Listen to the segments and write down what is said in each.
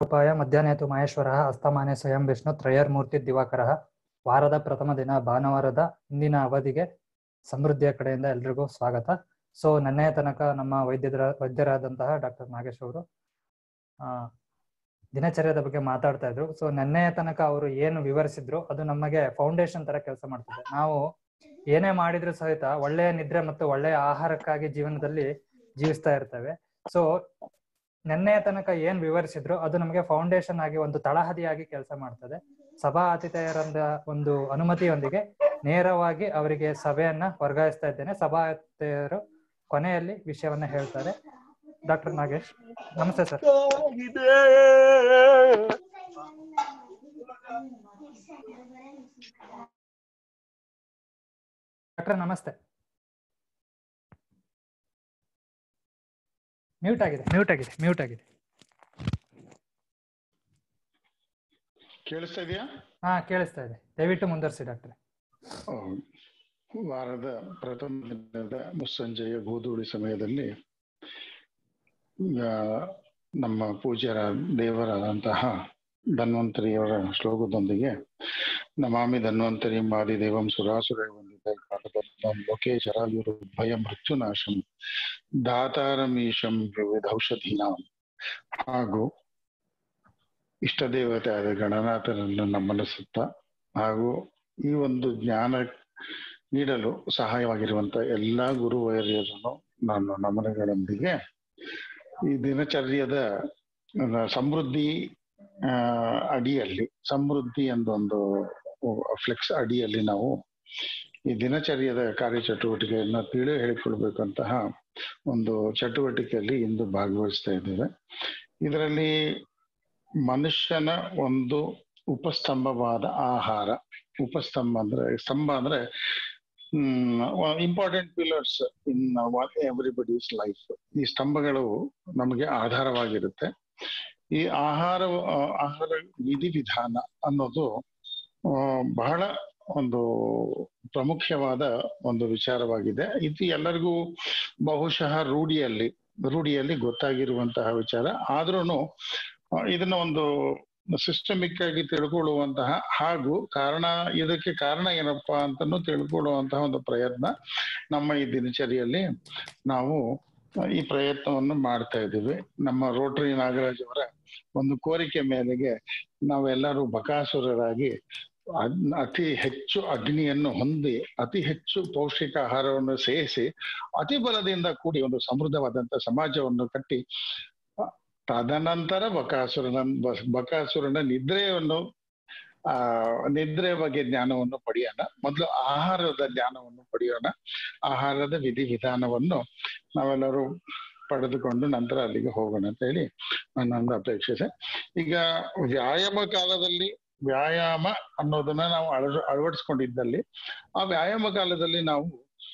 ರೂಪಾಯ ಮಧ್ಯಾಹ್ನೇತು ಮಹೇಶ್ವರ ಅಸ್ತಮಾನೆ ಸ್ವಯಂ ವಿಷ್ಣು ತ್ರಯರ್ಮೂರ್ತಿ ದಿವಾಕರ ವಾರದ ಪ್ರಥಮ ದಿನ ಭಾನುವಾರದ ಇಂದಿನ ಅವಧಿಗೆ ಸಮೃದ್ಧಿಯ ಕಡೆಯಿಂದ ಎಲ್ರಿಗೂ ಸ್ವಾಗತ ಸೊ ನೆನ್ನೆಯ ತನಕ ನಮ್ಮ ವೈದ್ಯರ ವೈದ್ಯರಾದಂತಹ ಡಾಕ್ಟರ್ ನಾಗೇಶ್ ಅವರು ಆ ದಿನಚರ್ಯದ ಬಗ್ಗೆ ಮಾತಾಡ್ತಾ ಇದ್ರು ಸೊ ನೆನ್ನೆಯ ತನಕ ಅವರು ಏನು ವಿವರಿಸಿದ್ರು ಅದು ನಮಗೆ ಫೌಂಡೇಶನ್ ತರ ಕೆಲಸ ಮಾಡ್ತಿದೆ ನಾವು ಏನೇ ಮಾಡಿದ್ರು ಸಹಿತ ಒಳ್ಳೆಯ ನಿದ್ರೆ ಮತ್ತು ಒಳ್ಳೆಯ ಆಹಾರಕ್ಕಾಗಿ ಜೀವನದಲ್ಲಿ ಜೀವಿಸ್ತಾ ಇರ್ತೇವೆ ಸೊ ನೆನ್ನೆಯ ತನಕ ಏನ್ ವಿವರಿಸಿದ್ರು ಅದು ನಮಗೆ ಫೌಂಡೇಶನ್ ಆಗಿ ಒಂದು ತಳಹದಿಯಾಗಿ ಕೆಲಸ ಮಾಡ್ತದೆ ಸಭಾ ಆತಿಥೇಯರಿಂದ ಒಂದು ಅನುಮತಿಯೊಂದಿಗೆ ನೇರವಾಗಿ ಅವರಿಗೆ ಸಭೆಯನ್ನ ವರ್ಗಾಯಿಸ್ತಾ ಇದ್ದೇನೆ ಸಭಾತಿಥೇಯರು ಕೊನೆಯಲ್ಲಿ ವಿಷಯವನ್ನ ಹೇಳ್ತಾರೆ ಡಾಕ್ಟರ್ ನಾಗೇಶ್ ನಮಸ್ತೆ ಸರ್ ಡಾಕ್ಟರ್ ನಮಸ್ತೆ ಮ್ಯೂಟ್ ಆಗಿದೆ ಮ್ಯೂಟ್ ಆಗಿದೆ ಮ್ಯೂಟ್ ಆಗಿದೆ ಕೇಳಿಸ್ತಾ ಇದೆಯಾ ಹಾ ಕೇಳಿಸ್ತಾ ಇದೆ ದಯವಿಟ್ಟು ಮುಂದುವರಿಸಿ ಡಾಕ್ಟ್ರೆ ವಾರದ ಪ್ರಥಮ ದಿನದ ಮುಸ್ಸಂಜೆಯ ಗೋಧೂಳಿ ಸಮಯದಲ್ಲಿ ಆ, ನಮ್ಮ ಪೂಜ್ಯರ ದೇವರಾದಂತಹ ಧನ್ವಂತರಿಯವರ ಶ್ಲೋಕದೊಂದಿಗೆ ನಮಾಮಿ ಧನ್ವಂತರಿ ಮಾದಿದೇವಂ ಸುರಾಸುರ ವಂದಿತ ಕಾಟಬದ್ಧಂ ಲೋಕೆ ಶರಾಯುರು ಭಯ ಮೃತ್ಯುನಾಶಂ ದಾತಾರಮೀಶಂ ವಿವಿಧೌಷಧೀನಾಂ ಹಾಗೂ ಇಷ್ಟ ದೇವತೆ ಆದ ಗಣನಾಥನನ್ನು ನಮ್ಮನಿಸುತ್ತಾ ಹಾಗೂ ಈ ಒಂದು ಜ್ಞಾನ ನೀಡಲು ಸಹಾಯವಾಗಿರುವಂತ ಎಲ್ಲಾ ಗುರುವರಿಯರನ್ನು ನಾನು ನಮನಗಳೊಂದಿಗೆ ಈ ದಿನಚರ್ಯದ ಆ, ಸಮೃದ್ಧಿ ಆ, ಅಡಿಯಲ್ಲಿ ಸಮೃದ್ಧಿ ಎಂದೊಂದು ಫ್ಲೆಕ್ಸ್ ಅಡಿಯಲ್ಲಿ ನಾವು ಈ ದಿನಚರ್ಯದ ಕಾರ್ಯಚಟುವಟಿಕೆಯನ್ನ ತಿಳಿ ಹೇಳಿಕೊಳ್ಬೇಕಂತಹ ಒಂದು ಚಟುವಟಿಕೆಯಲ್ಲಿ ಇಂದು ಭಾಗವಹಿಸ್ತಾ ಇದ್ದೇವೆ ಇದರಲ್ಲಿ ಮನುಷ್ಯನ ಒಂದು ಉಪಸ್ತಂಭವಾದ ಆಹಾರ ಉಪಸ್ತಂಭ ಅಂದ್ರೆ ಸ್ತಂಭ ಅಂದ್ರೆ important pillars in everybody's life ಈ ಸ್ತಂಭಗಳು ನಮಗೆ ಆಧಾರವಾಗಿರುತ್ತೆ ಈ ಆಹಾರ ಆ, ಆಹಾರ ವಿಧಿವಿಧಾನ ಅನ್ನೋದು ಆ, ಬಹಳ ಒಂದು ಪ್ರಮುಖವಾದ ಒಂದು ವಿಚಾರವಾಗಿದೆ ಇದು ಎಲ್ಲರಿಗೂ ಬಹುಶಃ ರೂಢಿಯಲ್ಲಿ ರೂಢಿಯಲ್ಲಿ ಗೊತ್ತಾಗಿರುವಂತಹ ವಿಚಾರ ಆದ್ರೂನು ಆ, ಇದನ್ನ ಒಂದು ಸಿಸ್ಟಮಿಕ್ ಆಗಿ ತಿಳ್ಕೊಳ್ಳುವಂತಹ ಹಾಗೂ ಕಾರಣ ಇದಕ್ಕೆ ಕಾರಣ ಏನಪ್ಪಾ ಅಂತಾನು ತಿಳ್ಕೊಳ್ಳುವಂತಹ ಒಂದು ಪ್ರಯತ್ನ ನಮ್ಮ ಈ ದಿನಚರಿಯಲ್ಲಿ ನಾವು ಈ ಪ್ರಯತ್ನವನ್ನು ಮಾಡ್ತಾ ಇದ್ದೀವಿ ನಮ್ಮ ರೋಟರಿ ನಾಗರಾಜ್ ಅವರ ಒಂದು ಕೋರಿಕೆ ಮೇರೆಗೆ ನಾವೆಲ್ಲರೂ ಬಕಾಸುರರಾಗಿ ಅದ್- ಅತಿ ಹೆಚ್ಚು ಅಗ್ನಿಯನ್ನು ಹೊಂದಿ ಅತಿ ಹೆಚ್ಚು ಪೌಷ್ಟಿಕ ಆಹಾರವನ್ನು ಸೇರಿಸಿ ಅತಿ ಬಲದಿಂದ ಕೂಡಿ ಒಂದು ಸಮೃದ್ಧವಾದಂತ ಸಮಾಜವನ್ನು ಕಟ್ಟಿ ಅ, ತದನಂತರ ಬಕಾಸುರನ ಬ- ಬಕಾಸುರನ ನಿದ್ರೆಯನ್ನು ಆ ನಿದ್ರೆ ಬಗ್ಗೆ ಜ್ಞಾನವನ್ನು ಪಡೆಯೋಣ ಮೊದಲು ಆಹಾರದ ಜ್ಞಾನವನ್ನು ಪಡೆಯೋಣ ಆಹಾರದ ವಿಧಿವಿಧಾನವನ್ನು ನಾವೆಲ್ಲರೂ ಪಡೆದುಕೊಂಡು ನಂತರ ಅಲ್ಲಿಗೆ ಹೋಗೋಣ ಅಂತ ಹೇಳಿ ನನ್ನೊಂದು ಅಪೇಕ್ಷೆ ಈಗ ವ್ಯಾಯಾಮ ಕಾಲದಲ್ಲಿ ವ್ಯಾಯಾಮ ಅನ್ನೋದನ್ನ ನಾವು ಅಳ ಅಳವಡಿಸ್ಕೊಂಡಿದ್ದಲ್ಲಿ ಆ ವ್ಯಾಯಾಮ ಕಾಲದಲ್ಲಿ ನಾವು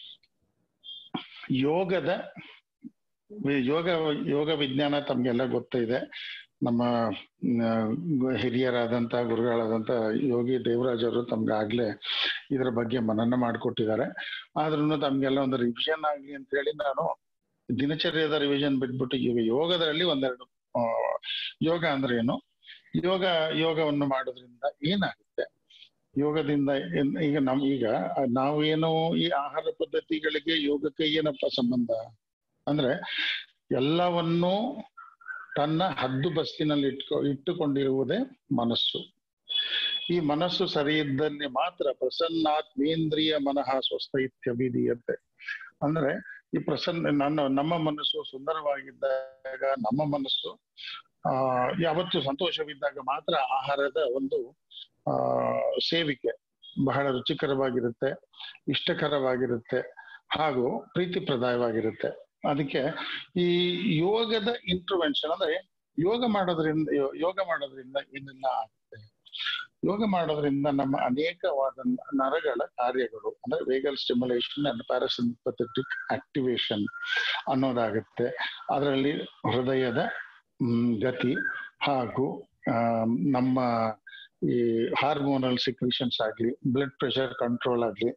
ಯೋಗದ ವಿ- ಯೋಗ ಯೋಗ ವಿಜ್ಞಾನ ತಮ್ಗೆಲ್ಲ ಗೊತ್ತಿದೆ ನಮ್ಮ ಮ್, ಗು- ಹಿರಿಯರಾದಂತ ಗುರುಗಳಾದಂತ ಯೋಗಿ ದೇವರಾಜ್ ಅವರು ತಮ್ಗಾಗ್ಲೇ ಇದ್ರ ಬಗ್ಗೆ ಮನನ ಮಾಡಿಕೊಟ್ಟಿದ್ದಾರೆ ಆದ್ರೂ ತಮ್ಗೆಲ್ಲ ಒಂದು ರಿವಿಷನ್ ಆಗ್ಲಿ ಅಂತ ಹೇಳಿ ನಾನು ದಿನಚರ್ಯದ ರಿವಿಷನ್ ಬಿಟ್ಬಿಟ್ಟು ಈಗ ಯೋಗದಲ್ಲಿ ಒಂದೆರಡು ಆ, ಯೋಗ ಅಂದ್ರೆ ಏನು ಯೋಗ ಯೋಗವನ್ನು ಮಾಡೋದ್ರಿಂದ ಏನಾಗುತ್ತೆ ಯೋಗದಿಂದ ಏನ್- ಈಗ ನಮ್ ಈಗ ನಾವು ಏನು ಈ ಆಹಾರ ಪದ್ಧತಿಗಳಿಗೆ ಯೋಗಕ್ಕೆ ಏನಪ್ಪ ಸಂಬಂಧ ಅಂದ್ರೆ ಎಲ್ಲವನ್ನೂ ತನ್ನ ಹದ್ದು ಬಸ್ತಿನಲ್ಲಿ ಇಟ್ಕೊ ಇಟ್ಟುಕೊಂಡಿರುವುದೇ ಮನಸ್ಸು ಈ ಮನಸ್ಸು ಸರಿ ಇದ್ದಲ್ಲಿ ಮಾತ್ರ ಪ್ರಸನ್ನಾತ್ಮೇಂದ್ರಿಯ ಮನಃ ಸ್ವಸ್ಥ ಇತ್ಯಭಿಧೀಯತೆ ಅಂದ್ರೆ ಈ ಪ್ರಸನ್ನ ನನ್ನ ನಮ್ಮ ಮನಸ್ಸು ಸುಂದರವಾಗಿದ್ದಾಗ ನಮ್ಮ ಮನಸ್ಸು ಆ ಯಾವತ್ತು ಸಂತೋಷವಿದ್ದಾಗ ಮಾತ್ರ ಆಹಾರದ ಒಂದು ಆ ಸೇವಿಕೆ ಬಹಳ ರುಚಿಕರವಾಗಿರುತ್ತೆ ಇಷ್ಟಕರವಾಗಿರುತ್ತೆ ಹಾಗೂ ಪ್ರೀತಿಪ್ರದಾಯವಾಗಿರುತ್ತೆ ಅದಕ್ಕೆ ಈ ಯೋಗದ ಇಂಟರ್ವೆನ್ಷನ್ ಅಂದ್ರೆ ಯೋಗ ಮಾಡೋದ್ರಿಂದ ಯೋ- ಯೋಗ ಮಾಡೋದ್ರಿಂದ ಏನೆಲ್ಲ ಆಗುತ್ತೆ ಯೋಗ ಮಾಡೋದ್ರಿಂದ ನಮ್ಮ ಅನೇಕವಾದ ನರಗಳ ಕಾರ್ಯಗಳು ಅಂದ್ರೆ vagal stimulation and parasympathetic activation ಅನ್ನೋದಾಗುತ್ತೆ ಅದರಲ್ಲಿ ಹೃದಯದ ಮ್, ಗತಿ ಹಾಗೂ ಆ, ನಮ್ಮ ಈ ಹಾರ್ಮೋನಲ್ ಸಿಕ್ರಿಷನ್ಸ್ ಆಗ್ಲಿ ಬ್ಲಡ್ ಪ್ರೆಷರ್ ಕಂಟ್ರೋಲ್ ಆಗ್ಲಿ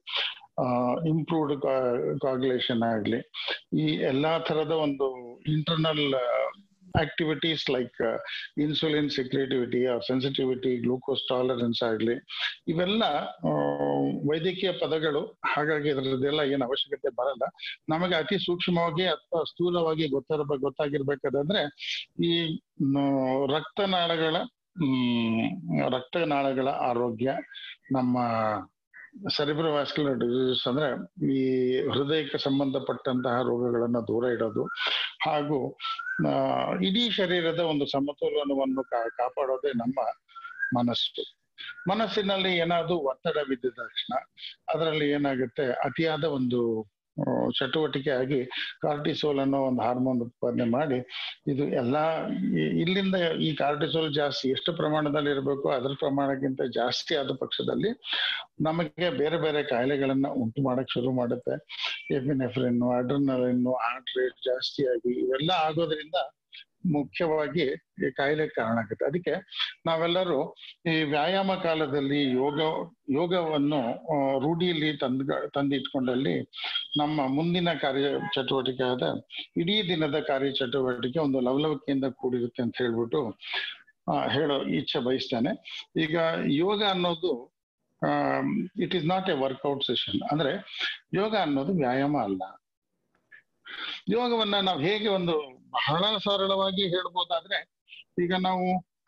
ಇಂಪ್ರೂವ್ಡ್ ಕಾಗ್ಯುಲೇಷನ್ ಆಗ್ಲಿ ಈ ಎಲ್ಲಾ ತರದ ಒಂದು internal activities like insulin secretivity or sensitivity glucose tolerance ಆಗಲಿ ಇವೆಲ್ಲ ವೈದ್ಯಕೀಯ ಪದಗಳು ಹಾಗಾಗಿ ಇದರದ್ದೆಲ್ಲ ಏನು ಅವಶ್ಯಕತೆ ಬರಲ್ಲ ನಮಗೆ ಅತಿ ಸೂಕ್ಷ್ಮವಾಗಿ ಅಥವಾ ಸ್ಥೂಲವಾಗಿ ಗೊತ್ತಿರಬೇಕು ಗೊತ್ತಾಗಿರ್ಬೇಕಾದ್ರೆ ಈ ರಕ್ತನಾಳಗಳ ಹ್ಮ್ ರಕ್ತನಾಳಗಳ ಆರೋಗ್ಯ ನಮ್ಮ ಸೆರಿಬ್ರೋವಾಸ್ಕ್ಯುಲರ್ ಡಿಸೀಸಸ್ ಅಂದ್ರೆ ಈ ಹೃದಯಕ್ಕೆ ಸಂಬಂಧಪಟ್ಟಂತಹ ರೋಗಗಳನ್ನ ದೂರ ಇಡೋದು ಹಾಗೂ ಇಡೀ ಶರೀರದ ಒಂದು ಸಮತೋಲನವನ್ನು ಕಾಪಾಡೋದೇ ನಮ್ಮ ಮನಸ್ಸು ಮನಸ್ಸಿನಲ್ಲಿ ಏನಾದ್ರು ಒತ್ತಡ ಬಿದ್ದ ತಕ್ಷಣ ಅದರಲ್ಲಿ ಏನಾಗುತ್ತೆ ಅತಿಯಾದ ಒಂದು ಚಟುವಟಿಕೆ ಆಗಿ ಕಾರ್ಟಿಸೋಲ್ ಅನ್ನೋ ಒಂದು ಹಾರ್ಮೋನ್ ಉತ್ಪಾದನೆ ಮಾಡಿ ಇದು ಎಲ್ಲಾ ಇಲ್ಲಿಂದ ಈ ಕಾರ್ಟಿಸೋಲ್ ಜಾಸ್ತಿ ಎಷ್ಟು ಪ್ರಮಾಣದಲ್ಲಿ ಇರಬೇಕು ಅದರ ಪ್ರಮಾಣಕ್ಕಿಂತ ಜಾಸ್ತಿ ಆದ ಪಕ್ಷದಲ್ಲಿ ನಮಗೆ ಬೇರೆ ಬೇರೆ ಕಾಯಿಲೆಗಳನ್ನ ಉಂಟು ಮಾಡಕ್ ಶುರು ಮಾಡುತ್ತೆ ಎಪಿನೆಫ್ರಿನ್ ಅಡ್ರಿನಲಿನ್ ಹಾರ್ಟ್ ರೇಟ್ ಜಾಸ್ತಿ ಆಗಿ ಇವೆಲ್ಲ ಆಗೋದ್ರಿಂದ ಮುಖ್ಯವಾಗಿ ಈ ಕಾಯಿಲೆ ಕಾರಣ ಆಗುತ್ತೆ ಅದಕ್ಕೆ ನಾವೆಲ್ಲರೂ ಈ ವ್ಯಾಯಾಮ ಕಾಲದಲ್ಲಿ ಯೋಗ ಯೋಗವನ್ನು ರೂಢಿಯಲ್ಲಿ ತಂದ್ ತಂದಿಟ್ಕೊಂಡಲ್ಲಿ ನಮ್ಮ ಮುಂದಿನ ಕಾರ್ಯ ಚಟುವಟಿಕೆ ಆದ ಇಡೀ ದಿನದ ಕಾರ್ಯ ಚಟುವಟಿಕೆ ಒಂದು ಲವಲವಿಕೆಯಿಂದ ಕೂಡಿರುತ್ತೆ ಅಂತ ಹೇಳ್ಬಿಟ್ಟು ಹೇಳೋ ಇಚ್ಛೆ ಬಯಸ್ತೇನೆ ಈಗ ಯೋಗ ಅನ್ನೋದು it is not a workout session ಅಂದ್ರೆ ಯೋಗ ಅನ್ನೋದು ವ್ಯಾಯಾಮ ಅಲ್ಲ ಯೋಗವನ್ನ ನಾವು ಹೇಗೆ ಒಂದು ಬಹಳ ಸರಳವಾಗಿ ಹೇಳ್ಬೋದಾದ್ರೆ ಈಗ ನಾವು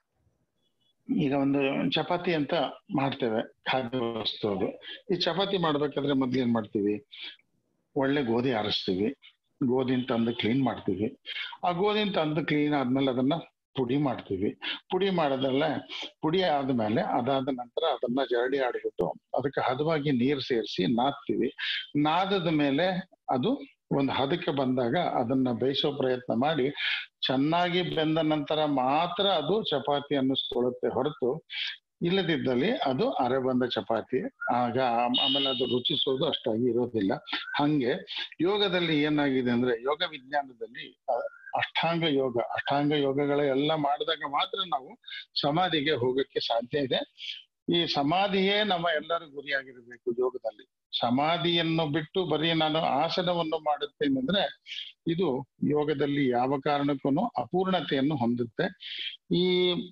ಈಗ ಒಂದು ಚಪಾತಿ ಅಂತ ಮಾಡ್ತೇವೆ ಖಾದ್ಯ ವಸ್ತು ಅದು ಈ ಚಪಾತಿ ಮಾಡ್ಬೇಕಾದ್ರೆ ಮೊದ್ಲು ಏನ್ ಮಾಡ್ತೀವಿ ಒಳ್ಳೆ ಗೋಧಿ ಆರಿಸ್ತೀವಿ ಗೋಧಿನ ತಂದು ಕ್ಲೀನ್ ಮಾಡ್ತೀವಿ ಆ ಗೋಧಿನ ತಂದು ಕ್ಲೀನ್ ಆದ್ಮೇಲೆ ಅದನ್ನ ಪುಡಿ ಮಾಡ್ತೀವಿ ಪುಡಿ ಮಾಡೋದ್ರಲ್ಲ ಪುಡಿ ಆದ್ಮೇಲೆ ಅದಾದ ನಂತರ ಅದನ್ನ ಜರಡಿ ಆಡಿಬಿಟ್ಟು ಅದಕ್ಕೆ ಹದವಾಗಿ ನೀರು ಸೇರಿಸಿ ನಾದ್ತೀವಿ ನಾದದ ಮೇಲೆ ಅದು ಒಂದು ಹದಕ್ಕೆ ಬಂದಾಗ ಅದನ್ನ ಬೇಯಿಸೋ ಪ್ರಯತ್ನ ಮಾಡಿ ಚೆನ್ನಾಗಿ ಬೆಂದ ನಂತರ ಮಾತ್ರ ಅದು ಚಪಾತಿ ಅನ್ನಿಸ್ಕೊಳ್ಳುತ್ತೆ ಹೊರತು ಇಲ್ಲದಿದ್ದಲ್ಲಿ ಅದು ಅರೆ ಬಂದ ಚಪಾತಿ ಆಗ ಆಮೇಲೆ ಅದು ರುಚಿಸೋದು ಅಷ್ಟಾಗಿ ಇರೋದಿಲ್ಲ ಹಂಗೆ ಯೋಗದಲ್ಲಿ ಏನಾಗಿದೆ ಅಂದ್ರೆ ಯೋಗ ವಿಜ್ಞಾನದಲ್ಲಿ ಅಷ್ಟಾಂಗ ಯೋಗ ಅಷ್ಟಾಂಗ ಯೋಗಗಳ ಎಲ್ಲ ಮಾಡಿದಾಗ ಮಾತ್ರ ನಾವು ಸಮಾಧಿಗೆ ಹೋಗಕ್ಕೆ ಸಾಧ್ಯ ಇದೆ ಈ ಸಮಾಧಿಯೇ ನಮ್ಮ ಎಲ್ಲರ ಗುರಿಯಾಗಿರ್ಬೇಕು ಯೋಗದಲ್ಲಿ ಸಮಾಧಿಯನ್ನು ಬಿಟ್ಟು ಬರೀ ನಾನು ಆಸನವನ್ನು ಮಾಡುತ್ತೇನೆ ಅಂದ್ರೆ ಇದು ಯೋಗದಲ್ಲಿ ಯಾವ ಕಾರಣಕ್ಕೂ ಅಪೂರ್ಣತೆಯನ್ನು ಹೊಂದುತ್ತೆ ಈ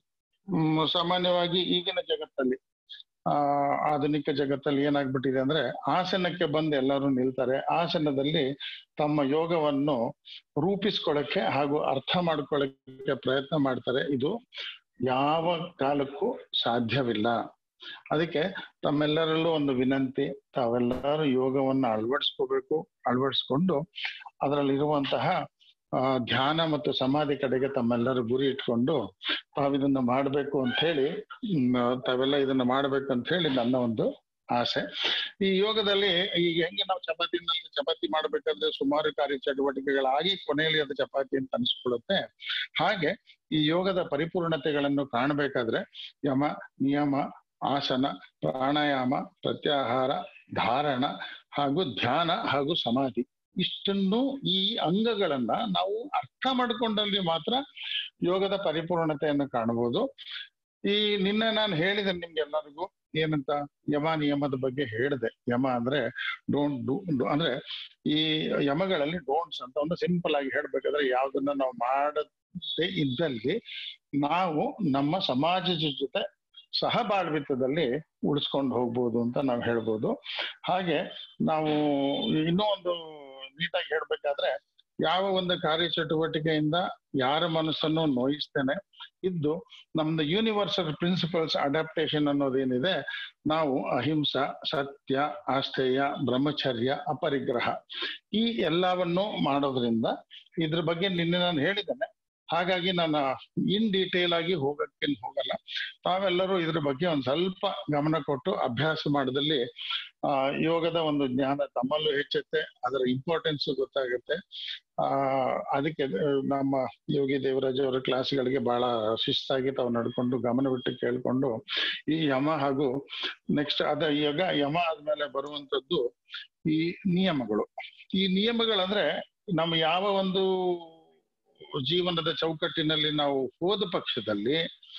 ಸಾಮಾನ್ಯವಾಗಿ ಈಗಿನ ಜಗತ್ತಲ್ಲಿ ಆ ಆಧುನಿಕ ಜಗತ್ತಲ್ಲಿ ಏನಾಗ್ಬಿಟ್ಟಿದೆ ಅಂದ್ರೆ ಆಸನಕ್ಕೆ ಬಂದು ಎಲ್ಲರೂ ನಿಲ್ತಾರೆ ಆಸನದಲ್ಲಿ ತಮ್ಮ ಯೋಗವನ್ನು ರೂಪಿಸ್ಕೊಳ್ಳಕ್ಕೆ ಹಾಗೂ ಅರ್ಥ ಮಾಡ್ಕೊಳ್ಳಕ್ಕೆ ಪ್ರಯತ್ನ ಮಾಡ್ತಾರೆ ಇದು ಯಾವ ಕಾಲಕ್ಕೂ ಸಾಧ್ಯವಿಲ್ಲ ಅದಕ್ಕೆ ತಮ್ಮೆಲ್ಲರಲ್ಲೂ ಒಂದು ವಿನಂತಿ ತಾವೆಲ್ಲರೂ ಯೋಗವನ್ನು ಅಳವಡಿಸ್ಕೋಬೇಕು ಅಳವಡಿಸ್ಕೊಂಡು ಅದರಲ್ಲಿರುವಂತಹ ಧ್ಯಾನ ಮತ್ತು ಸಮಾಧಿ ಕಡೆಗೆ ತಮ್ಮೆಲ್ಲರೂ ಗುರಿ ಇಟ್ಕೊಂಡು ತಾವಿದನ್ನ ಮಾಡಬೇಕು ಅಂತ ಹೇಳಿ ತಾವೆಲ್ಲ ಇದನ್ನ ಮಾಡ್ಬೇಕು ಅಂತ ಹೇಳಿ ನನ್ನ ಒಂದು ಆಸೆ ಈ ಯೋಗದಲ್ಲಿ ಈಗ ಹೆಂಗೆ ನಾವು ಚಪಾತಿನಲ್ಲಿ ಚಪಾತಿ ಮಾಡ್ಬೇಕಾದ್ರೆ ಸುಮಾರು ಕಾರ್ಯ ಚಟುವಟಿಕೆಗಳಾಗಿ ಕೊನೆಯಲ್ಲಿ ಅದು ಚಪಾತಿ ಅಂತ ಅನ್ಸ್ಕೊಳ್ಳುತ್ತೆ ಹಾಗೆ ಈ ಯೋಗದ ಪರಿಪೂರ್ಣತೆಗಳನ್ನು ಕಾಣಬೇಕಾದ್ರೆ ಯಮ ನಿಯಮ ಆಸನ ಪ್ರಾಣಾಯಾಮ ಪ್ರತ್ಯಾಹಾರ ಧಾರಣ ಹಾಗೂ ಧ್ಯಾನ ಹಾಗೂ ಸಮಾಧಿ ಇಷ್ಟನ್ನು ಈ ಅಂಗಗಳನ್ನ ನಾವು ಅರ್ಥ ಮಾಡ್ಕೊಂಡಲ್ಲಿ ಮಾತ್ರ ಯೋಗದ ಪರಿಪೂರ್ಣತೆಯನ್ನು ಕಾಣಬಹುದು ಈ ನಿನ್ನೆ ನಾನು ಹೇಳಿದೆ ನಿಮ್ಗೆಲ್ಲರಿಗೂ ಏನಂತ ಯಮ ನಿಯಮದ ಬಗ್ಗೆ ಹೇಳಿದೆ ಯಮ ಅಂದ್ರೆ ಡೋಂಟ್ ಡೂ ಅಂದ್ರೆ ಈ ಯಮಗಳಲ್ಲಿ ಡೋಂಟ್ಸ್ ಅಂತ ಒಂದು ಸಿಂಪಲ್ ಆಗಿ ಹೇಳ್ಬೇಕಾದ್ರೆ ಯಾವ್ದನ್ನ ನಾವು ಮಾಡದೇ ಇದ್ದಲ್ಲಿ ನಾವು ನಮ್ಮ ಸಮಾಜದ ಜೊತೆ ಸಹಬಾಳ್ವಿತದಲ್ಲಿ ಉಳಿಸ್ಕೊಂಡು ಹೋಗ್ಬೋದು ಅಂತ ನಾವು ಹೇಳ್ಬೋದು ಹಾಗೆ ನಾವು ಇನ್ನೂ ಒಂದು ನೀಟಾಗಿ ಹೇಳ್ಬೇಕಾದ್ರೆ ಯಾವ ಒಂದು ಕಾರ್ಯಚಟುವಟಿಕೆಯಿಂದ ಯಾರ ಮನಸ್ಸನ್ನು ನೋಯಿಸ್ತೇನೆ ಇದ್ದು ನಮ್ದು ಯೂನಿವರ್ಸಲ್ ಪ್ರಿನ್ಸಿಪಲ್ಸ್ ಅಡಾಪ್ಟೇಷನ್ ಅನ್ನೋದೇನಿದೆ ನಾವು ಅಹಿಂಸಾ ಸತ್ಯ ಆಸ್ಥೇಯ ಬ್ರಹ್ಮಚರ್ಯ ಅಪರಿಗ್ರಹ ಈ ಎಲ್ಲವನ್ನು ಮಾಡೋದ್ರಿಂದ ಇದ್ರ ಬಗ್ಗೆ ನಿನ್ನೆ ನಾನು ಹೇಳಿದ್ದೇನೆ ಹಾಗಾಗಿ ನಾನು ಇನ್ ಡೀಟೇಲ್ ಆಗಿ ಹೋಗಕ್ಕೆ ಹೋಗಲ್ಲ ತಾವೆಲ್ಲರೂ ಇದ್ರ ಬಗ್ಗೆ ಒಂದ್ ಸ್ವಲ್ಪ ಗಮನ ಕೊಟ್ಟು ಅಭ್ಯಾಸ ಮಾಡಿದಲ್ಲಿ ಆ ಯೋಗದ ಒಂದು ಜ್ಞಾನ ತಮ್ಮಲ್ಲೂ ಹೆಚ್ಚುತ್ತೆ ಅದರ ಇಂಪಾರ್ಟೆನ್ಸ್ ಗೊತ್ತಾಗುತ್ತೆ ಆ ಅದಕ್ಕೆ ನಮ್ಮ ಯೋಗಿ ದೇವರಾಜ್ ಅವರ ಕ್ಲಾಸ್ಗಳಿಗೆ ಬಹಳ ಶಿಸ್ತಾಗಿ ತಾವು ನಡ್ಕೊಂಡು ಗಮನ ಬಿಟ್ಟು ಕೇಳ್ಕೊಂಡು ಈ ಯಮ ಹಾಗೂ ನೆಕ್ಸ್ಟ್ ಅದ ಯೋಗ ಯಮ ಆದ್ಮೇಲೆ ಬರುವಂತದ್ದು ಈ ನಿಯಮಗಳು ಈ ನಿಯಮಗಳಂದ್ರೆ ನಮ್ಮ ಯಾವ ಒಂದು ಜೀವನದ ಚೌಕಟ್ಟಿನಲ್ಲಿ ನಾವು ಹೋದ ಪಕ್ಷದಲ್ಲಿ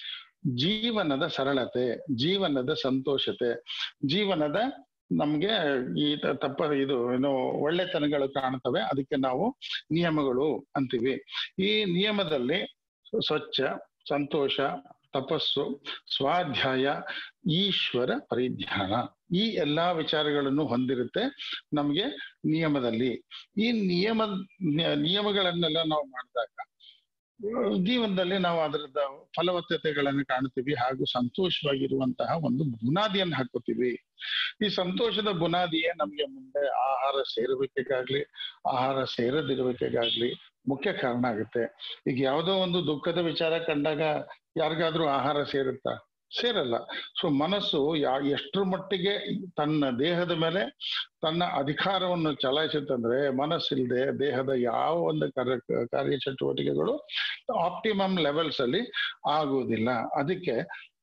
ಜೀವನದ ಸರಳತೆ ಜೀವನದ ಸಂತೋಷತೆ ಜೀವನದ ನಮ್ಗೆ ಈ ತಪ್ಪ ಇದು ಏನು ಒಳ್ಳೆತನಗಳು ಕಾಣ್ತವೆ ಅದಕ್ಕೆ ನಾವು ನಿಯಮಗಳು ಅಂತೀವಿ ಈ ನಿಯಮದಲ್ಲಿ ಸ್ವಚ್ಛ ಸಂತೋಷ ತಪಸ್ಸು ಸ್ವಾಧ್ಯಾಯ ಈಶ್ವರ ಪರಿಧ್ಯಾನ ಈ ಎಲ್ಲಾ ವಿಚಾರಗಳನ್ನು ಹೊಂದಿರುತ್ತೆ ನಮಗೆ ನಿಯಮದಲ್ಲಿ ಈ ನಿಯಮ ನಿಯಮಗಳನ್ನೆಲ್ಲ ನಾವು ಮಾಡಿದಾಗ ಜೀವನದಲ್ಲಿ ನಾವು ಅದರದ ಫಲವತ್ತತೆಗಳನ್ನು ಕಾಣ್ತೀವಿ ಹಾಗೂ ಸಂತೋಷವಾಗಿರುವಂತಹ ಒಂದು ಬುನಾದಿಯನ್ನು ಹಾಕೋತೀವಿ ಈ ಸಂತೋಷದ ಬುನಾದಿಯೇ ನಮ್ಗೆ ಮುಂದೆ ಆಹಾರ ಸೇರುವಿಕೆಗಾಗ್ಲಿ ಆಹಾರ ಸೇರದಿರುವಿಕೆಗಾಗ್ಲಿ ಮುಖ್ಯ ಕಾರಣ ಆಗುತ್ತೆ ಈಗ ಯಾವುದೋ ಒಂದು ದುಃಖದ ವಿಚಾರ ಕಂಡಾಗ ಯಾರಿಗಾದ್ರೂ ಆಹಾರ ಸೇರುತ್ತಾ ಸೇರಲ್ಲ ಸೊ ಮನಸ್ಸು ಯಾ ಎಷ್ಟರ ಮಟ್ಟಿಗೆ ತನ್ನ ದೇಹದ ಮೇಲೆ ತನ್ನ ಅಧಿಕಾರವನ್ನು ಚಲಾಯಿಸುತ್ತಂದ್ರೆ ಮನಸ್ಸಿಲ್ಲದೆ ದೇಹದ ಯಾವ ಒಂದು ಕಾರ್ಯ ಕಾರ್ಯಚಟುವಟಿಕೆಗಳು ಆಪ್ಟಿಮಮ್ ಲೆವೆಲ್ಸ್ ಅಲ್ಲಿ ಆಗುವುದಿಲ್ಲ ಅದಕ್ಕೆ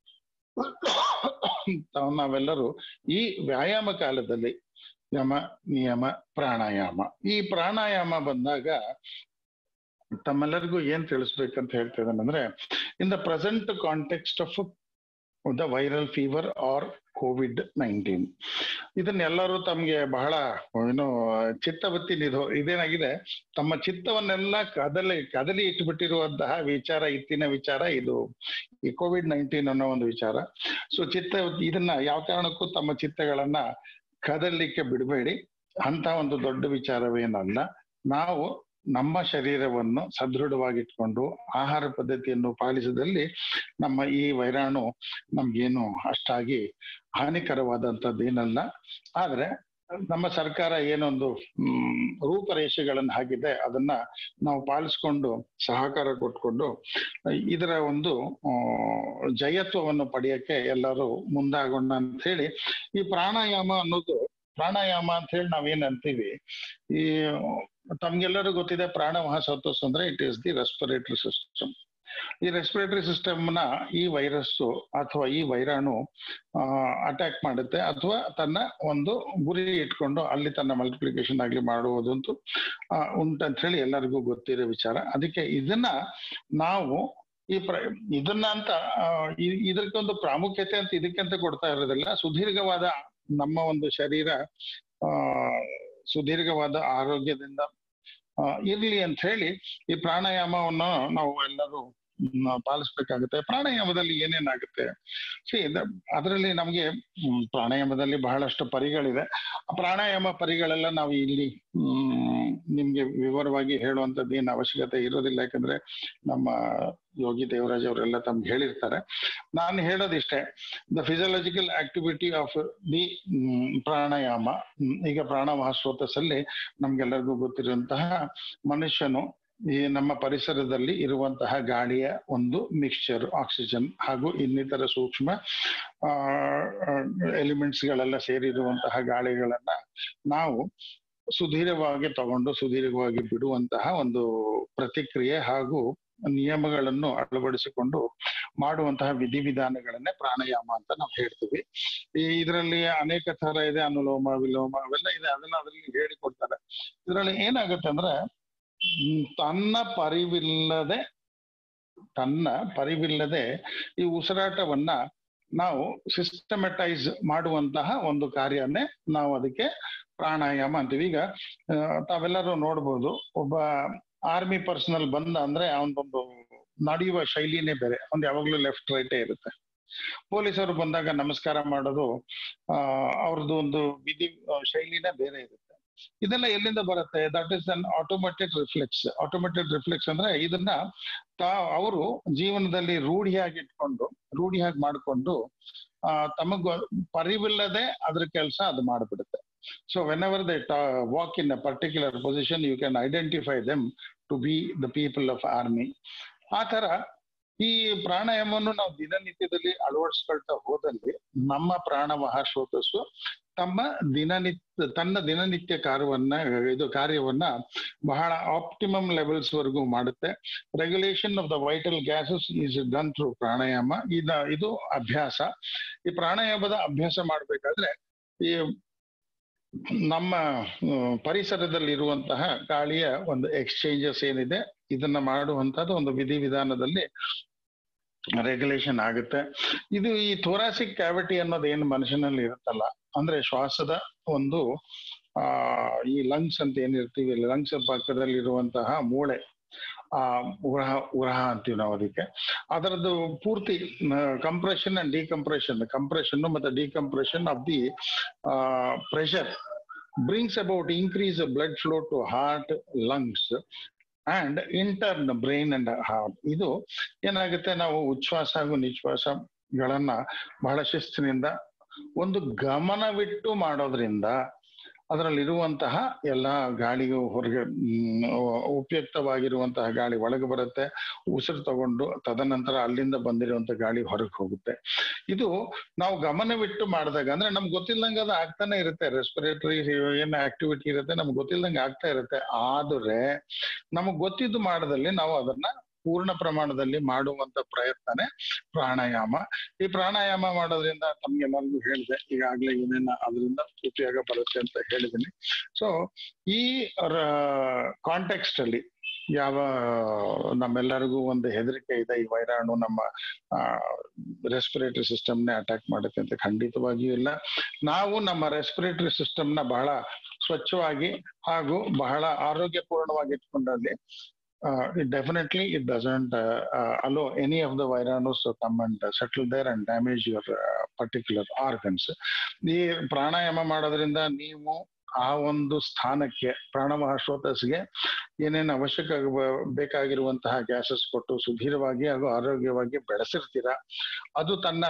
ನಾವೆಲ್ಲರೂ ಈ ವ್ಯಾಯಾಮ ಕಾಲದಲ್ಲಿ ಯಮ ನಿಯಮ ಪ್ರಾಣಾಯಾಮ ಈ ಪ್ರಾಣಾಯಾಮ ಬಂದಾಗ ತಮ್ಮೆಲ್ಲರಿಗೂ ಏನ್ ತಿಳಿಸ್ಬೇಕಂತ ಹೇಳ್ತಾ ಇದ್ದಾನೆ ಅಂದ್ರೆ in the present context of the viral fever or COVID nineteen ಇದನ್ನೆಲ್ಲರೂ ತಮ್ಗೆ ಬಹಳ ಏನು ಚಿತ್ತವತ್ತಿ ನಿಧೋ ಇದೇನಾಗಿದೆ ತಮ್ಮ ಚಿತ್ತವನ್ನೆಲ್ಲ ಕದಲಿ ಕದಲಿ ಇಟ್ಬಿಟ್ಟಿರುವಂತಹ ವಿಚಾರ ಇತ್ತಿನ ವಿಚಾರ ಇದು ಈ ಕೋವಿಡ್ ನೈನ್ಟೀನ್ ಅನ್ನೋ ಒಂದು ವಿಚಾರ ಸೊ ಚಿತ್ತ ಇದನ್ನ ಯಾವ ಕಾರಣಕ್ಕೂ ತಮ್ಮ ಚಿತ್ತಗಳನ್ನ ಕದಲಿಕ್ಕೆ ಬಿಡಬೇಡಿ ಅಂತ ಒಂದು ದೊಡ್ಡ ವಿಚಾರವೇನಲ್ಲ ನಾವು ನಮ್ಮ ಶರೀರವನ್ನು ಸದೃಢವಾಗಿಟ್ಕೊಂಡು ಆಹಾರ ಪದ್ಧತಿಯನ್ನು ಪಾಲಿಸಿದಲ್ಲಿ ನಮ್ಮ ಈ ವೈರಾಣು ನಮ್ಗೇನು ಅಷ್ಟಾಗಿ ಹಾನಿಕರವಾದಂಥದ್ದೇನಲ್ಲ ಆದ್ರೆ ನಮ್ಮ ಸರ್ಕಾರ ಏನೊಂದು ಹ್ಮ್ ರೂಪರೇಷೆಗಳನ್ನು ಹಾಕಿದೆ ಅದನ್ನ ನಾವು ಪಾಲಿಸ್ಕೊಂಡು ಸಹಕಾರ ಕೊಟ್ಕೊಂಡು ಇದರ ಒಂದು ಜಯತ್ವವನ್ನು ಪಡೆಯಕ್ಕೆ ಎಲ್ಲರೂ ಮುಂದಾಗೋಣ ಅಂತ ಹೇಳಿ ಈ ಪ್ರಾಣಾಯಾಮ ಅನ್ನೋದು ಪ್ರಾಣಾಯಾಮ ಅಂತ ಹೇಳಿ ನಾವೇನ್ ಅಂತೀವಿ ಈ ತಮ್ಗೆಲ್ಲರೂ ಗೊತ್ತಿದೆ ಪ್ರಾಣ ಮಹಾಸತ್ವಸ್ ಅಂದ್ರೆ it is the respiratory system ಈ ರೆಸ್ಪಿರೇಟರಿ ಸಿಸ್ಟಮ್ನ ಈ ವೈರಸ್ಸು ಅಥವಾ ಈ ವೈರಾಣು ಅಟ್ಯಾಕ್ ಮಾಡುತ್ತೆ ಅಥವಾ ತನ್ನ ಒಂದು ಗುರಿ ಇಟ್ಕೊಂಡು ಅಲ್ಲಿ ತನ್ನ ಮಲ್ಟಿಪ್ಲಿಕೇಶನ್ ಆಗ್ಲಿ ಮಾಡುವುದಂತೂ ಉಂಟಂತ ಹೇಳಿ ಎಲ್ಲರಿಗೂ ಗೊತ್ತಿರೋ ವಿಚಾರ ಅದಕ್ಕೆ ಇದನ್ನ ನಾವು ಈ ಪ್ರ ಇದನ್ನ ಅಂತ ಇದಕ್ಕೊಂದು ಪ್ರಾಮುಖ್ಯತೆ ಅಂತ ಇದಕ್ಕೆ ಅಂತ ಕೊಡ್ತಾ ಇರೋದಿಲ್ಲ ಸುದೀರ್ಘವಾದ ನಮ್ಮ ಒಂದು ಶರೀರ ಆ ಸುದೀರ್ಘವಾದ ಆರೋಗ್ಯದಿಂದ ಇರ್ಲಿ ಅಂತ ಹೇಳಿ ಈ ಪ್ರಾಣಾಯಾಮವನ್ನು ನಾವು ಎಲ್ಲರೂ ಪಾಲಿಸ್ಬೇಕಾಗುತ್ತೆ ಪ್ರಾಣಾಯಾಮದಲ್ಲಿ ಏನೇನಾಗುತ್ತೆ ಸಿ ಅದರಲ್ಲಿ ನಮಗೆ ಪ್ರಾಣಾಯಾಮದಲ್ಲಿ ಬಹಳಷ್ಟು ಪರಿಗಳಿದೆ ಆ ಪ್ರಾಣಾಯಾಮ ಪರಿಗಳೆಲ್ಲ ನಾವು ಇಲ್ಲಿ ಹ್ಮ್ ನಿಮ್ಗೆ ವಿವರವಾಗಿ ಹೇಳುವಂತದ್ದು ಏನು ಅವಶ್ಯಕತೆ ಇರೋದಿಲ್ಲ ಯಾಕಂದ್ರೆ ನಮ್ಮ ಯೋಗಿ ದೇವರಾಜ್ ಅವರೆಲ್ಲ ತಮ್ಗೆ ಹೇಳಿರ್ತಾರೆ ನಾನು ಹೇಳೋದಿಷ್ಟೇ the physiological activity of the pranayama ಈಗ ಪ್ರಾಣ ಮಹಾಸ್ರೋತಸ್ಸಲ್ಲಿ ನಮ್ಗೆಲ್ಲರಿಗೂ ಗೊತ್ತಿರುವಂತಹ ಮನುಷ್ಯನು ಈ ನಮ್ಮ ಪರಿಸರದಲ್ಲಿ ಇರುವಂತಹ ಗಾಳಿಯ ಒಂದು ಮಿಕ್ಸ್ಚರ್ ಆಕ್ಸಿಜನ್ ಹಾಗೂ ಇನ್ನಿತರ ಸೂಕ್ಷ್ಮ ಆ ಎಲಿಮೆಂಟ್ಸ್ ಗಳೆಲ್ಲ ಸೇರಿರುವಂತಹ ಗಾಳಿಗಳನ್ನ ನಾವು ಸುದೀರ್ಘವಾಗಿ ತಗೊಂಡು ಸುದೀರ್ಘವಾಗಿ ಬಿಡುವಂತಹ ಒಂದು ಪ್ರತಿಕ್ರಿಯೆ ಹಾಗೂ ನಿಯಮಗಳನ್ನು ಅಳವಡಿಸಿಕೊಂಡು ಮಾಡುವಂತಹ ವಿಧಿವಿಧಾನಗಳನ್ನೇ ಪ್ರಾಣಾಯಾಮ ಅಂತ ನಾವು ಹೇಳ್ತೀವಿ ಈ ಇದರಲ್ಲಿ ಅನೇಕ ತರ ಇದೆ ಅನುಲೋಮ ವಿಲೋಮ ಅವೆಲ್ಲ ಇದೆ ಅದನ್ನ ಅದರಲ್ಲಿ ಹೇಳಿಕೊಡ್ತಾರೆ ಇದರಲ್ಲಿ ಏನಾಗುತ್ತೆ ಅಂದ್ರೆ ತನ್ನ ಪರಿವಿಲ್ಲದೆ ತನ್ನ ಪರಿವಿಲ್ಲದೆ ಈ ಉಸಿರಾಟವನ್ನ ನಾವು ಸಿಸ್ಟಮೆಟೈಸ್ ಮಾಡುವಂತಹ ಒಂದು ಕಾರ್ಯನೇ ನಾವು ಅದಕ್ಕೆ ಪ್ರಾಣಾಯಾಮ ಅಂತೀವಿ ಈಗ ತಾವೆಲ್ಲರೂ ನೋಡ್ಬೋದು ಒಬ್ಬ ಆರ್ಮಿ ಪರ್ಸನಲ್ ಬಂದ ಅಂದ್ರೆ ಅವನದೊಂದು ನಡೆಯುವ ಶೈಲಿನೇ ಬೇರೆ ಅವ್ನು ಯಾವಾಗ್ಲೂ ಲೆಫ್ಟ್ ರೈಟೇ ಇರುತ್ತೆ ಪೊಲೀಸರು ಬಂದಾಗ ನಮಸ್ಕಾರ ಮಾಡೋದು ಆ ಅವ್ರದ್ದು ಒಂದು ವಿಧಿ ಶೈಲಿನೇ ಬೇರೆ ಇರುತ್ತೆ ಇದೆಲ್ಲ ಎಲ್ಲಿಂದ ಬರುತ್ತೆ that is an automated reflex automated reflex ಅಂದ್ರೆ ಇದನ್ನ ತಾ ಅವರು ಜೀವನದಲ್ಲಿ ರೂಢಿಯಾಗಿ ಇಟ್ಕೊಂಡು ರೂಢಿಯಾಗಿ ಮಾಡಿಕೊಂಡು ಆ ತಮಗ ಪರಿವಿಲ್ಲದೆ ಅದ್ರ ಕೆಲಸ ಅದು ಮಾಡಿಬಿಡುತ್ತೆ so whenever they walk in a particular position you can identify them to be the people of army ಆ ತರ ಈ ಪ್ರಾಣಾಯಾಮವನ್ನು ನಾವು ದಿನನಿತ್ಯದಲ್ಲಿ ಅಳವಡಿಸ್ಕೊಳ್ತಾ ಹೋದಲ್ಲಿ ನಮ್ಮ ಪ್ರಾಣ ಮಹಾಶ್ರೋತಸ್ಸು ತಮ್ಮ ದಿನನಿತ್ಯ ತನ್ನ ದಿನನಿತ್ಯ ಕಾರ್ಯವನ್ನ ಇದು ಕಾರ್ಯವನ್ನ ಬಹಳ ಆಪ್ಟಿಮಮ್ ಲೆವೆಲ್ಸ್ ವರೆಗೂ ಮಾಡುತ್ತೆ regulation of the vital gases is done through pranayama ಇದ ಇದು ಅಭ್ಯಾಸ ಈ ಪ್ರಾಣಾಯಾಮದ ಅಭ್ಯಾಸ ಮಾಡ್ಬೇಕಾದ್ರೆ ಈ ನಮ್ಮ ಪರಿಸರದಲ್ಲಿ ಇರುವಂತಹ ಗಾಳಿಯ ಒಂದು ಎಕ್ಸ್ಚೇಂಜಸ್ ಏನಿದೆ ಇದನ್ನ ಮಾಡುವಂತದ್ದು ಒಂದು ವಿಧಿವಿಧಾನದಲ್ಲಿ ರೆಗ್ಯುಲೇಷನ್ ಆಗುತ್ತೆ ಇದು ಈ ಥೋರಾಸಿಕ್ ಕ್ಯಾವಿಟಿ ಅನ್ನೋದು ಏನು ಮನುಷ್ಯನಲ್ಲಿ ಇರುತ್ತಲ್ಲ ಅಂದ್ರೆ ಶ್ವಾಸದ ಒಂದು ಆ ಈ ಲಂಗ್ಸ್ ಅಂತ ಏನಿರ್ತೀವಿ ಲಂಗ್ಸ್ ಪಕ್ಕದಲ್ಲಿ ಇರುವಂತಹ ಮೂಳೆ ಆ ಉರಹ ಉರಹ ಅಂತೀವಿ ನಾವು ಅದಕ್ಕೆ ಅದರದ್ದು ಪೂರ್ತಿ ಕಂಪ್ರೆಷನ್ ಅಂಡ್ ಡಿಕಂಪ್ರೆಷನ್ ಕಂಪ್ರೆಷನ್ ಮತ್ತೆ decompression of the pressure brings about increase blood flow to heart lungs and in turn brain and heart ಇದು ಏನಾಗುತ್ತೆ ನಾವು ಉಚ್ಛ್ವಾಸ ಹಾಗೂ ನಿಶ್ವಾಸಗಳನ್ನ ಬಹಳ ಶಿಸ್ತಿನಿಂದ ಒಂದು ಗಮನವಿಟ್ಟು ಮಾಡೋದ್ರಿಂದ ಅದರಲ್ಲಿರುವಂತಹ ಎಲ್ಲ ಗಾಳಿಗೂ ಹೊರಗೆ ಹ್ಮ್, ಉಪಯುಕ್ತವಾಗಿರುವಂತಹ ಗಾಳಿ ಒಳಗೆ ಬರುತ್ತೆ ಉಸಿರು ತಗೊಂಡು ತದನಂತರ ಅಲ್ಲಿಂದ ಬಂದಿರುವಂತ ಗಾಳಿ ಹೊರಗೆ ಹೋಗುತ್ತೆ ಇದು ನಾವು ಗಮನವಿಟ್ಟು ಮಾಡಿದಾಗ ಅಂದ್ರೆ ನಮ್ಗೆ ಗೊತ್ತಿಲ್ಲದಂಗೆ ಅದು ಆಗ್ತಾನೆ ಇರುತ್ತೆ ರೆಸ್ಪಿರೇಟರಿ ಏನ್ ಆಕ್ಟಿವಿಟಿ ಇರುತ್ತೆ ನಮ್ಗೆ ಗೊತ್ತಿಲ್ಲದಂಗೆ ಆಗ್ತಾ ಇರುತ್ತೆ ಆದ್ರೆ ನಮಗ್ ಗೊತ್ತಿದ್ದು ಮಾಡದಲ್ಲಿ ನಾವು ಅದನ್ನ ಪೂರ್ಣ ಪ್ರಮಾಣದಲ್ಲಿ ಮಾಡುವಂತ ಪ್ರಯತ್ನನೇ ಪ್ರಾಣಾಯಾಮ ಈ ಪ್ರಾಣಾಯಾಮ ಮಾಡೋದ್ರಿಂದ ತಮ್ಗೆಲ್ಲರಿಗೂ ಹೇಳಿದೆ ಈಗಾಗ್ಲೇ ಏನೇನ ಅದರಿಂದ ಉಪಯೋಗ ಬರುತ್ತೆ ಅಂತ ಹೇಳಿದ್ದೀನಿ ಸೊ ಈ ಕಾಂಟೆಕ್ಸ್ಟ್ ಅಲ್ಲಿ ಯಾವ ನಮ್ಮೆಲ್ಲರಿಗೂ ಒಂದು ಹೆದರಿಕೆ ಇದೆ ಈ ವೈರಾಣು ನಮ್ಮ ರೆಸ್ಪಿರೇಟರಿ ಸಿಸ್ಟಮ್ನೇ ಅಟ್ಯಾಕ್ ಮಾಡುತ್ತೆ ಅಂತ ಖಂಡಿತವಾಗಿಯೂ ಇಲ್ಲ ನಾವು ನಮ್ಮ ರೆಸ್ಪಿರೇಟರಿ ಸಿಸ್ಟಮ್ನ ಬಹಳ ಸ್ವಚ್ಛವಾಗಿ ಹಾಗೂ ಬಹಳ ಆರೋಗ್ಯಪೂರ್ಣವಾಗಿ ಇಟ್ಕೊಂಡಲ್ಲಿ it definitely it doesn't allow any of the ವೈರಾಣುಸ್ come and settle there and damage your particular organs ಈ ಪ್ರಾಣಾಯಾಮ ಮಾಡೋದ್ರಿಂದ ನೀವು ಆ ಒಂದು ಸ್ಥಾನಕ್ಕೆ ಪ್ರಾಣವಾಹ ಶ್ರೋತಸ್ಗೆ ಏನೇನು ಅವಶ್ಯಕ ಆಗುವ- ಬೇಕಾಗಿರುವಂತಹ ಗ್ಯಾಸಸ್ ಕೊಟ್ಟು ಸುಧೀರವಾಗಿ ಹಾಗೂ ಆರೋಗ್ಯವಾಗಿ ಬೆಳೆಸಿರ್ತೀರ ಅದು ತನ್ನ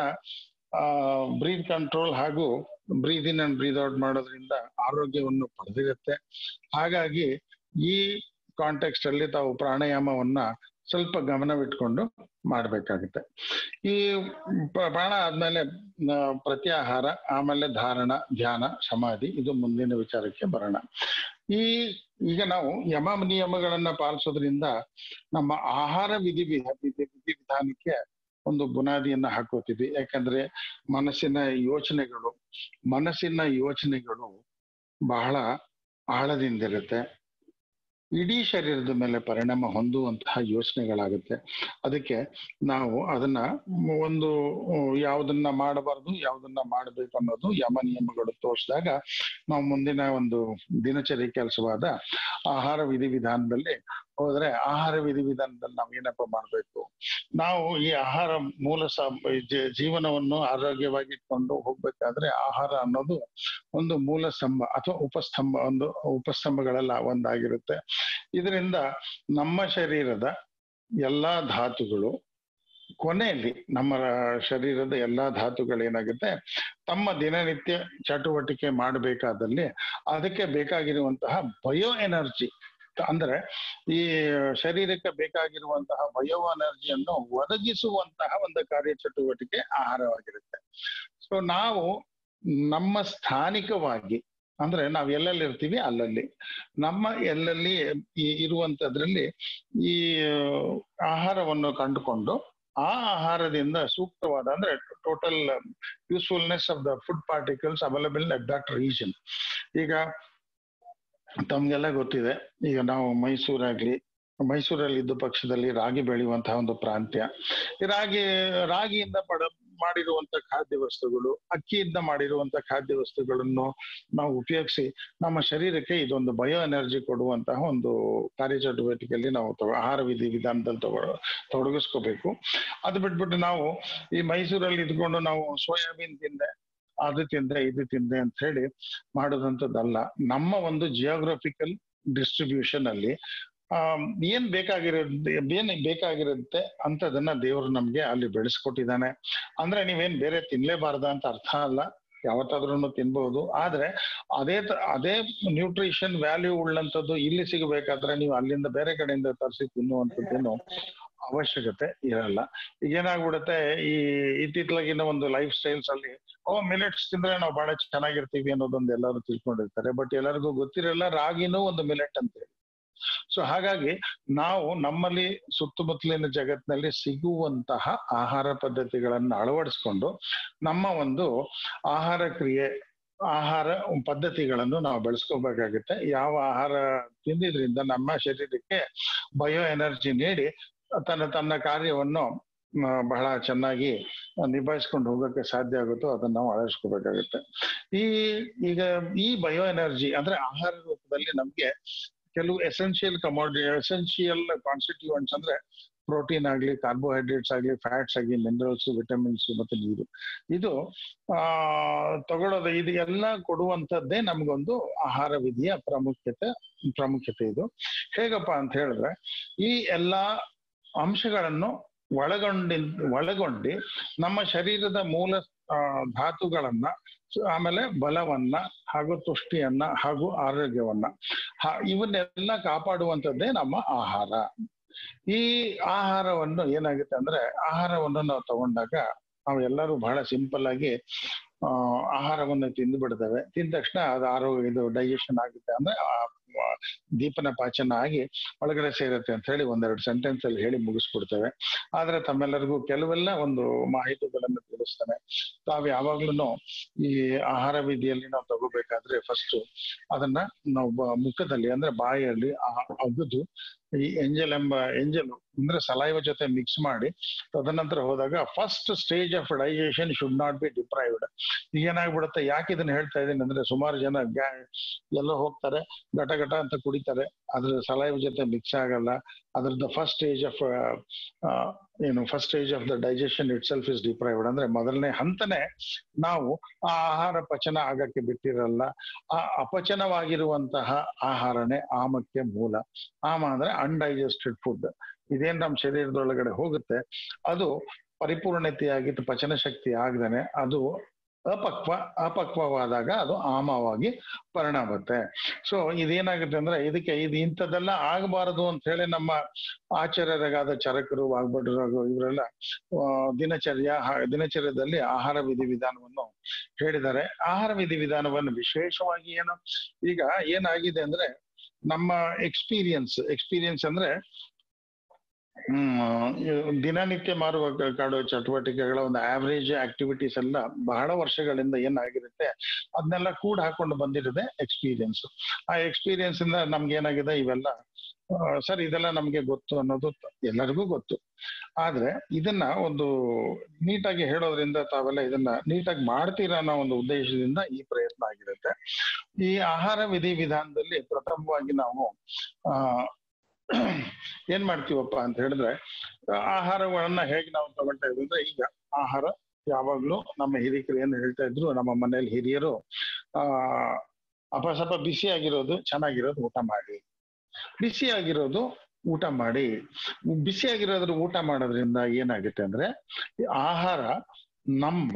ಬ್ರೀದ್ ಕಂಟ್ರೋಲ್ ಹಾಗೂ ಬ್ರೀದ್ ಇನ್ ಅಂಡ್ ಬ್ರೀದ್ ಔಟ್ ಮಾಡೋದ್ರಿಂದ ಆರೋಗ್ಯವನ್ನು ಪಡೆದಿರುತ್ತೆ ಹಾಗಾಗಿ ಈ ಕಾಂಟೆಕ್ಸ್ಟ್ ಅಲ್ಲಿ ತಾವು ಪ್ರಾಣಾಯಾಮವನ್ನ ಸ್ವಲ್ಪ ಗಮನವಿಟ್ಕೊಂಡು ಮಾಡ್ಬೇಕಾಗುತ್ತೆ ಈ ಪ್ರ- ಪ್ರಾಣ ಆದ್ಮೇಲೆ ಆ, ಪ್ರತ್ಯಾಹಾರ ಆಮೇಲೆ ಧಾರಣ ಧ್ಯಾನ ಸಮಾಧಿ ಇದು ಮುಂದಿನ ವಿಚಾರಕ್ಕೆ ಬರೋಣ ಈ ಈಗ ನಾವು ಯಮ ನಿಯಮಗಳನ್ನ ಪಾಲಿಸೋದ್ರಿಂದ ನಮ್ಮ ಆಹಾರ ವಿಧಿ ವಿಧ- ವಿಧಿ ವಿಧಾನಕ್ಕೆ ಒಂದು ಬುನಾದಿಯನ್ನ ಹಾಕೋತೀವಿ ಯಾಕಂದ್ರೆ ಮನಸ್ಸಿನ ಯೋಚನೆಗಳು ಮನಸ್ಸಿನ ಯೋಚನೆಗಳು ಬಹಳ ಆಳದಿಂದಿರುತ್ತೆ ಇಡೀ ಶರೀರದ ಮೇಲೆ ಪರಿಣಾಮ ಹೊಂದುವಂತಹ ಯೋಚನೆಗಳಾಗುತ್ತೆ ಅದಕ್ಕೆ ನಾವು ಅದನ್ನ ಒಂದು ಯಾವುದನ್ನ ಮಾಡಬಾರ್ದು ಯಾವುದನ್ನ ಮಾಡಬೇಕು ಅನ್ನೋದು ಯಮ ನಿಯಮಗಳು ತೋರಿಸಿದಾಗ ನಾವು ಮುಂದಿನ ಒಂದು ದಿನಚರಿ ಕೆಲಸವಾದ ಆಹಾರ ವಿಧಿವಿಧಾನದಲ್ಲಿ ಹೋದ್ರೆ ಆಹಾರ ವಿಧಿವಿಧಾನದಲ್ಲಿ ನಾವು ಏನಪ್ಪ ಮಾಡ್ಬೇಕು ನಾವು ಈ ಆಹಾರ ಮೂಲ ಸ- ಜ- ಜೀವನವನ್ನು ಆರೋಗ್ಯವಾಗಿ ಇಟ್ಕೊಂಡು ಹೋಗ್ಬೇಕಾದ್ರೆ ಆಹಾರ ಅನ್ನೋದು ಒಂದು ಮೂಲ ಸ್ತಂಭ ಅಥವಾ ಉಪಸ್ತಂಭ ಒಂದು ಉಪಸ್ತಂಭಗಳೆಲ್ಲ ಒಂದಾಗಿರುತ್ತೆ ಇದರಿಂದ ನಮ್ಮ ಶರೀರದ ಎಲ್ಲಾ ಧಾತುಗಳು ಕೊನೆಯಲ್ಲಿ ನಮ್ಮ ಶರೀರದ ಎಲ್ಲಾ ಧಾತುಗಳು ಏನಾಗುತ್ತೆ ತಮ್ಮ ದಿನನಿತ್ಯ ಚಟುವಟಿಕೆ ಮಾಡಬೇಕಾದಲ್ಲಿ ಅದಕ್ಕೆ ಬೇಕಾಗಿರುವಂತಹ ಬಯೋ ಎನರ್ಜಿ ಅಂದ್ರೆ ಈ ಶರೀರಕ್ಕೆ ಬೇಕಾಗಿರುವಂತಹ ಬಯೋ ಎನರ್ಜಿಯನ್ನು ಒದಗಿಸುವಂತಹ ಒಂದು ಕಾರ್ಯಚಟುವಟಿಕೆ ಆಹಾರವಾಗಿರುತ್ತೆ ಸೊ ನಾವು ನಮ್ಮ ಸ್ಥಾನಿಕವಾಗಿ ಅಂದ್ರೆ ನಾವ್ ಎಲ್ಲೆಲ್ಲಿ ಇರ್ತೀವಿ ಅಲ್ಲಲ್ಲಿ ನಮ್ಮ ಎಲ್ಲೆಲ್ಲಿ ಈ ಇರುವಂತದ್ರಲ್ಲಿ ಈ ಆಹಾರವನ್ನು ಕಂಡುಕೊಂಡು ಆ ಆಹಾರದಿಂದ ಸೂಕ್ತವಾದ ಅಂದ್ರೆ total usefulness of the food particles available at that reason ಈಗ ತಮ್ಗೆಲ್ಲ ಗೊತ್ತಿದೆ ಈಗ ನಾವು ಮೈಸೂರಾಗ್ಲಿ ಮೈಸೂರಲ್ಲಿ ಇದ್ದ ಪಕ್ಷದಲ್ಲಿ ರಾಗಿ ಬೆಳೆಯುವಂತಹ ಒಂದು ಪ್ರಾಂತ್ಯ ಈ ರಾಗಿ ರಾಗಿಯಿಂದ ಪಡ ಮಾಡಿರುವಂತ ಖಾದ್ಯ ವಸ್ತುಗಳು ಅಕ್ಕಿಯಿಂದ ಮಾಡಿರುವಂತ ಖಾದ್ಯ ವಸ್ತುಗಳನ್ನು ನಾವು ಉಪಯೋಗಿಸಿ ನಮ್ಮ ಶರೀರಕ್ಕೆ ಇದೊಂದು ಬಯೋ ಎನರ್ಜಿ ಕೊಡುವಂತಹ ಒಂದು ಕಾರ್ಯಚಟುವಟಿಕೆಯಲ್ಲಿ ನಾವು ತಗೋ ಆಹಾರ ವಿಧಿ ವಿಧಾನದಲ್ಲಿ ತಗೋ ತೊಡಗಿಸ್ಕೋಬೇಕು ಅದು ಬಿಟ್ಬಿಟ್ಟು ನಾವು ಈ ಮೈಸೂರಲ್ಲಿ ಇದ್ಕೊಂಡು ನಾವು ಸೋಯಾಬೀನ್ ತಿಂದೆ ಅದು ತಿಂದೆ ಇದು ತಿಂದೆ ಅಂತ ಹೇಳಿ ಮಾಡೋದಂಥದ್ದಲ್ಲ ನಮ್ಮ ಒಂದು ಜಿಯೋಗ್ರಫಿಕಲ್ ಡಿಸ್ಟ್ರಿಬ್ಯೂಷನ್ ಅಲ್ಲಿ ಆ ಏನ್ ಬೇಕಾಗಿರೋದು ಏನ್ ಬೇಕಾಗಿರುತ್ತೆ ಅಂತದನ್ನ ದೇವರು ನಮ್ಗೆ ಅಲ್ಲಿ ಬೆಳೆಸ್ಕೊಟ್ಟಿದ್ದಾನೆ ಅಂದ್ರೆ ನೀವೇನ್ ಬೇರೆ ತಿನ್ಲೇಬಾರ್ದ ಅಂತ ಅರ್ಥ ಅಲ್ಲ ಯಾವತ್ತಾದ್ರೂ ತಿನ್ಬಹುದು ಆದ್ರೆ ಅದೇ ತ- ಅದೇ ನ್ಯೂಟ್ರಿಷನ್ ವ್ಯಾಲ್ಯೂ ಉಳ್ಳಂತದ್ದು ಇಲ್ಲಿ ಸಿಗಬೇಕಾದ್ರೆ ನೀವು ಅಲ್ಲಿಂದ ಬೇರೆ ಕಡೆಯಿಂದ ತರಿಸಿ ತಿನ್ನುವಂಥದ್ದೇನು ಅವಶ್ಯಕತೆ ಇರಲ್ಲ ಈಗ ಏನಾಗ್ಬಿಡುತ್ತೆ ಈ ಇತ್ತಿತ್ಲಾಗಿನ ಒಂದು ಲೈಫ್ ಸ್ಟೈಲ್ಸ್ ಅಲ್ಲಿ ಓ ಮಿಲೆಟ್ಸ್ ತಿಂದ್ರೆ ನಾವು ಬಹಳ ಚೆನ್ನಾಗಿರ್ತೀವಿ ಅನ್ನೋದೊಂದು ಎಲ್ಲರೂ ತಿಳ್ಕೊಂಡಿರ್ತಾರೆ ಬಟ್ ಎಲ್ಲರಿಗೂ ಗೊತ್ತಿರಲ್ಲ ರಾಗಿನೂ ಒಂದು ಮಿಲೆಟ್ ಅಂತ ಹೇಳಿ ಸೊ ಹಾಗಾಗಿ ನಾವು ನಮ್ಮಲ್ಲಿ ಸುತ್ತಮುತ್ತಲಿನ ಜಗತ್ತಿನಲ್ಲಿ ಸಿಗುವಂತಹ ಆಹಾರ ಪದ್ಧತಿಗಳನ್ನು ಅಳವಡಿಸ್ಕೊಂಡು ನಮ್ಮ ಒಂದು ಆಹಾರ ಕ್ರಿಯೆ ಆಹಾರ ಪದ್ಧತಿಗಳನ್ನು ನಾವು ಬೆಳೆಸ್ಕೋಬೇಕಾಗುತ್ತೆ ಯಾವ ಆಹಾರ ತಿಂದಿದ್ರಿಂದ ನಮ್ಮ ಶರೀರಕ್ಕೆ ಬಯೋ ಎನರ್ಜಿ ನೀಡಿ ತನ್ನ ತನ್ನ ಕಾರ್ಯವನ್ನು ಆ, ಬಹಳ ಚೆನ್ನಾಗಿ ನಿಭಾಯಿಸ್ಕೊಂಡು ಹೋಗೋಕೆ ಸಾಧ್ಯ ಆಗುತ್ತೋ ಅದನ್ನ ನಾವು ಅಳವಡಿಸ್ಕೋಬೇಕಾಗುತ್ತೆ ಈ ಈಗ ಈ ಬಯೋ ಎನರ್ಜಿ ಅಂದ್ರೆ ಆಹಾರ ರೂಪದಲ್ಲಿ ನಮ್ಗೆ ಕೆಲವು ಎಸೆನ್ಷಿಯಲ್ ಕಮೋಡಿ ಎಸೆನ್ಷಿಯಲ್ ಕಾನ್ಸ್ಟಿಟ್ಯೂಯೆಂಟ್ಸ್ ಅಂದ್ರೆ ಪ್ರೋಟೀನ್ ಆಗಲಿ ಕಾರ್ಬೋಹೈಡ್ರೇಟ್ಸ್ ಆಗಲಿ ಫ್ಯಾಟ್ಸ್ ಆಗಲಿ ಮಿನರಲ್ಸ್ ವಿಟಮಿನ್ಸ್ ಮತ್ತೆ ನೀರು ಇದು ಆ ತಗೊಳ್ಳೋದು ಇದು ಎಲ್ಲ ಕೊಡುವಂಥದ್ದೇ ನಮ್ಗೊಂದು ಆಹಾರ ವಿಧಿಯ ಪ್ರಾಮುಖ್ಯತೆ ಪ್ರಾಮುಖ್ಯತೆ ಇದು ಹೇಗಪ್ಪ ಅಂತ ಹೇಳಿದ್ರೆ ಈ ಎಲ್ಲಾ ಅಂಶಗಳನ್ನು ಒಳಗೊಂಡಿ ಒಳಗೊಂಡು ನಮ್ಮ ಶರೀರದ ಮೂಲ ಆ, ಧಾತುಗಳನ್ನ ಆಮೇಲೆ ಬಲವನ್ನ ಹಾಗೂ ತುಷ್ಟಿಯನ್ನ ಹಾಗೂ ಆರೋಗ್ಯವನ್ನ ಹ- ಇವನ್ನೆಲ್ಲ ಕಾಪಾಡುವಂಥದ್ದೇ ನಮ್ಮ ಆಹಾರ ಈ ಆಹಾರವನ್ನು ಏನಾಗುತ್ತೆ ಅಂದ್ರೆ ಆಹಾರವನ್ನು ನಾವು ತಗೊಂಡಾಗ ನಾವು ಎಲ್ಲರೂ ಬಹಳ ಸಿಂಪಲ್ ಆಗಿ ಆ ಆಹಾರವನ್ನು ತಿಂದು ಬಿಡ್ತೇವೆ ತಿಂದ ತಕ್ಷಣ ಅದು ಆರೋಗ್ಯ ಇದು ಡೈಜೆಷನ್ ಆಗುತ್ತೆ ಅಂದ್ರೆ ಆ, ಆ, ದೀಪನ ಪಾಚನ ಆಗಿ ಒಳಗಡೆ ಸೇರುತ್ತೆ ಅಂತ ಹೇಳಿ ಒಂದೆರಡು ಸೆಂಟೆನ್ಸ್ ಅಲ್ಲಿ ಹೇಳಿ ಮುಗಿಸ್ಬಿಡ್ತೇವೆ ಆದ್ರೆ ತಮ್ಮೆಲ್ಲರಿಗೂ ಕೆಲವೆಲ್ಲ ಒಂದು ಮಾಹಿತಿಗಳನ್ನು ತಿಳಿಸ್ತಾನೆ ತಾವು ಯಾವಾಗ್ಲೂ ಈ ಆಹಾರ ವಿಧಿಯಲ್ಲಿ ನಾವು ತಗೋಬೇಕಾದ್ರೆ ಫಸ್ಟ್ ಅದನ್ನ ನಾವು ಬ- ಮುಖದಲ್ಲಿ ಅಂದ್ರೆ ಬಾಯಲ್ಲಿ ಆ- ಅಗದು ಈ ಎಂಜಲ್ ಎಂಬ ಎಂಜಲ್ ಅಂದ್ರೆ ಸಲೈವ ಜೊತೆ ಮಿಕ್ಸ್ ಮಾಡಿ ತದನಂತರ ಹೋದಾಗ first stage of digestion should not be deprived ಈಗ ಏನಾಗ್ಬಿಡುತ್ತೆ ಯಾಕೆ ಇದನ್ನ ಹೇಳ್ತಾ ಇದ್ದೀನಿ ಅಂದ್ರೆ ಸುಮಾರು ಜನ ಗ್ಯಾ ಎಲ್ಲೋ ಹೋಗ್ತಾರೆ ಘಟ ಘಟ ಅಂತ ಕುಡಿತಾರೆ ಅದ್ರ ಸಲೈವ ಜೊತೆ ಮಿಕ್ಸ್ ಆಗಲ್ಲ ಅದ್ರದ್ದು ಫಸ್ಟ್ ಸ್ಟೇಜ್ ಆಫ್ ಏನು first stage of the digestion itself is deprived ಅಂದ್ರೆ ಮೊದಲನೇ ಹಂತನೇ ನಾವು ಆ ಆಹಾರ ಪಚನ ಆಗಕ್ಕೆ ಬಿಟ್ಟಿರಲ್ಲ ಆ ಅಪಚನವಾಗಿರುವಂತಹ ಆಹಾರನೇ ಆಮಕ್ಕೆ ಮೂಲ ಆಮ ಅಂದ್ರೆ ಅನ್ಡೈಜೆಸ್ಟೆಡ್ ಫುಡ್ ಇದೇನ್ ನಮ್ಮ ಶರೀರದೊಳಗಡೆ ಹೋಗುತ್ತೆ ಅದು ಪರಿಪೂರ್ಣತೆಯಾಗಿ ಪಚನ ಶಕ್ತಿ ಆಗದೇನೆ ಅದು ಅಪಕ್ವ ಅಪಕ್ವವಾದಾಗ ಅದು ಆಮವಾಗಿ ಪರಿಣಾಮತ್ತೆ ಸೊ ಇದೇನಾಗುತ್ತೆ ಅಂದ್ರೆ ಇದಕ್ಕೆ ಇದು ಇಂಥದ್ದೆಲ್ಲ ಆಗಬಾರದು ಅಂತ ಹೇಳಿ ನಮ್ಮ ಆಚಾರ್ಯರಾದ ಚರಕರು ವಾಗ್ಭಟರು ಇವರೆಲ್ಲ ಆ, ದಿನಚರ್ಯ ಹ- ದಿನಚರ್ಯದಲ್ಲಿ ಆಹಾರ ವಿಧಿ ವಿಧಾನವನ್ನು ಹೇಳಿದ್ದಾರೆ ಆಹಾರ ವಿಧಿ ವಿಧಾನವನ್ನು ವಿಶೇಷವಾಗಿ ಏನು ಈಗ ಏನಾಗಿದೆ ಅಂದ್ರೆ ನಮ್ಮ ಎಕ್ಸ್ಪೀರಿಯನ್ಸ್ ಎಕ್ಸ್ಪೀರಿಯನ್ಸ್ ಅಂದ್ರೆ ಹ್ಮ್ ಇವ್ ದಿನನಿತ್ಯ ಮಾರುವ ಕ- ಕಾಡುವ ಚಟುವಟಿಕೆಗಳ ಒಂದು ಆವರೇಜ್ ಆಕ್ಟಿವಿಟೀಸ್ ಎಲ್ಲ ಬಹಳ ವರ್ಷಗಳಿಂದ ಏನಾಗಿರುತ್ತೆ ಅದನ್ನೆಲ್ಲ ಕೂಡ ಹಾಕೊಂಡು ಬಂದಿರೋದೆ ಎಕ್ಸ್ಪೀರಿಯನ್ಸ್ ಆ ಎಕ್ಸ್ಪೀರಿಯನ್ಸ್ ಇಂದ ನಮ್ಗೆ ಏನಾಗಿದೆ ಇವೆಲ್ಲ ಸರ್ ಇದೆಲ್ಲ ನಮ್ಗೆ ಗೊತ್ತು ಅನ್ನೋದು ತ- ಎಲ್ಲರಿಗೂ ಗೊತ್ತು ಆದ್ರೆ ಇದನ್ನ ಒಂದು ನೀಟಾಗಿ ಹೇಳೋದ್ರಿಂದ ತಾವೆಲ್ಲ ಇದನ್ನ ನೀಟಾಗಿ ಮಾಡ್ತೀರಾ ಅನ್ನೋ ಒಂದು ಉದ್ದೇಶದಿಂದ ಈ ಪ್ರಯತ್ನ ಆಗಿರುತ್ತೆ ಈ ಆಹಾರ ವಿಧಿ ವಿಧಾನದಲ್ಲಿ ಪ್ರಥಮವಾಗಿ ನಾವು ಆ ಏನ್ ಮಾಡ್ತೀವಪ್ಪ ಅಂತ ಹೇಳಿದ್ರೆ ಆಹಾರಗಳನ್ನ ಹೇಗೆ ನಾವು ತಗೊಳ್ತಾ ಇದ್ವಿ ಅಂದ್ರೆ ಈಗ ಆಹಾರ ಯಾವಾಗ್ಲೂ ನಮ್ಮ ಹಿರಿಕರು ಏನು ಹೇಳ್ತಾ ಇದ್ರು ನಮ್ಮ ಮನೆಯಲ್ಲಿ ಹಿರಿಯರು ಆ ಅಪ ಸ್ವಲ್ಪ ಬಿಸಿ ಆಗಿರೋದು ಚೆನ್ನಾಗಿರೋದು ಊಟ ಮಾಡಿ ಬಿಸಿ ಆಗಿರೋದು ಊಟ ಮಾಡಿ ಬಿಸಿ ಆಗಿರೋದ್ರ ಊಟ ಮಾಡೋದ್ರಿಂದ ಏನಾಗುತ್ತೆ ಅಂದ್ರೆ ಈ ಆಹಾರ ನಮ್ಮ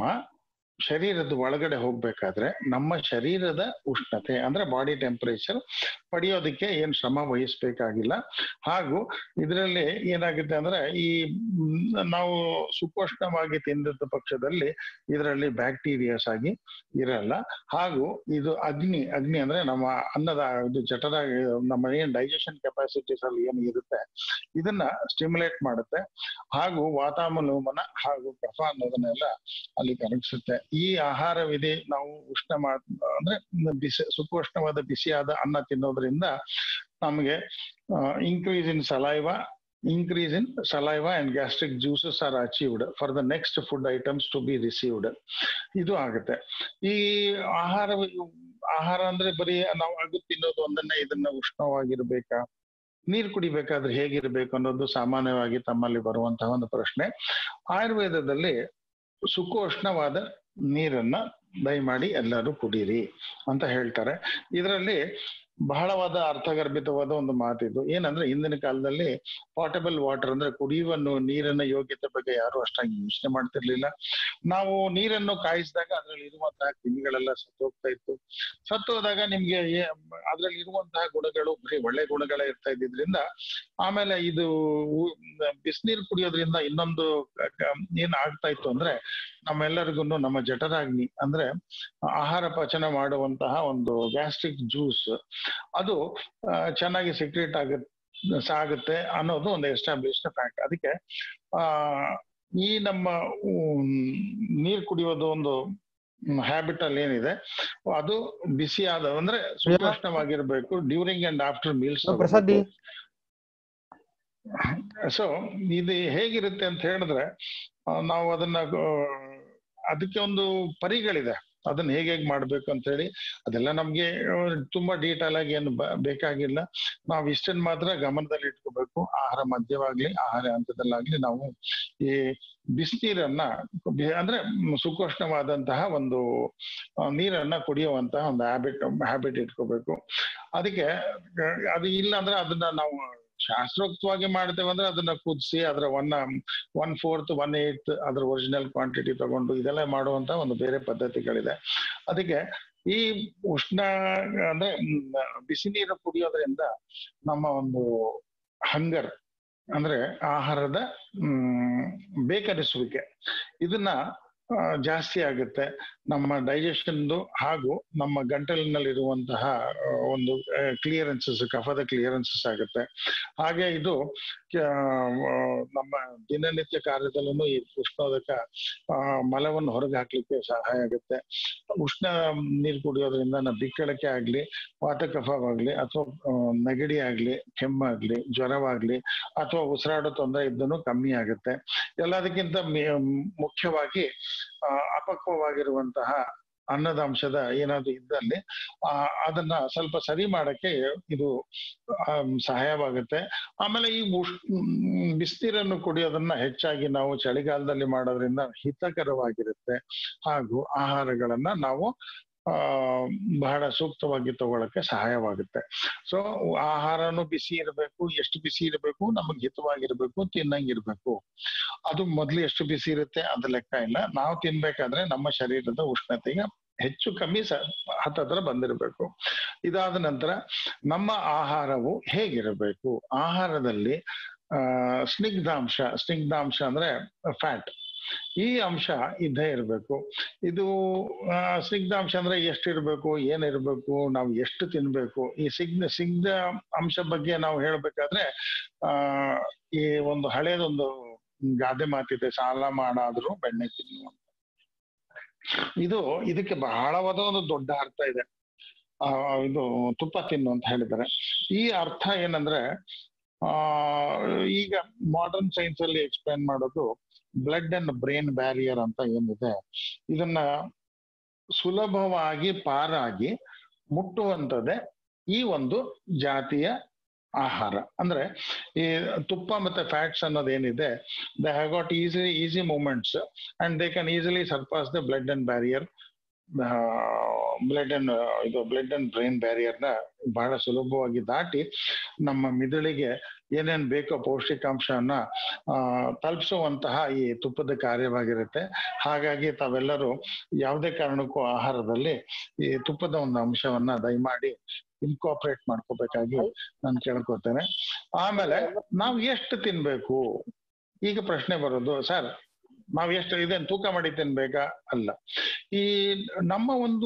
ಶರೀರದ ಒಳಗಡೆ ಹೋಗ್ಬೇಕಾದ್ರೆ ನಮ್ಮ ಶರೀರದ ಉಷ್ಣತೆ ಅಂದ್ರೆ ಬಾಡಿ ಟೆಂಪರೇಚರ್ ಪಡೆಯೋದಕ್ಕೆ ಏನ್ ಶ್ರಮ ವಹಿಸ್ಬೇಕಾಗಿಲ್ಲ ಹಾಗೂ ಇದರಲ್ಲಿ ಏನಾಗುತ್ತೆ ಅಂದ್ರೆ ಈ ಮ್, ನಾವು ಸುಪೋಷ್ಣವಾಗಿ ತಿಂದಿದ್ದ ಪಕ್ಷದಲ್ಲಿ ಇದರಲ್ಲಿ ಬ್ಯಾಕ್ಟೀರಿಯಾಸ್ ಆಗಿ ಇರಲ್ಲ ಹಾಗೂ ಇದು ಅಗ್ನಿ ಅಗ್ನಿ ಅಂದ್ರೆ ನಮ್ಮ ಅನ್ನದ ಇದು ಜಠರ ನಮ್ಮ ಏನ್ ಡೈಜೆಷನ್ ಕೆಪಾಸಿಟೀಸ್ ಅಲ್ಲಿ ಏನು ಇರುತ್ತೆ ಇದನ್ನ ಸ್ಟಿಮ್ಯುಲೇಟ್ ಮಾಡುತ್ತೆ ಹಾಗೂ ವಾತಾವಲೋಮನ ಹಾಗೂ ಕಫ ಅನ್ನೋದನ್ನೆಲ್ಲ ಅಲ್ಲಿ ಕರಗಿಸುತ್ತೆ ಈ ಆಹಾರ ವಿಧಿ ನಾವು ಉಷ್ಣ ಮಾ ಅಂದ್ರೆ ಬಿಸಿ ಸುಪೋಷ್ಣವಾದ ಬಿಸಿಯಾದ ಅನ್ನ ತಿನ್ನೋದ್ರಿಂದ ನಮಗೆ increase in saliva increase in saliva and gastric juices are achieved for the next food items to be received ಇದು ಆಗುತ್ತೆ ಈ ಆಹಾರ ಆಹಾರ ಅಂದ್ರೆ ಬರೀ ನಾವು ಅಗು ತಿನ್ನೋದು ಒಂದನ್ನೇ ಇದನ್ನ ಉಷ್ಣವಾಗಿರ್ಬೇಕಾ ನೀರ್ ಕುಡಿಬೇಕಾದ್ರೆ ಹೇಗಿರ್ಬೇಕು ಅನ್ನೋದು ಸಾಮಾನ್ಯವಾಗಿ ತಮ್ಮಲ್ಲಿ ಬರುವಂತಹ ಒಂದು ಪ್ರಶ್ನೆ ಆಯುರ್ವೇದದಲ್ಲಿ ಸುಖೋಷ್ಣವಾದ ನೀರನ್ನ ದಯಮಾಡಿ ಎಲ್ಲರೂ ಕುಡೀರಿ ಅಂತ ಹೇಳ್ತಾರೆ ಇದರಲ್ಲಿ ಬಹಳವಾದ ಅರ್ಥಗರ್ಭಿತವಾದ ಒಂದು ಮಾತಿದು ಏನಂದ್ರೆ ಹಿಂದಿನ ಕಾಲದಲ್ಲಿ ಪಾಟಬಲ್ ವಾಟರ್ ಅಂದ್ರೆ ಕುಡಿಯುವ ನು- ನೀರಿನ ಯೋಗ್ಯತೆ ಬಗ್ಗೆ ಯಾರು ಅಷ್ಟಾಗಿ ಯೋಚನೆ ಮಾಡ್ತಿರ್ಲಿಲ್ಲ ನಾವು ನೀರನ್ನು ಕಾಯಿಸಿದಾಗ ಅದ್ರಲ್ಲಿ ಇರುವಂತಹ ಕ್ರಿಮಿಗಳೆಲ್ಲ ಸತ್ತೋಗ್ತಾ ಇತ್ತು ಸತ್ತೋದಾಗ ನಿಮ್ಗೆ ಏ- ಅದ್ರಲ್ಲಿ ಇರುವಂತಹ ಗುಣಗಳು ಬರೀ ಒಳ್ಳೆ ಗುಣಗಳೇ ಇರ್ತಾ ಇದ್ದಿದ್ರಿಂದ ಆಮೇಲೆ ಇದು ಉ- ಬಿಸಿನೀರು ಕುಡಿಯೋದ್ರಿಂದ ಇನ್ನೊಂದು ಕ- ಕ- ಏನ್ ಆಗ್ತಾ ಇತ್ತು ಅಂದ್ರೆ ನಮ್ಮೆಲ್ಲರಿಗೂ ನಮ್ಮ ಜಠರಾಗ್ನಿ ಅಂದ್ರೆ ಆಹಾರ ಪಚನ ಮಾಡುವಂತಹ ಒಂದು ಗ್ಯಾಸ್ಟ್ರಿಕ್ ಜ್ಯೂಸ್ ಅದು ಆ, ಚೆನ್ನಾಗಿ ಸೀಕ್ರೆಟ್ ಆಗುತ್ತೆ ಸಾಗುತ್ತೆ ಅನ್ನೋದು ಒಂದು ಎಸ್ಟಾಬ್ಲಿಷ್ಡ್ ಫ್ಯಾಕ್ಟ್ ಅದಕ್ಕೆ ಆ ಈ ನಮ್ಮ ಉಮ್, ನೀರ್ ಕುಡಿಯೋದು ಒಂದು ಹ್ಯಾಬಿಟ್ ಅಲ್ಲಿ ಏನಿದೆ ಅದು ಬಿಸಿ ಆದ ಅಂದ್ರೆ ಸುಪೋಷ್ಣವಾಗಿರ್ಬೇಕು during and after meals Prasad D. So ಇದು ಹೇಗಿರುತ್ತೆ ಅಂತ ಹೇಳಿದ್ರೆ ಆ, ನಾವು ಅದನ್ನ ಆ, ಅದಕ್ಕೆ ಒಂದು ಪರಿಗಳಿದೆ ಅದನ್ನ ಹೇಗೆ ಹೇಗೆ ಮಾಡ್ಬೇಕು ಅಂತ ಹೇಳಿ ಅದೆಲ್ಲ ನಮ್ಗೆ ಆ, ತುಂಬಾ ಡೀಟೇಲ್ ಆಗಿ ಏನು ಬ- ಬೇಕಾಗಿಲ್ಲ ನಾವು ಇಷ್ಟನ್ ಮಾತ್ರ ಗಮನದಲ್ಲಿ ಇಟ್ಕೋಬೇಕು ಆಹಾರ ಮಧ್ಯವಾಗ್ಲಿ ಆಹಾರ ಹಂತದಲ್ಲಾಗ್ಲಿ ನಾವು ಈ ಬಿಸಿನೀರನ್ನ ಬಿ- ಅಂದ್ರೆ ಮ್, ಸುಖೋಷ್ಣವಾದಂತಹ ಒಂದು ಆ, ನೀರನ್ನ ಕುಡಿಯುವಂತಹ ಒಂದು ಹ್ಯಾಬಿಟ್ ಹ್ಯಾಬಿಟ್ ಇಟ್ಕೋಬೇಕು ಅದಕ್ಕೆ ಆ, ಅದು ಇಲ್ಲ ಅಂದ್ರೆ ಅದನ್ನ ನಾವು ಶಾಸ್ತ್ರೋಕ್ತವಾಗಿ ಮಾಡ್ತೇವೆ ಅಂದ್ರೆ ಅದನ್ನ ಕುದಿಸಿ ಅದರ one one fourth one eighth ಅದ್ರ ಒರಿಜಿನಲ್ ಕ್ವಾಂಟಿಟಿ ತಗೊಂಡು ಇದೆಲ್ಲ ಮಾಡುವಂತ ಒಂದು ಬೇರೆ ಪದ್ಧತಿಗಳಿದೆ ಅದಕ್ಕೆ ಈ ಉಷ್ಣ ಅಂದ್ರೆ ಮ್, ಬಿಸಿ ನೀರು ಕುಡಿಯೋದ್ರಿಂದ ನಮ್ಮ ಒಂದು ಹಂಗರ್ ಅಂದ್ರೆ ಆಹಾರದ ಹ್ಮ್ ಬೇಕರಿಸುವಿಕೆ ಇದನ್ನ ಆ, ಜಾಸ್ತಿ ಆಗುತ್ತೆ ನಮ್ಮ ಡೈಜೆಷನ್ದು ಹಾಗೂ ನಮ್ಮ ಗಂಟಲಿನಲ್ಲಿರುವಂತಹ ಆ, ಒಂದು ಕ್ಲಿಯರೆನ್ಸಸ್ ಕಫದ ಕ್ಲಿಯರೆನ್ಸಸ್ ಆಗುತ್ತೆ ಹಾಗೆ ಇದು ಆ, ನಮ್ಮ ದಿನನಿತ್ಯ ಕಾರ್ಯದಲ್ಲೂ ಈ ಉಷ್ಣೋದಕ ಆ, ಮಲವನ್ನು ಹೊರಗೆ ಹಾಕ್ಲಿಕ್ಕೆ ಸಹಾಯ ಆಗುತ್ತೆ ಉಷ್ಣ ನೀರು ಕುಡಿಯೋದ್ರಿಂದ ನಮ್ಮ ಬಿಕ್ಕಳಕ್ಕೆ ಆಗ್ಲಿ ವಾತಕಫವಾಗ್ಲಿ ಅಥವಾ ಆ, ನೆಗಡಿ ಆಗ್ಲಿ ಕೆಮ್ಮಾಗ್ಲಿ ಜ್ವರವಾಗ್ಲಿ ಅಥವಾ ಉಸಿರಾಡೋ ತೊಂದರೆ ಇದ್ದನು ಕಮ್ಮಿ ಆಗುತ್ತೆ ಎಲ್ಲದಕ್ಕಿಂತ ಮಿ- ಮುಖ್ಯವಾಗಿ ಆ, ಅಪಕ್ವವಾಗಿರುವಂತಹ ಅನ್ನದ ಅಂಶದ ಏನಾದ್ರು ಇದ್ದಲ್ಲಿ ಆ ಅದನ್ನ ಸ್ವಲ್ಪ ಸರಿ ಮಾಡಕ್ಕೆ ಇದು ಆಮ್, ಸಹಾಯವಾಗುತ್ತೆ ಆಮೇಲೆ ಈ ಉಷ್ ಮ್, ಬಿಸಿನೀರನ್ನು ಕುಡಿಯೋದನ್ನ ಹೆಚ್ಚಾಗಿ ನಾವು ಚಳಿಗಾಲದಲ್ಲಿ ಮಾಡೋದ್ರಿಂದ ಹಿತಕರವಾಗಿರುತ್ತೆ ಹಾಗೂ ಆಹಾರಗಳನ್ನ ನಾವು ಆ ಬಹಳ ಸೂಕ್ತವಾಗಿ ತಗೊಳಕ್ಕೆ ಸಹಾಯವಾಗುತ್ತೆ ಸೊ ಆಹಾರನು ಬಿಸಿ ಇರಬೇಕು ಎಷ್ಟು ಬಿಸಿ ಇರಬೇಕು ನಮಗೆ ಹಿತವಾಗಿರ್ಬೇಕು ತಿನ್ನಂಗಿರ್ಬೇಕು ಅದು ಮೊದ್ಲು ಎಷ್ಟು ಬಿಸಿ ಇರುತ್ತೆ ಅದು ಲೆಕ್ಕ ಇಲ್ಲ ನಾವು ತಿನ್ಬೇಕಾದ್ರೆ ನಮ್ಮ ಶರೀರದ ಉಷ್ಣತೆಗೆ ಹೆಚ್ಚು ಕಮ್ಮಿ ಸ ಹತ್ತತ್ರ ಬಂದಿರಬೇಕು ಇದಾದ ನಂತರ ನಮ್ಮ ಆಹಾರವು ಹೇಗಿರಬೇಕು ಆಹಾರದಲ್ಲಿ ಆ ಸ್ನಿಗ್ಧಾಂಶ ಸ್ನಿಗ್ಧಾಂಶ ಅಂದ್ರೆ ಫ್ಯಾಟ್ ಈ ಅಂಶ ಇದ್ದೇ ಇರಬೇಕು ಇದು ಆ, ಸ್ನಿಗ್ಧಾಂಶ ಅಂದ್ರೆ ಎಷ್ಟಿರ್ಬೇಕು ಏನಿರ್ಬೇಕು ನಾವು ಎಷ್ಟು ತಿನ್ಬೇಕು ಈ ಸಿಗ್ನ ಸಿಗ್ಧ ಅಂಶ ಬಗ್ಗೆ ನಾವು ಹೇಳ್ಬೇಕಾದ್ರೆ ಆ ಈ ಒಂದು ಹಳೇದೊಂದು ಗಾದೆ ಮಾತಿದೆ ಸಾಲ ಮಾಡಾದ್ರೂ ಬೆಣ್ಣೆ ತಿನ್ನು ಅಂತ ಇದು ಇದಕ್ಕೆ ಬಹಳವಾದ ಒಂದು ದೊಡ್ಡ ಅರ್ಥ ಇದೆ ಆ ಇದು ತುಪ್ಪ ತಿನ್ನು ಅಂತ ಹೇಳಿದ್ದಾರೆ ಈ ಅರ್ಥ ಏನಂದ್ರೆ ಆ ಈಗ ಮಾಡರ್ನ್ ಸೈನ್ಸ್ ಅಲ್ಲಿ ಎಕ್ಸ್ಪ್ಲೇನ್ ಮಾಡೋದು ಬ್ಲಡ್ ಅಂಡ್ ಬ್ರೈನ್ ಬ್ಯಾರಿಯರ್ ಅಂತ ಏನಿದೆ ಇದನ್ನ ಸುಲಭವಾಗಿ ಪಾರಾಗಿ ಮುಟ್ಟುವಂಥದ್ದೇ ಈ ಒಂದು ಜಾತಿಯ ಆಹಾರ ಅಂದ್ರೆ ಈ ತುಪ್ಪ ಮತ್ತೆ ಫ್ಯಾಟ್ಸ್ ಅನ್ನೋದೇನಿದೆ they have got easy easy movements and they can easily surpass the blood and barrier blood and ಇದು ಬ್ಲಡ್ ಅಂಡ್ ಬ್ರೈನ್ ಬ್ಯಾರಿಯರ್ನ ಬಹಳ ಸುಲಭವಾಗಿ ದಾಟಿ ನಮ್ಮ ಮಿದುಳಿಗೆ ಏನೇನ್ ಬೇಕೋ ಪೌಷ್ಟಿಕಾಂಶವನ್ನ ಆ ತಲುಪಿಸುವಂತಹ ಈ ತುಪ್ಪದ ಕಾರ್ಯವಾಗಿರುತ್ತೆ ಹಾಗಾಗಿ ತಾವೆಲ್ಲರೂ ಯಾವುದೇ ಕಾರಣಕ್ಕೂ ಆಹಾರದಲ್ಲಿ ಈ ತುಪ್ಪದ ಒಂದು ಅಂಶವನ್ನ ದಯಮಾಡಿ ಇನ್ಕಾಪರೇಟ್ ಮಾಡ್ಕೋಬೇಕಾಗಿ ನಾನು ಕೇಳ್ಕೊತೇನೆ ಆಮೇಲೆ ನಾವು ಎಷ್ಟು ತಿನ್ಬೇಕು ಈಗ ಪ್ರಶ್ನೆ ಬರೋದು ಸರ್ ನಾವ್ ಎಷ್ಟು ಇದೇನ್ ತೂಕ ಮಾಡಿ ತಿನ್ಬೇಕಾ ಅಲ್ಲ ಈ ನಮ್ಮ ಒಂದು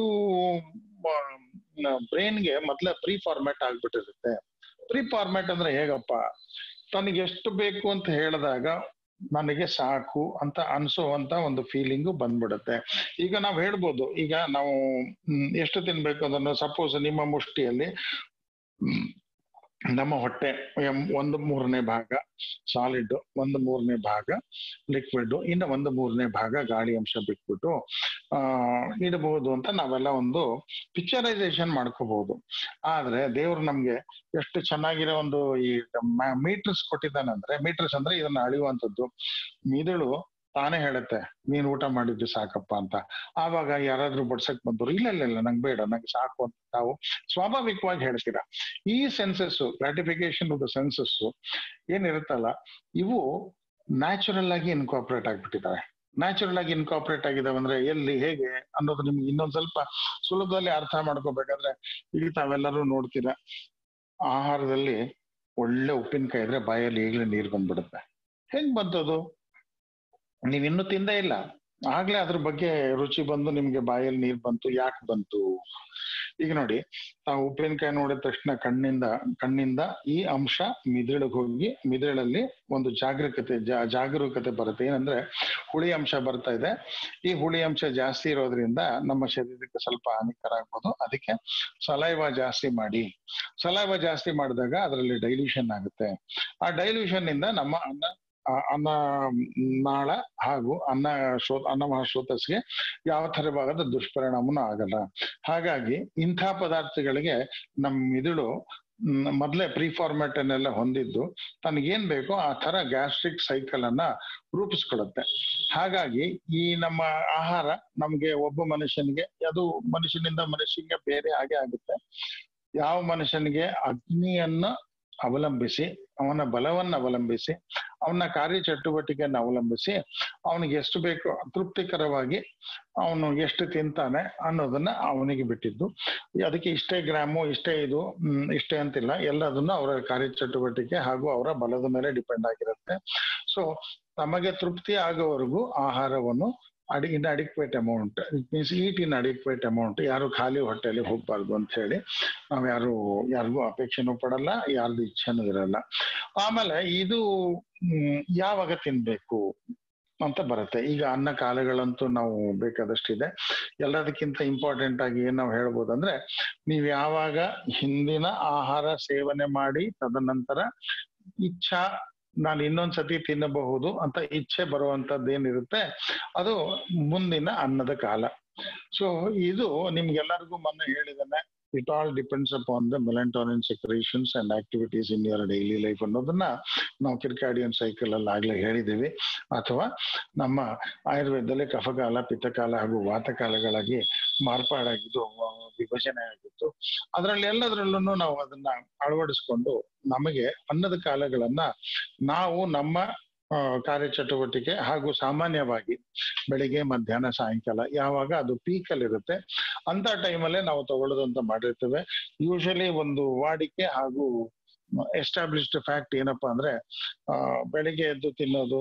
ಬ್ರೈನ್ಗೆ ಮೊದ್ಲ ಪ್ರೀ ಫಾರ್ಮ್ಯಾಟ್ ಆಗ್ಬಿಟ್ಟಿರುತ್ತೆ ಪ್ರೀ ಫಾರ್ಮ್ಯಾಟ್ ಅಂದ್ರೆ ಹೇಗಪ್ಪ ತನಗೆ ಎಷ್ಟು ಬೇಕು ಅಂತ ಹೇಳಿದಾಗ ನನಗೆ ಸಾಕು ಅಂತ ಅನ್ಸುವಂತ ಒಂದು ಫೀಲಿಂಗು ಬಂದ್ಬಿಡುತ್ತೆ ಈಗ ನಾವು ಹೇಳ್ಬೋದು ಈಗ ನಾವು ಮ್, ಎಷ್ಟು ತಿನ್ಬೇಕು ಅದನ್ನು ಸಪೋಸ್ ನಿಮ್ಮ ಮುಷ್ಟಿಯಲ್ಲಿ ಮ್, ನಮ್ಮ ಹೊಟ್ಟೆ ಎಂ- ಒಂದು ಮೂರನೇ ಭಾಗ ಸಾಲಿಡ್ ಒಂದು ಮೂರನೇ ಭಾಗ ಲಿಕ್ವಿಡ್ ಇನ್ನು ಒಂದು ಮೂರನೇ ಭಾಗ ಗಾಳಿ ಅಂಶ ಬಿಟ್ಬಿಟ್ಟು ಆ ಇಡಬಹುದು ಅಂತ ನಾವೆಲ್ಲ ಒಂದು ಪಿಕ್ಚರೈಸೇಷನ್ ಮಾಡ್ಕೋಬಹುದು ಆದ್ರೆ ದೇವ್ರು ನಮ್ಗೆ ಎಷ್ಟು ಚೆನ್ನಾಗಿರೋ ಒಂದು ಈ ಮೀಟರ್ಸ್ ಕೊಟ್ಟಿದ್ದಾನಂದ್ರೆ ಮೀಟರ್ಸ್ ಅಂದ್ರೆ ಇದನ್ನ ಅಳಿಯುವಂಥದ್ದು ಮಿದುಳು ತಾನೇ ಹೇಳುತ್ತೆ ನೀನ್ ಊಟ ಮಾಡಿದ್ದು ಸಾಕಪ್ಪ ಅಂತ ಆವಾಗ ಯಾರಾದ್ರೂ ಬಡ್ಸಕ್ ಬಂದ್ರು ಇಲ್ಲ ಇಲ್ಲ ಇಲ್ಲ ನಂಗೆ ಬೇಡ ನಂಗೆ ಸಾಕು ಅಂತ ತಾವು ಸ್ವಾಭಾವಿಕವಾಗಿ ಹೇಳ್ತೀರಾ ಈ senses gratification of the senses ಏನಿರುತ್ತಲ್ಲ ಇವು ನ್ಯಾಚುರಲ್ ಆಗಿ ಇನ್ಕಾಪರೇಟ್ ಆಗ್ಬಿಟ್ಟಿದ್ದಾವೆ ನ್ಯಾಚುರಲ್ ಆಗಿ ಇನ್ಕಾಪರೇಟ್ ಆಗಿದಾವೆ ಅಂದ್ರೆ ಎಲ್ಲಿ ಹೇಗೆ ಅನ್ನೋದು ನಿಮ್ಗೆ ಇನ್ನೊಂದ್ ಸ್ವಲ್ಪ ಸುಲಭದಲ್ಲಿ ಅರ್ಥ ಮಾಡ್ಕೋಬೇಕಾದ್ರೆ ಈಗ ತಾವೆಲ್ಲರೂ ನೋಡ್ತೀರಾ ಆಹಾರದಲ್ಲಿ ಒಳ್ಳೆ ಉಪ್ಪಿನಕಾಯಿ ಇದ್ರೆ ಬಾಯಲ್ಲಿ ಈಗಲೇ ನೀರ್ ಬಂದ್ಬಿಡುತ್ತೆ ಹೆಂಗ್ ಬಂತದು ನೀವ್ ಇನ್ನೂ ತಿಂದೇ ಇಲ್ಲ ಆಗ್ಲೇ ಅದ್ರ ಬಗ್ಗೆ ರುಚಿ ಬಂದು ನಿಮ್ಗೆ ಬಾಯಲ್ಲಿ ನೀರ್ ಬಂತು ಯಾಕೆ ಬಂತು ಈಗ ನೋಡಿ ತಾವು ಉಪ್ಪಿನಕಾಯಿ ನೋಡಿದ ತಕ್ಷಣ ಕಣ್ಣಿಂದ ಕಣ್ಣಿಂದ ಈ ಅಂಶ ಮಿದುಳಿಗೆ ಹೋಗಿ ಮಿದುಳಲ್ಲಿ ಒಂದು ಜಾಗರೂಕತೆ ಜಾ ಜಾಗರೂಕತೆ ಬರುತ್ತೆ ಏನಂದ್ರೆ ಹುಳಿ ಅಂಶ ಬರ್ತಾ ಇದೆ ಈ ಹುಳಿ ಅಂಶ ಜಾಸ್ತಿ ಇರೋದ್ರಿಂದ ನಮ್ಮ ಶರೀರಕ್ಕೆ ಸ್ವಲ್ಪ ಹಾನಿಕರ ಆಗ್ಬೋದು ಅದಕ್ಕೆ ಸಲೈವ ಜಾಸ್ತಿ ಮಾಡಿ ಸಲೈವ ಜಾಸ್ತಿ ಮಾಡಿದಾಗ ಅದರಲ್ಲಿ ಡೈಲ್ಯೂಷನ್ ಆಗುತ್ತೆ ಆ ಡೈಲ್ಯೂಷನ್ ಇಂದ ನಮ್ಮ ಅನ್ನ ಅನ್ನ ನಾಳ ಹಾಗೂ ಅನ್ನ ಶ್ರೋ ಅನ್ನಮಹ ಶ್ರೋತಸ್ಗೆ ಯಾವ ಥರವಾದ ದುಷ್ಪರಿಣಾಮನೂ ಆಗಲ್ಲ ಹಾಗಾಗಿ ಇಂಥ ಪದಾರ್ಥಗಳಿಗೆ ನಮ್ಮ ಮಿದುಳು ಮೊದಲೇ ಪ್ರೀ ಫಾರ್ಮ್ಯಾಟ್ ಅನ್ನೆಲ್ಲ ಹೊಂದಿದ್ದು ತನಗೇನ್ ಬೇಕೋ ಆ ತರ ಗ್ಯಾಸ್ಟ್ರಿಕ್ ಸೈಕಲ್ ಅನ್ನ ರೂಪಿಸ್ಕೊಳ್ಳುತ್ತೆ ಹಾಗಾಗಿ ಈ ನಮ್ಮ ಆಹಾರ ನಮ್ಗೆ ಒಬ್ಬ ಮನುಷ್ಯನಿಗೆ ಅದು ಮನುಷ್ಯನಿಂದ ಮನುಷ್ಯನಿಗೆ ಬೇರೆ ಹಾಗೆ ಆಗುತ್ತೆ ಯಾವ ಮನುಷ್ಯನಿಗೆ ಅಗ್ನಿಯನ್ನ ಅವಲಂಬಿಸಿ ಅವನ ಬಲವನ್ನ ಅವಲಂಬಿಸಿ ಅವನ ಕಾರ್ಯಚಟುವಟಿಕೆಯನ್ನು ಅವಲಂಬಿಸಿ ಅವನಿಗೆ ಎಷ್ಟು ಬೇಕು ತೃಪ್ತಿಕರವಾಗಿ ಅವನು ಎಷ್ಟು ತಿಂತಾನೆ ಅನ್ನೋದನ್ನ ಅವನಿಗೆ ಬಿಟ್ಟಿದ್ದು ಅದಕ್ಕೆ ಇಷ್ಟೇ ಗ್ರಾಮು ಇಷ್ಟೇ ಇದು ಇಷ್ಟೇ ಅಂತಿಲ್ಲ ಎಲ್ಲದನ್ನು ಅವರ ಕಾರ್ಯಚಟುವಟಿಕೆ ಹಾಗೂ ಅವರ ಬಲದ ಮೇಲೆ ಡಿಪೆಂಡ್ ಆಗಿರುತ್ತೆ ಸೊ ತಮಗೆ ತೃಪ್ತಿ ಆಗೋವರೆಗೂ ಆಹಾರವನ್ನು ಅಡಿ in adequate amount it means eat in adequate amount ಯಾರು ಖಾಲಿ ಹೊಟ್ಟೆಯಲ್ಲಿ ಹೋಗ್ಬಾರ್ದು ಅಂತ ಹೇಳಿ ನಾವ್ ಯಾರು ಯಾರಿಗೂ ಅಪೇಕ್ಷೆನೂ ಪಡಲ್ಲ ಯಾರ್ದು ಇಚ್ಛೆನೂ ಇರಲ್ಲ ಆಮೇಲೆ ಇದು ಯಾವಾಗ ತಿನ್ಬೇಕು ಅಂತ ಬರುತ್ತೆ ಈಗ ಅನ್ನ ಕಾಲಗಳಂತೂ ನಾವು ಬೇಕಾದಷ್ಟಿದೆ ಎಲ್ಲದಕ್ಕಿಂತ ಇಂಪಾರ್ಟೆಂಟ್ ಆಗಿ ಏನ್ ನಾವು ಹೇಳ್ಬೋದು ಅಂದ್ರೆ ನೀವು ಯಾವಾಗ ಹಿಂದಿನ ಆಹಾರ ಸೇವನೆ ಮಾಡಿ ತದನಂತರ ಇಚ್ಛಾ ನಾನು ಇನ್ನೊಂದ್ಸತಿ ತಿನ್ನಬಹುದು ಅಂತ ಇಚ್ಛೆ ಬರುವಂತದ್ದು ಏನಿರುತ್ತೆ ಅದು ಮುಂದಿನ ಅನ್ನದ ಕಾಲ ಸೊ ಇದು ನಿಮ್ಗೆಲ್ಲರಿಗೂ ಮೊನ್ನೆ ಹೇಳಿದಾನೆ it all depends upon the melatonin secretions and activities in your daily life ಅನ್ನೋದನ್ನ ನಾವು ಕಿರ್ಕಾಡಿಯನ್ ಸೈಕಲ್ ಅಲ್ಲಿ ಆಗ್ಲೇ ಹೇಳಿದ್ದೀವಿ ಅಥವಾ ನಮ್ಮ ಆಯುರ್ವೇದದಲ್ಲಿ ಕಫಕಾಲ ಪಿತ್ತಕಾಲ ಹಾಗೂ ವಾತಕಾಲಗಳಾಗಿ ಮಾರ್ಪಾಡಾಗಿದ್ದು ವಿಭಜನೆ ಆಗಿತ್ತು ಅದರಲ್ಲಿ ಎಲ್ಲದರಲ್ಲೂ ನಾವು ಅದನ್ನ ಅಳವಡಿಸ್ಕೊಂಡು ನಮಗೆ ಅನ್ನದ ಕಾಲಗಳನ್ನ ನಾವು ನಮ್ಮ ಕಾರ್ಯಚಟುವಟಿಕೆ ಹಾಗೂ ಸಾಮಾನ್ಯವಾಗಿ ಬೆಳಿಗ್ಗೆ ಮಧ್ಯಾಹ್ನ ಸಾಯಂಕಾಲ ಯಾವಾಗ ಅದು ಪೀಕಲ್ಲಿ ಇರುತ್ತೆ ಅಂತ ಟೈಮಲ್ಲೇ ನಾವು ತಗೊಳ್ಳೋದಂತ ಮಾಡಿರ್ತೇವೆ ಯೂಶಲಿ ಒಂದು ವಾಡಿಕೆ ಹಾಗೂ ಎಸ್ಟಾಬ್ಲಿಷ್ಡ್ ಫ್ಯಾಕ್ಟ್ ಏನಪ್ಪಾ ಅಂದ್ರೆ ಬೆಳಿಗ್ಗೆ ಎದ್ದು ತಿನ್ನೋದು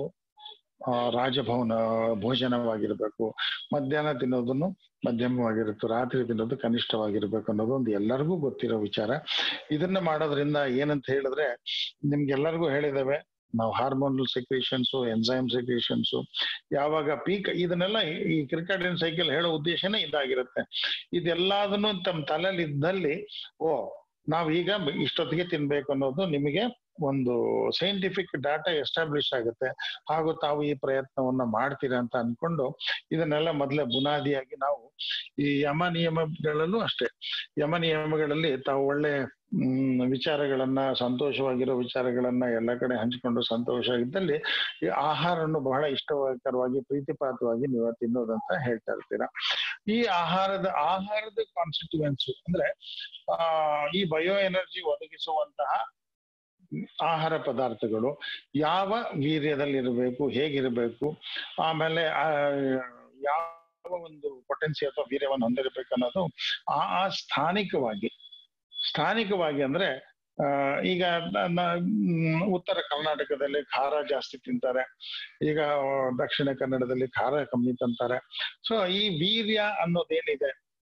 ರಾಜಭವನ ಭೋಜನವಾಗಿರ್ಬೇಕು ಮಧ್ಯಾಹ್ನ ತಿನ್ನೋದನ್ನು ಮಧ್ಯಮವಾಗಿರುತ್ತೆ ರಾತ್ರಿ ತಿನ್ನೋದು ಕನಿಷ್ಠವಾಗಿರ್ಬೇಕು ಅನ್ನೋದು ಒಂದು ಎಲ್ಲರಿಗೂ ಗೊತ್ತಿರೋ ವಿಚಾರ ಇದನ್ನ ಮಾಡೋದ್ರಿಂದ ಏನಂತ ಹೇಳಿದ್ರೆ ನಿಮ್ಗೆಲ್ಲರಿಗೂ ಹೇಳಿದ್ದೇವೆ ನಾವು ಹಾರ್ಮೋನಲ್ ಸೆಕ್ರೇಷನ್ಸು ಎನ್ಸೈಮ್ ಸೆಕ್ರೇಷನ್ಸು ಯಾವಾಗ ಪೀಕ್ ಇದನ್ನೆಲ್ಲ ಈ ಕ್ರಿಕೆಟಿನ ಸೈಕಲ್ ಹೇಳೋ ಉದ್ದೇಶನೇ ಇದಾಗಿರುತ್ತೆ ಇದೆಲ್ಲದನ್ನು ತಮ್ಮ ತಲೆಯಲ್ಲಿ ಇದ್ದಲ್ಲಿ ಓ ನಾವ್ ಈಗ ಇಷ್ಟೊತ್ತಿಗೆ ತಿನ್ಬೇಕು ಅನ್ನೋದು ನಿಮಗೆ ಒಂದು ಸೈಂಟಿಫಿಕ್ ಡಾಟಾ ಎಸ್ಟಾಬ್ಲಿಷ್ ಆಗುತ್ತೆ ಹಾಗೂ ತಾವು ಈ ಪ್ರಯತ್ನವನ್ನ ಮಾಡ್ತೀರಾ ಅಂತ ಅನ್ಕೊಂಡು ಇದನ್ನೆಲ್ಲ ಮೊದಲೇ ಬುನಾದಿಯಾಗಿ ನಾವು ಈ ಯಮ ನಿಯಮಗಳಲ್ಲೂ ಅಷ್ಟೇ ಯಮ ನಿಯಮಗಳಲ್ಲಿ ತಾವು ಒಳ್ಳೆ ಹ್ಮ್ ವಿಚಾರಗಳನ್ನ ಸಂತೋಷವಾಗಿರೋ ವಿಚಾರಗಳನ್ನ ಎಲ್ಲ ಕಡೆ ಹಂಚಿಕೊಂಡು ಸಂತೋಷ ಇದ್ದಲ್ಲಿ ಈ ಆಹಾರವನ್ನು ಬಹಳ ಇಷ್ಟಕರವಾಗಿ ಪ್ರೀತಿಪಾತವಾಗಿ ನೀವು ತಿನ್ನೋದಂತ ಹೇಳ್ತಾ ಇರ್ತೀರಾ ಈ ಆಹಾರದ ಆಹಾರದ ಕಾನ್ಸ್ಟಿಟ್ಯೂಯೆನ್ಸಿ ಅಂದ್ರೆ ಆ ಈ ಬಯೋ ಎನರ್ಜಿ ಒದಗಿಸುವಂತಹ ಆಹಾರ ಪದಾರ್ಥಗಳು ಯಾವ ವೀರ್ಯದಲ್ಲಿರಬೇಕು ಹೇಗಿರಬೇಕು ಆಮೇಲೆ ಯಾವ ಒಂದು ಪೊಟೆನ್ಸಿ ಅಥವಾ ವೀರ್ಯವನ್ನು ಹೊಂದಿರಬೇಕು ಅನ್ನೋದು ಆ ಸ್ಥಾನಿಕವಾಗಿ ಸ್ಥಾನಿಕವಾಗಿ ಅಂದ್ರೆ ಈಗ ಉತ್ತರ ಕರ್ನಾಟಕದಲ್ಲಿ ಖಾರ ಜಾಸ್ತಿ ತಿಂತಾರೆ ಈಗ ದಕ್ಷಿಣ ಕನ್ನಡದಲ್ಲಿ ಖಾರ ಕಮ್ಮಿ ತಿಂತಾರೆ ಸೊ ಈ ವೀರ್ಯ ಅನ್ನೋದೇನಿದೆ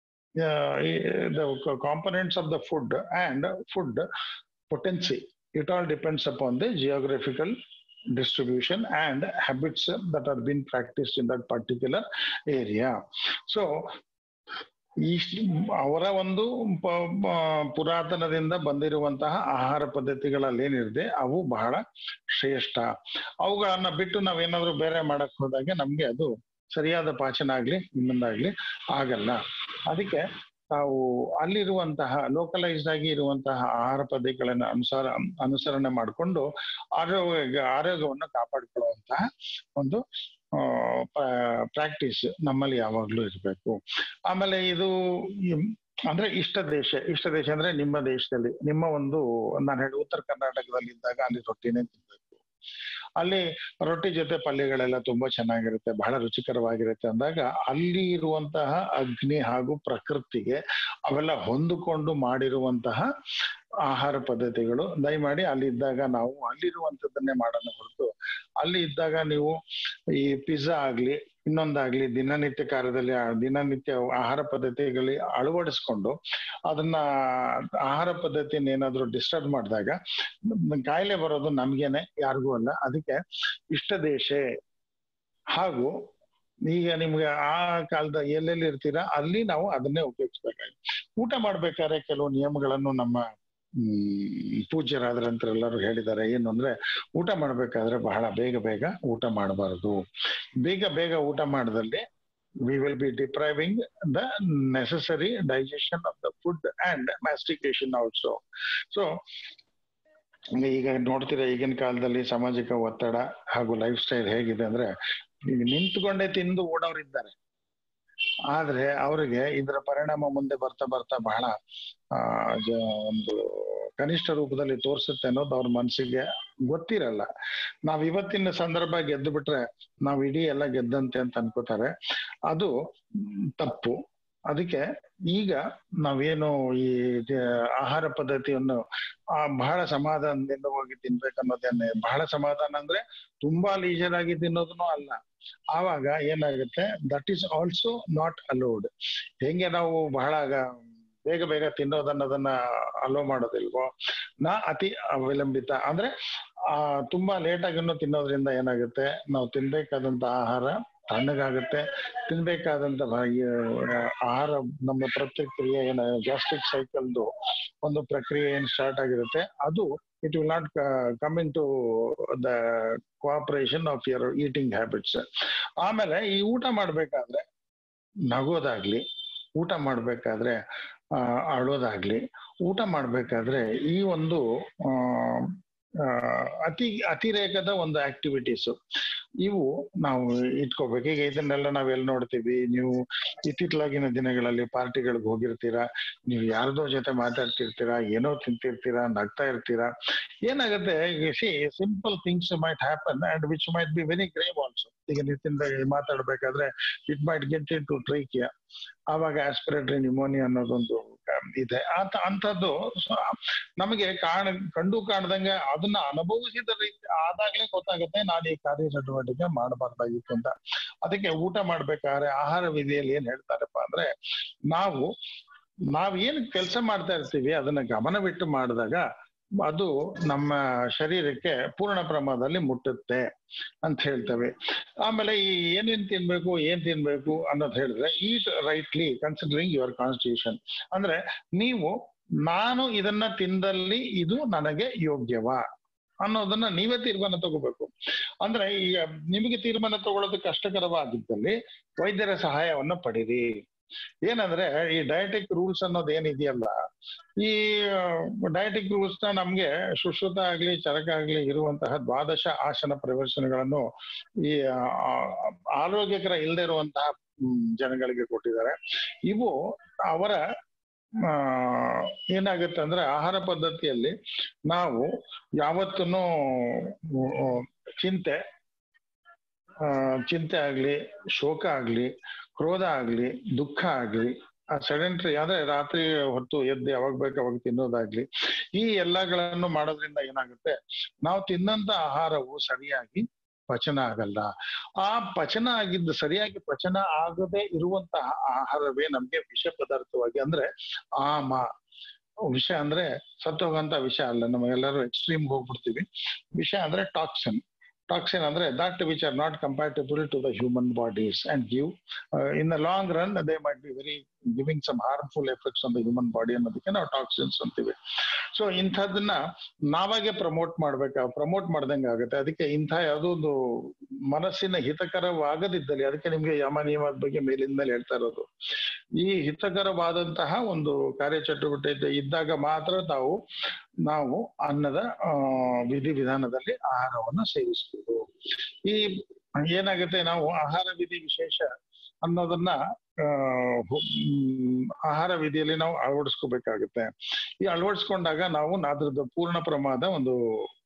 components of the food and food potency it all depends upon the geographical distribution and habits that are being practiced in that particular area so ಈ ಅವರ ಒಂದು ಪುರಾತನದಿಂದ ಬಂದಿರುವಂತಹ ಆಹಾರ ಪದ್ಧತಿಗಳಲ್ಲಿ ಏನಿದೆ ಅವು ಬಹಳ ಶ್ರೇಷ್ಠ ಅವುಗಳನ್ನ ಬಿಟ್ಟು ನಾವೇನಾದ್ರೂ ಬೇರೆ ಮಾಡಕ್ ಹೋದಾಗೆ ನಮ್ಗೆ ಅದು ಸರಿಯಾದ ಪಾಚನ ಆಗ್ಲಿ ಇನ್ನೊಂದಾಗ್ಲಿ ಆಗಲ್ಲ ಅದಕ್ಕೆ ತಾವು ಅಲ್ಲಿರುವಂತಹ ಲೋಕಲೈಸ್ಡ್ ಆಗಿ ಇರುವಂತಹ ಆಹಾರ ಪದ್ಧತಿಗಳನ್ನ ಅನುಸಾರ ಅನುಸರಣೆ ಮಾಡಿಕೊಂಡು ಆರೋಗ್ಯ ಆರೋಗ್ಯವನ್ನು ಕಾಪಾಡಿಕೊಳ್ಳುವಂತಹ ಒಂದು ಪ್ರಾಕ್ಟೀಸ್ ನಮ್ಮಲ್ಲಿ ಯಾವಾಗ್ಲೂ ಇರಬೇಕು ಆಮೇಲೆ ಇದು ಅಂದ್ರೆ ಇಷ್ಟ ದೇಶ ಇಷ್ಟ ದೇಶ ಅಂದ್ರೆ ನಿಮ್ಮ ದೇಶದಲ್ಲಿ ನಿಮ್ಮ ಒಂದು ನಾನು ಹೇಳಿ ಉತ್ತರ ಕರ್ನಾಟಕದಲ್ಲಿ ಇದ್ದಾಗ ಅಲ್ಲಿ ರೊಟ್ಟಿನೇ ತಿನ್ಬೇಕು ಅಲ್ಲಿ ರೊಟ್ಟಿ ಜೊತೆ ಪಲ್ಯಗಳೆಲ್ಲ ತುಂಬಾ ಚೆನ್ನಾಗಿರುತ್ತೆ ಬಹಳ ರುಚಿಕರವಾಗಿರುತ್ತೆ ಅಂದಾಗ ಅಲ್ಲಿ ಇರುವಂತಹ ಅಗ್ನಿ ಹಾಗೂ ಪ್ರಕೃತಿಗೆ ಅವೆಲ್ಲ ಹೊಂದಿಕೊಂಡು ಮಾಡಿರುವಂತಹ ಆಹಾರ ಪದ್ಧತಿಗಳು ದಯಮಾಡಿ ಅಲ್ಲಿ ಇದ್ದಾಗ ನಾವು ಅಲ್ಲಿರುವಂತದ್ದನ್ನೇ ಮಾಡೋಣ ಹೊರತು ಅಲ್ಲಿ ಇದ್ದಾಗ ನೀವು ಈ ಪಿಜ್ಜಾ ಆಗ್ಲಿ ಇನ್ನೊಂದಾಗ್ಲಿ ದಿನನಿತ್ಯ ಕಾರ್ಯದಲ್ಲಿ ದಿನನಿತ್ಯ ಆಹಾರ ಪದ್ಧತಿಗಳಲ್ಲಿ ಅಳವಡಿಸ್ಕೊಂಡು ಅದನ್ನ ಆಹಾರ ಪದ್ಧತಿನ ಏನಾದ್ರು ಡಿಸ್ಟರ್ಬ್ ಮಾಡಿದಾಗ ಕಾಯಿಲೆ ಬರೋದು ನಮ್ಗೇನೆ ಯಾರಿಗೂ ಅಲ್ಲ ಅದಕ್ಕೆ ಇಷ್ಟ ದೇಶ ಹಾಗೂ ಈಗ ನಿಮ್ಗೆ ಆ ಕಾಲದ ಎಲ್ಲೆಲ್ಲಿ ಇರ್ತೀರಾ ಅಲ್ಲಿ ನಾವು ಅದನ್ನೇ ಉಪಯೋಗಿಸ್ಬೇಕಾಗಿ ಊಟ ಮಾಡ್ಬೇಕಾದ್ರೆ ಕೆಲವು ನಿಯಮಗಳನ್ನು ನಮ್ಮ ಹ್ಮ್ ಪೂಜ್ಯರಾದ್ರಂತ ಎಲ್ಲರೂ ಹೇಳಿದ್ದಾರೆ ಏನು ಅಂದ್ರೆ ಊಟ ಮಾಡ್ಬೇಕಾದ್ರೆ ಬಹಳ ಬೇಗ ಬೇಗ ಊಟ ಮಾಡಬಾರದು ಬೇಗ ಬೇಗ ಊಟ ಮಾಡದಲ್ಲಿ we will be depriving the necessary digestion of the food and mastication also so ಈಗ ನೋಡ್ತೀರಾ ಈಗಿನ ಕಾಲದಲ್ಲಿ ಸಾಮಾಜಿಕ ಒತ್ತಡ ಹಾಗೂ ಲೈಫ್ ಸ್ಟೈಲ್ ಹೇಗಿದೆ ಅಂದ್ರೆ ಈಗ ನಿಂತ್ಕೊಂಡೇ ತಿಂದು ಓಡೋರಿದ್ದಾರೆ ಆದ್ರೆ ಅವರಿಗೆ ಇದರ ಪರಿಣಾಮ ಮುಂದೆ ಬರ್ತಾ ಬರ್ತಾ ಬಹಳ ಆ ಒಂದು ಕನಿಷ್ಠ ರೂಪದಲ್ಲಿ ತೋರಿಸುತ್ತೆ ಅನ್ನೋದು ಅವ್ರ ಮನಸ್ಸಿಗೆ ಗೊತ್ತಿರಲ್ಲ ನಾವ್ ಇವತ್ತಿನ ಸಂದರ್ಭ ಗೆದ್ದು ಬಿಟ್ರೆ ನಾವ್ ಇಡೀ ಎಲ್ಲ ಗೆದ್ದಂತೆ ಅಂತ ಅನ್ಕೋತಾರೆ ಅದು ತಪ್ಪು ಅದಕ್ಕೆ ಈಗ ನಾವೇನು ಈ ಆಹಾರ ಪದ್ಧತಿಯನ್ನು ಬಹಳ ಸಮಾಧಾನದಿಂದ ಹೋಗಿ ತಿನ್ಬೇಕನ್ನೋದೇನೆ ಬಹಳ ಸಮಾಧಾನ ಅಂದ್ರೆ ತುಂಬಾ ಲೀಜರ್ ಆಗಿ ತಿನ್ನೋದನ್ನು ಅಲ್ಲ ಆವಾಗ ಏನಾಗುತ್ತೆ that is also not allowed ಹೆಂಗೆ ನಾವು ಬಹಳ ಬೇಗ ಬೇಗ ತಿನ್ನೋದನ್ನೋದನ್ನ ಅಲೋ ಮಾಡೋದಿಲ್ವೋ ನಾ ಅತಿ ಅವಲಂಬಿತ ಅಂದ್ರೆ ಆ ತುಂಬಾ ಲೇಟ್ ಆಗಿನೂ ತಿನ್ನೋದ್ರಿಂದ ಏನಾಗುತ್ತೆ ನಾವು ತಿನ್ಬೇಕಾದಂತ ಆಹಾರ ತಣ್ಣಗಾಗುತ್ತೆ ತಿನ್ಬೇಕಾದಂತ ಆಹಾರ ನಮ್ಮ ಪ್ರತಿಕ್ರಿಯೆ ಏನ ಗ್ಯಾಸ್ಟ್ರಿಕ್ ಸೈಕಲ್ದು ಒಂದು ಪ್ರಕ್ರಿಯೆ ಏನ್ ಸ್ಟಾರ್ಟ್ ಆಗಿರುತ್ತೆ ಅದು it will not come into the cooperation of your eating habits ಆಮೇಲೆ ಈ ಊಟ ಮಾಡ್ಬೇಕಾದ್ರೆ ನಗೋದಾಗ್ಲಿ ಊಟ ಮಾಡ್ಬೇಕಾದ್ರೆ ಅಳೋದಾಗ್ಲಿ ಊಟ ಮಾಡ್ಬೇಕಾದ್ರೆ ಈ ಒಂದು ಅತಿ ಅತಿರೇಕದ ಒಂದು ಆಕ್ಟಿವಿಟೀಸ್ ಇವು ನಾವು ಇಟ್ಕೋಬೇಕು ಈಗ ಇದನ್ನೆಲ್ಲ ನಾವೆಲ್ಲ ನೋಡ್ತೀವಿ ನೀವು ಇತ್ತಿತ್ತಲಾಗಿನ ದಿನಗಳಲ್ಲಿ ಪಾರ್ಟಿಗಳಿಗೆ ಹೋಗಿರ್ತೀರಾ ನೀವು ಯಾರ್ದೋ ಜೊತೆ ಮಾತಾಡ್ತಿರ್ತೀರಾ ಏನೋ ತಿಂತಿರ್ತೀರಾ ನಗ್ತಾ ಇರ್ತೀರಾ ಏನಾಗುತ್ತೆ ಸಿ simple things might happen and which might be very grave also ಈಗ ನಿತಿಂದ ಮಾತಾಡ್ಬೇಕಾದ್ರೆ it might get into trachea ಆವಾಗ ಆಸ್ಪಿರೇಟರಿ ನ್ಯೂಮೋನಿಯಾ ಅನ್ನೋದೊಂದು ಇದೆ ಅಂತ ಅಂಥದ್ದು ನಮಗೆ ಕಾಣ ಕಂಡು ಕಾಣದಂಗೆ ಅದನ್ನ ಅನುಭವಿಸಿದ ರೀತಿ ಆದಾಗ್ಲೇ ಗೊತ್ತಾಗುತ್ತೆ ನಾನು ಈ ಕಾರ್ಯ ಚಟುವಟಿಕೆ ಮಾಡಬಾರ್ದಾಗಿತ್ತು ಅಂತ ಅದಕ್ಕೆ ಊಟ ಮಾಡ್ಬೇಕಾದ್ರೆ ಆಹಾರ ವಿಧಿಯಲ್ಲಿ ಏನ್ ಹೇಳ್ತಾರಪ್ಪ ಅಂದ್ರೆ ನಾವು ನಾವ್ ಏನ್ ಕೆಲಸ ಮಾಡ್ತಾ ಇರ್ತೀವಿ ಅದನ್ನ ಗಮನವಿಟ್ಟು ಮಾಡಿದಾಗ ಅದು ನಮ್ಮ ಶರೀರಕ್ಕೆ ಪೂರ್ಣ ಪ್ರಮಾಣದಲ್ಲಿ ಮುಟ್ಟುತ್ತೆ ಅಂತ ಹೇಳ್ತೇವೆ ಆಮೇಲೆ ಈ ಏನೇನ್ ತಿನ್ಬೇಕು ಏನ್ ತಿನ್ಬೇಕು ಅನ್ನೋದು ಹೇಳಿದ್ರೆ eat rightly considering your constitution ಅಂದ್ರೆ ನೀವು ನಾನು ಇದನ್ನ ತಿಂದಲ್ಲಿ ಇದು ನನಗೆ ಯೋಗ್ಯವಾ ಅನ್ನೋದನ್ನ ನೀವೇ ತೀರ್ಮಾನ ತಗೋಬೇಕು ಅಂದ್ರೆ ಈಗ ನಿಮಗೆ ತೀರ್ಮಾನ ತಗೊಳ್ಳೋದು ಕಷ್ಟಕರವಾಗಿದ್ದಲ್ಲಿ ವೈದ್ಯರ ಸಹಾಯವನ್ನ ಪಡಿರಿ ಏನಂದ್ರೆ ಈ ಡಯಟಿಕ್ ರೂಲ್ಸ್ ಅನ್ನೋದು ಏನಿದೆಯಲ್ಲ ಈ ಡಯಟಿಕ್ ರೂಲ್ಸ್ ನ ನಮ್ಗೆ ಸುಶ್ರುತ ಆಗ್ಲಿ ಚರಕ ಆಗ್ಲಿ ಇರುವಂತಹ ದ್ವಾದಶ ಆಸನ ಪ್ರದರ್ಶನಗಳನ್ನು ಈ ಆರೋಗ್ಯಕರ ಇಲ್ಲದೆ ಇರುವಂತಹ ಜನಗಳಿಗೆ ಕೊಟ್ಟಿದ್ದಾರೆ ಇವು ಅವರ ಏನಾಗುತ್ತೆ ಅಂದ್ರೆ ಆಹಾರ ಪದ್ಧತಿಯಲ್ಲಿ ನಾವು ಯಾವತ್ತೂ ಚಿಂತೆ ಚಿಂತೆ ಆಗ್ಲಿ ಶೋಕ ಆಗ್ಲಿ ಕ್ರೋಧ ಆಗ್ಲಿ ದುಃಖ ಆಗ್ಲಿ ಆ ಸೆಡೆಂಟ್ರಿ ಅಂದ್ರೆ ರಾತ್ರಿ ಹೊತ್ತು ಎದ್ದು ಯಾವಾಗ ಬೇಕು ಅವಾಗ ತಿನ್ನೋದಾಗ್ಲಿ ಈ ಎಲ್ಲಗಳನ್ನು ಮಾಡೋದ್ರಿಂದ ಏನಾಗುತ್ತೆ ನಾವು ತಿನ್ನಂತ ಆಹಾರವು ಸರಿಯಾಗಿ ಪಚನ ಆಗಲ್ಲ ಆ ಪಚನ ಆಗಿದ್ದು ಸರಿಯಾಗಿ ಪಚನ ಆಗದೆ ಇರುವಂತಹ ಆಹಾರವೇ ನಮ್ಗೆ ವಿಷ ಪದಾರ್ಥವಾಗಿ ಅಂದ್ರೆ ಆಮ ವಿಷ ಅಂದ್ರೆ ಸತ್ತೋಗಂತ ವಿಷ ಅಲ್ಲ ನಮಗೆಲ್ಲರೂ ಎಕ್ಸ್ಟ್ರೀಮ್ ಹೋಗ್ಬಿಡ್ತೀವಿ ವಿಷ ಅಂದ್ರೆ ಟಾಕ್ಸಿನ್ ಟಾಕ್ಸಿನ್ ಅಂದ್ರೆ that which are not compatible to the human bodies and give in the long run they might be very giving some harmful effects on the human body ಅನ್ನೋದಕ್ಕೆ ನಾವು ಟಾಕ್ಸಿನ್ಸ್ ಅಂತೀವಿ so ಇಂಥದನ್ನ ನಾವಾಗೆ promote ಮಾಡ್ಬೇಕು promote ಮಾಡ್ದಂಗೆ ಆಗುತ್ತೆ ಅದಕ್ಕೆ ಇಂಥ ಯಾವುದೋ ಒಂದು ಮನಸ್ಸಿನ ಹಿತಕರವಾಗದಿದ್ದಲ್ಲಿ ಅದಕ್ಕೆ ನಿಮ್ಗೆ ಯಮ ನಿಯಮದ ಬಗ್ಗೆ ಮೇಲಿಂದ ಮೇಲೆ ಹೇಳ್ತಾ ಇರೋದು ಈ ಹಿತಕರವಾದಂತಹ ಒಂದು ಕಾರ್ಯಚಟುವಟಿಕೆ ಇದ್ದಾಗ ಮಾತ್ರ ತಾವು ನಾವು ಅನ್ನದ ವಿಧಿವಿಧಾನದಲ್ಲಿ ಆಹಾರವನ್ನ ಸೇವಿಸಬಹುದು ಈ ಏನಾಗುತ್ತೆ ನಾವು ಆಹಾರ ವಿಧಿ ವಿಶೇಷ ಅನ್ನೋದನ್ನ ಆಹಾರ ವಿಧಿಯಲ್ಲಿ ನಾವು ಅಳವಡಿಸ್ಕೋಬೇಕಾಗುತ್ತೆ ಈ ಅಳವಡಿಸ್ಕೊಂಡಾಗ ನಾವು ಅದ್ರದ್ದು ಪೂರ್ಣ ಪ್ರಮಾದ ಒಂದು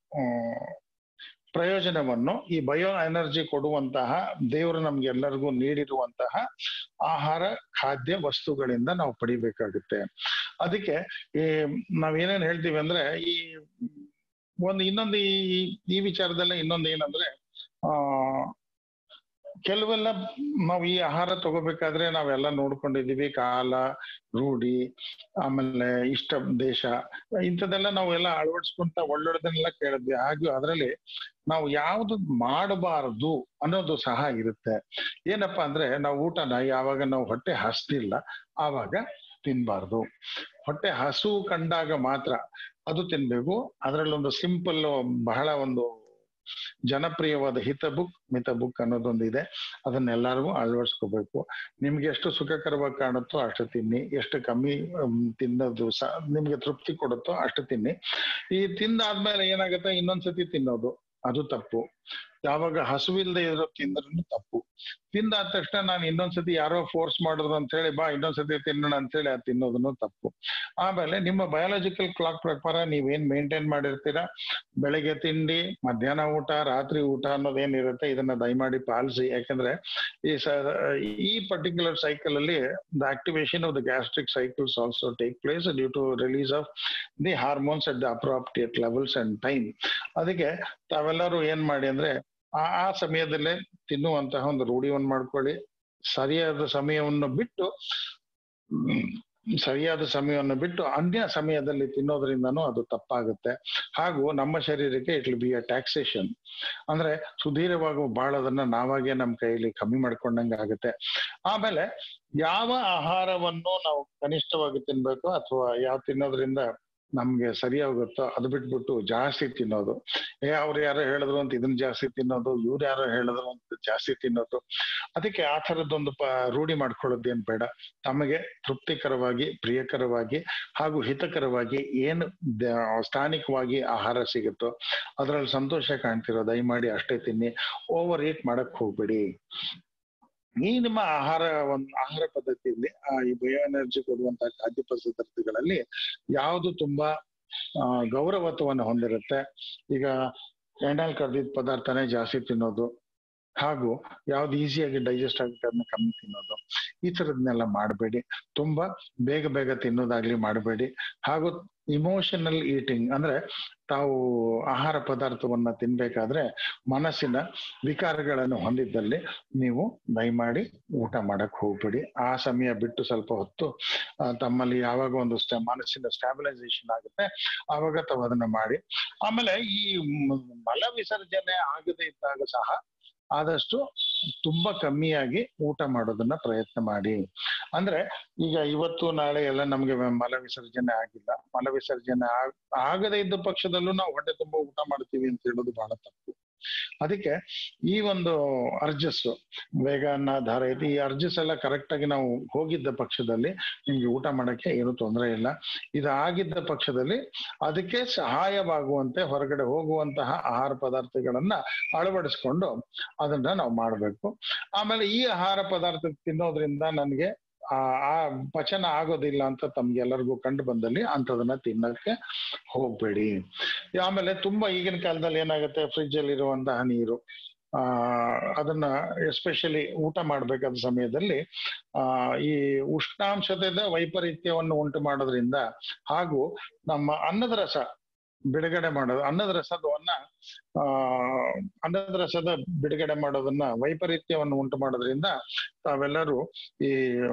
ಪ್ರಯೋಜನವನ್ನು ಈ ಬಯೋ ಎನರ್ಜಿ ಕೊಡುವಂತಹ ದೇವರು ನಮ್ಗೆಲ್ಲರಿಗೂ ನೀಡಿರುವಂತಹ ಆಹಾರ ಖಾದ್ಯ ವಸ್ತುಗಳಿಂದ ನಾವು ಪಡಿಬೇಕಾಗುತ್ತೆ ಅದಕ್ಕೆ ಈ ನಾವೇನೇನ್ ಹೇಳ್ತೀವಿ ಅಂದ್ರೆ ಈ ಒಂದು ಇನ್ನೊಂದು ಈ ಈ ವಿಚಾರದಲ್ಲೇ ಇನ್ನೊಂದು ಏನಂದ್ರೆ ಆ ಕೆಲವೆಲ್ಲ ನಾವು ಈ ಆಹಾರ ತಗೋಬೇಕಾದ್ರೆ ನಾವೆಲ್ಲ ನೋಡ್ಕೊಂಡಿದೀವಿ ಕಾಲ ರೂಢಿ ಆಮೇಲೆ ಇಷ್ಟ ದೇಶ ಇಂಥದ್ದೆಲ್ಲ ನಾವೆಲ್ಲ ಅಳವಡಿಸ್ಕೊಂತ ಒಳ್ಳೊಳ್ಳೆದನ್ನೆಲ್ಲ ಕೇಳಿದ್ವಿ ಹಾಗೆ ಅದರಲ್ಲಿ ನಾವು ಯಾವ್ದು ಮಾಡಬಾರದು ಅನ್ನೋದು ಸಹ ಇರುತ್ತೆ ಏನಪ್ಪಾ ಅಂದ್ರೆ ನಾವು ಊಟನ ಯಾವಾಗ ನಾವು ಹೊಟ್ಟೆ ಹಸ್ದಿಲ್ಲ ಆವಾಗ ತಿನ್ಬಾರ್ದು ಹೊಟ್ಟೆ ಹಸು ಕಂಡಾಗ ಮಾತ್ರ ಅದು ತಿನ್ಬೇಕು ಅದರಲ್ಲೊಂದು ಸಿಂಪಲ್ ಬಹಳ ಒಂದು ಜನಪ್ರಿಯವಾದ ಹಿತ ಬುಕ್ ಮಿತ ಬುಕ್ ಅನ್ನೋದೊಂದು ಇದೆ ಅದನ್ನ ಎಲ್ಲರಿಗೂ ಅಳವಡಿಸ್ಕೋಬೇಕು ನಿಮ್ಗೆ ಎಷ್ಟು ಸುಖಕರವಾಗಿ ಕಾಣುತ್ತೋ ಅಷ್ಟು ತಿನ್ನಿ ಎಷ್ಟು ಕಮ್ಮಿ ಹ್ಮ್, ತಿನ್ನೋದು ಸ ನಿಮ್ಗೆ ತೃಪ್ತಿ ಕೊಡುತ್ತೋ ಅಷ್ಟು ತಿನ್ನಿ ಈ ತಿಂದಾದ್ಮೇಲೆ ಏನಾಗುತ್ತೆ ಇನ್ನೊಂದ್ಸತಿ ತಿನ್ನೋದು ಅದು ತಪ್ಪು ಯಾವಾಗ ಹಸುವಿಲ್ದೆ ಇರೋ ತಿಂದ್ರೂ ತಪ್ಪು ತಿಂದಾದ ತಕ್ಷಣ ನಾನು ಇನ್ನೊಂದ್ಸತಿ ಯಾರೋ ಫೋರ್ಸ್ ಮಾಡಿದ್ರು ಅಂತ ಹೇಳಿ ಬಾ ಇನ್ನೊಂದ್ಸತಿ ತಿನ್ನೋಣ ಅಂತ ಹೇಳಿ ಅದು ತಿನ್ನೋದನ್ನು ತಪ್ಪು ಆಮೇಲೆ ನಿಮ್ಮ ಬಯಾಲಜಿಕಲ್ ಕ್ಲಾಕ್ ಪ್ರಕಾರ ನೀವೇನ್ ಮೇಂಟೈನ್ ಮಾಡಿರ್ತೀರಾ ಬೆಳಿಗ್ಗೆ ತಿಂಡಿ ಮಧ್ಯಾಹ್ನ ಊಟ ರಾತ್ರಿ ಊಟ ಅನ್ನೋದೇನಿರುತ್ತೆ ಇದನ್ನ ದಯಮಾಡಿ ಪಾಲಿಸಿ ಯಾಕಂದ್ರೆ ಈ ಸ ಈ ಪರ್ಟಿಕ್ಯುಲರ್ ಸೈಕಲ್ ಅಲ್ಲಿ the activation of the gastric cycles also take place due to release of the hormones at the appropriate levels and time ಅದಕ್ಕೆ ತಾವೆಲ್ಲರೂ ಏನ್ ಮಾಡಿ ಅಂದ್ರೆ ಆ ಆ ಸಮಯದಲ್ಲೇ ತಿನ್ನುವಂತಹ ಒಂದು ರೂಢಿಯನ್ನು ಮಾಡ್ಕೊಳ್ಳಿ ಸರಿಯಾದ ಸಮಯವನ್ನು ಬಿಟ್ಟು ಹ್ಮ್, ಸರಿಯಾದ ಸಮಯವನ್ನು ಬಿಟ್ಟು ಅನ್ಯ ಸಮಯದಲ್ಲಿ ತಿನ್ನೋದ್ರಿಂದನೂ ಅದು ತಪ್ಪಾಗುತ್ತೆ ಹಾಗೂ ನಮ್ಮ ಶರೀರಕ್ಕೆ it will be a taxation ಅಂದ್ರೆ ಸುದೀರ್ಘವಾಗಿ ಬಾಳೋದನ್ನ ನಾವಾಗೆ ನಮ್ಮ ಕೈಯಲ್ಲಿ ಕಮ್ಮಿ ಮಾಡ್ಕೊಂಡಂಗೆ ಆಗುತ್ತೆ ಆಮೇಲೆ ಯಾವ ಆಹಾರವನ್ನು ನಾವು ಕನಿಷ್ಠವಾಗಿ ತಿನ್ಬೇಕು ಅಥವಾ ಯಾವ ತಿನ್ನೋದ್ರಿಂದ ನಮ್ಗೆ ಸರಿಯಾಗುತ್ತೋ ಅದು ಬಿಟ್ಬಿಟ್ಟು ಜಾಸ್ತಿ ತಿನ್ನೋದು ಏ ಅವ್ರು ಯಾರೋ ಹೇಳಿದ್ರು ಅಂತ ಇದನ್ನ ಜಾಸ್ತಿ ತಿನ್ನೋದು ಇವ್ರು ಯಾರೋ ಹೇಳಿದ್ರು ಅಂತ ಜಾಸ್ತಿ ತಿನ್ನೋದು ಅದಕ್ಕೆ ಆ ಥರದ್ದೊಂದು ಪ ರೂಢಿ ಮಾಡ್ಕೊಳ್ಳೋದೇನ್ ಬೇಡ ತಮಗೆ ತೃಪ್ತಿಕರವಾಗಿ ಪ್ರಿಯಕರವಾಗಿ ಹಾಗೂ ಹಿತಕರವಾಗಿ ಏನು ದ- ಸ್ಥಾನಿಕವಾಗಿ ಆಹಾರ ಸಿಗುತ್ತೋ ಅದರಲ್ಲಿ ಸಂತೋಷ ಕಾಣ್ತಿರೋ ದಯಮಾಡಿ ಅಷ್ಟೇ ತಿನ್ನಿ ಓವರ್ ಈಟ್ ಮಾಡಕ್ ಹೋಗ್ಬೇಡಿ ಈ ನಿಮ್ಮ ಆಹಾರ ಒಂದು ಆಹಾರ ಪದ್ಧತಿಯಲ್ಲಿ ಆ ಈ ಬಯೋ ಎನರ್ಜಿ ಕೊಡುವಂತಹ ಖಾದ್ಯ ಪದಾರ್ಥಗಳಲ್ಲಿ ಯಾವುದು ತುಂಬಾ ಆ, ಗೌರವತ್ವವನ್ನು ಹೊಂದಿರುತ್ತೆ ಈಗ ಎಣ್ಣೆಲ್ ಕರ್ದಿದ್ ಪದಾರ್ಥನೇ ಜಾಸ್ತಿ ತಿನ್ನೋದು ಹಾಗೂ ಯಾವ್ದು ಈಸಿಯಾಗಿ ಡೈಜೆಸ್ಟ್ ಆಗುತ್ತೆ ಅದನ್ನ ಕಮ್ಮಿ ತಿನ್ನೋದು ಈ ತರದ್ನೆಲ್ಲ ಮಾಡಬೇಡಿ ತುಂಬಾ ಬೇಗ ಬೇಗ ತಿನ್ನೋದಾಗ್ಲಿ ಮಾಡಬೇಡಿ ಹಾಗೂ ಇಮೋಷನಲ್ ಈಟಿಂಗ್ ಅಂದ್ರೆ ತಾವು ಆಹಾರ ಪದಾರ್ಥವನ್ನ ತಿನ್ಬೇಕಾದ್ರೆ ಮನಸ್ಸಿನ ವಿಕಾರಗಳನ್ನು ಹೊಂದಿದ್ದಲ್ಲಿ ನೀವು ದಯಮಾಡಿ ಊಟ ಮಾಡಕ್ ಹೋಗ್ಬೇಡಿ ಆ ಸಮಯ ಬಿಟ್ಟು ಸ್ವಲ್ಪ ಹೊತ್ತು ಆ, ತಮ್ಮಲ್ಲಿ ಯಾವಾಗ ಒಂದು ಸ್ಟ- ಮನಸ್ಸಿನ ಸ್ಟಾಬಿಲೈಸೇಷನ್ ಆಗುತ್ತೆ ಆವಾಗ ತಾವು ಅದನ್ನ ಮಾಡಿ ಆಮೇಲೆ ಈ ಮ್- ಮಲ ವಿಸರ್ಜನೆ ಆಗದೇ ಇದ್ದಾಗ ಸಹ ಆದಷ್ಟು ತುಂಬಾ ಕಮ್ಮಿಯಾಗಿ ಊಟ ಮಾಡೋದನ್ನ ಪ್ರಯತ್ನ ಮಾಡಿ ಅಂದ್ರೆ ಈಗ ಇವತ್ತು ನಾಳೆ ಎಲ್ಲ ನಮ್ಗೆ ಮಲ ವಿಸರ್ಜನೆ ಆಗಿಲ್ಲ ಮಲ ವಿಸರ್ಜನೆ ಆಗ್- ಆಗದೇ ಇದ್ದ ಪಕ್ಷದಲ್ಲೂ ನಾವು ಹೊಟ್ಟೆ ತುಂಬಾ ಊಟ ಮಾಡ್ತೀವಿ ಅಂತ ಹೇಳೋದು ಬಹಳ ತಪ್ಪು ಅದಕ್ಕೆ ಈ ಒಂದು ಅರ್ಜಸ್ ವೇಗನ್ನ ಧಾರ ಐತಿ ಈ ಅರ್ಜಸ್ ಎಲ್ಲ ಕರೆಕ್ಟ್ ಆಗಿ ನಾವು ಹೋಗಿದ್ದ ಪಕ್ಷದಲ್ಲಿ ನಿಮ್ಗೆ ಊಟ ಮಾಡಕ್ಕೆ ಏನು ತೊಂದರೆ ಇಲ್ಲ ಇದು ಆಗಿದ್ದ ಪಕ್ಷದಲ್ಲಿ ಅದಕ್ಕೆ ಸಹಾಯವಾಗುವಂತೆ ಹೊರಗಡೆ ಹೋಗುವಂತಹ ಆಹಾರ ಪದಾರ್ಥಗಳನ್ನ ಅಳವಡಿಸ್ಕೊಂಡು ಅದನ್ನ ನಾವು ಮಾಡಬೇಕು ಆಮೇಲೆ ಈ ಆಹಾರ ಪದಾರ್ಥ ತಿನ್ನೋದ್ರಿಂದ ನನಗೆ ಆ ಆ ಪಚನ ಆಗೋದಿಲ್ಲ ಅಂತ ತಮ್ಗೆಲ್ಲರಿಗೂ ಕಂಡು ಬಂದಲ್ಲಿ ಅಂಥದನ್ನ ತಿನ್ನಕ್ಕೆ ಹೋಗ್ಬೇಡಿ ಆಮೇಲೆ ತುಂಬಾ ಈಗಿನ ಕಾಲದಲ್ಲಿ ಏನಾಗುತ್ತೆ ಫ್ರಿಜ್ ಅಲ್ಲಿ ಇರುವಂತಹ ನೀರು ಆ ಅದನ್ನ ಎಸ್ಪೆಷಲಿ ಊಟ ಮಾಡ್ಬೇಕಾದ ಸಮಯದಲ್ಲಿ ಆ ಈ ಉಷ್ಣಾಂಶದ ವೈಪರೀತ್ಯವನ್ನು ಉಂಟು ಮಾಡೋದ್ರಿಂದ ಹಾಗೂ ನಮ್ಮ ಅನ್ನದ ರಸ ಬಿಡುಗಡೆ ಮಾಡೋದು ಅನ್ನದ ರಸದವನ್ನ ಆ ಅನ್ನದ ರಸದ ಬಿಡುಗಡೆ ಮಾಡೋದನ್ನ ವೈಪರೀತ್ಯವನ್ನು ಉಂಟು ಮಾಡೋದ್ರಿಂದ ತಾವೆಲ್ಲರೂ ಈ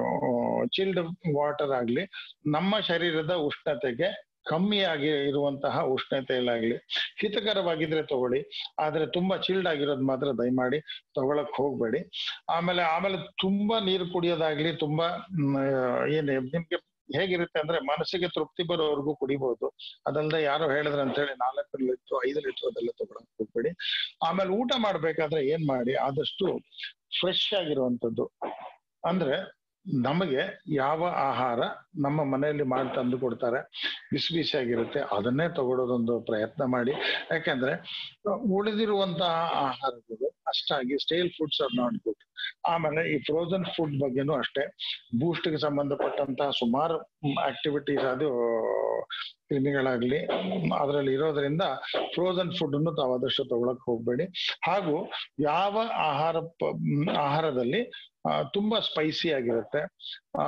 ಚಿಲ್ಡ್ ವಾಟರ್ ಆಗ್ಲಿ ನಮ್ಮ ಶರೀರದ ಉಷ್ಣತೆಗೆ ಕಮ್ಮಿಯಾಗಿ ಇರುವಂತಹ ಉಷ್ಣತೆಯಲ್ಲಾಗ್ಲಿ ಹಿತಕರವಾಗಿದ್ರೆ ತಗೊಳ್ಳಿ ಆದ್ರೆ ತುಂಬಾ ಚಿಲ್ಡ್ ಆಗಿರೋದು ಮಾತ್ರ ದಯಮಾಡಿ ತಗೊಳಕ್ ಹೋಗ್ಬೇಡಿ ಆಮೇಲೆ ಆಮೇಲೆ ತುಂಬಾ ನೀರು ಕುಡಿಯೋದಾಗ್ಲಿ ತುಂಬಾ ಮ್, ಏನ್ ನಿಮ್ಗೆ ಹೇಗಿರುತ್ತೆ ಅಂದ್ರೆ ಮನಸ್ಸಿಗೆ ತೃಪ್ತಿ ಬರೋವರೆಗೂ ಕುಡಿಬಹುದು ಅದಲ್ಲದೆ ಯಾರೋ ಹೇಳಿದ್ರ ಅಂತ ಹೇಳಿ ನಾಲ್ಕು ಲೀಟ್ರ್ ಐದು ಲೀಟರ್ ಅದೆಲ್ಲ ತಗೊಳಕ್ ಹೋಗ್ಬೇಡಿ ಆಮೇಲೆ ಊಟ ಮಾಡ್ಬೇಕಾದ್ರೆ ಏನ್ ಮಾಡಿ ಆದಷ್ಟು ಫ್ರೆಶ್ ಆಗಿರುವಂತದ್ದು ಅಂದ್ರೆ ನಮಗೆ ಯಾವ ಆಹಾರ ನಮ್ಮ ಮನೆಯಲ್ಲಿ ಮಾಡಿ ತಂದು ಕೊಡ್ತಾರೆ ಬಿಸಿ ಬಿಸಿಯಾಗಿರುತ್ತೆ ಅದನ್ನೇ ತಗೊಳ್ಳೋದೊಂದು ಪ್ರಯತ್ನ ಮಾಡಿ ಯಾಕಂದ್ರೆ ಉಳಿದಿರುವಂತಹ ಆಹಾರಗಳು ಅಷ್ಟಾಗಿ stale foods are not good ಆಮೇಲೆ ಈ ಫ್ರೋಸನ್ ಫುಡ್ ಬಗ್ಗೆನೂ ಅಷ್ಟೇ ಬೂಸ್ಟ್ ಗೆ ಸಂಬಂಧಪಟ್ಟಂತಹ ಸುಮಾರು ಆಕ್ಟಿವಿಟೀಸ್ ಅದು ಕ್ರಿಮಿಗಳಾಗ್ಲಿ ಅದರಲ್ಲಿ ಇರೋದ್ರಿಂದ ಫ್ರೋಸನ್ ಫುಡ್ ಅನ್ನು ತಾವು ಆದಷ್ಟು ತಗೊಳಕ್ ಹೋಗ್ಬೇಡಿ ಹಾಗೂ ಯಾವ ಆಹಾರ ಪ- ಮ್, ಆಹಾರದಲ್ಲಿ ಆ, ತುಂಬಾ ಸ್ಪೈಸಿ ಆಗಿರುತ್ತೆ ಆ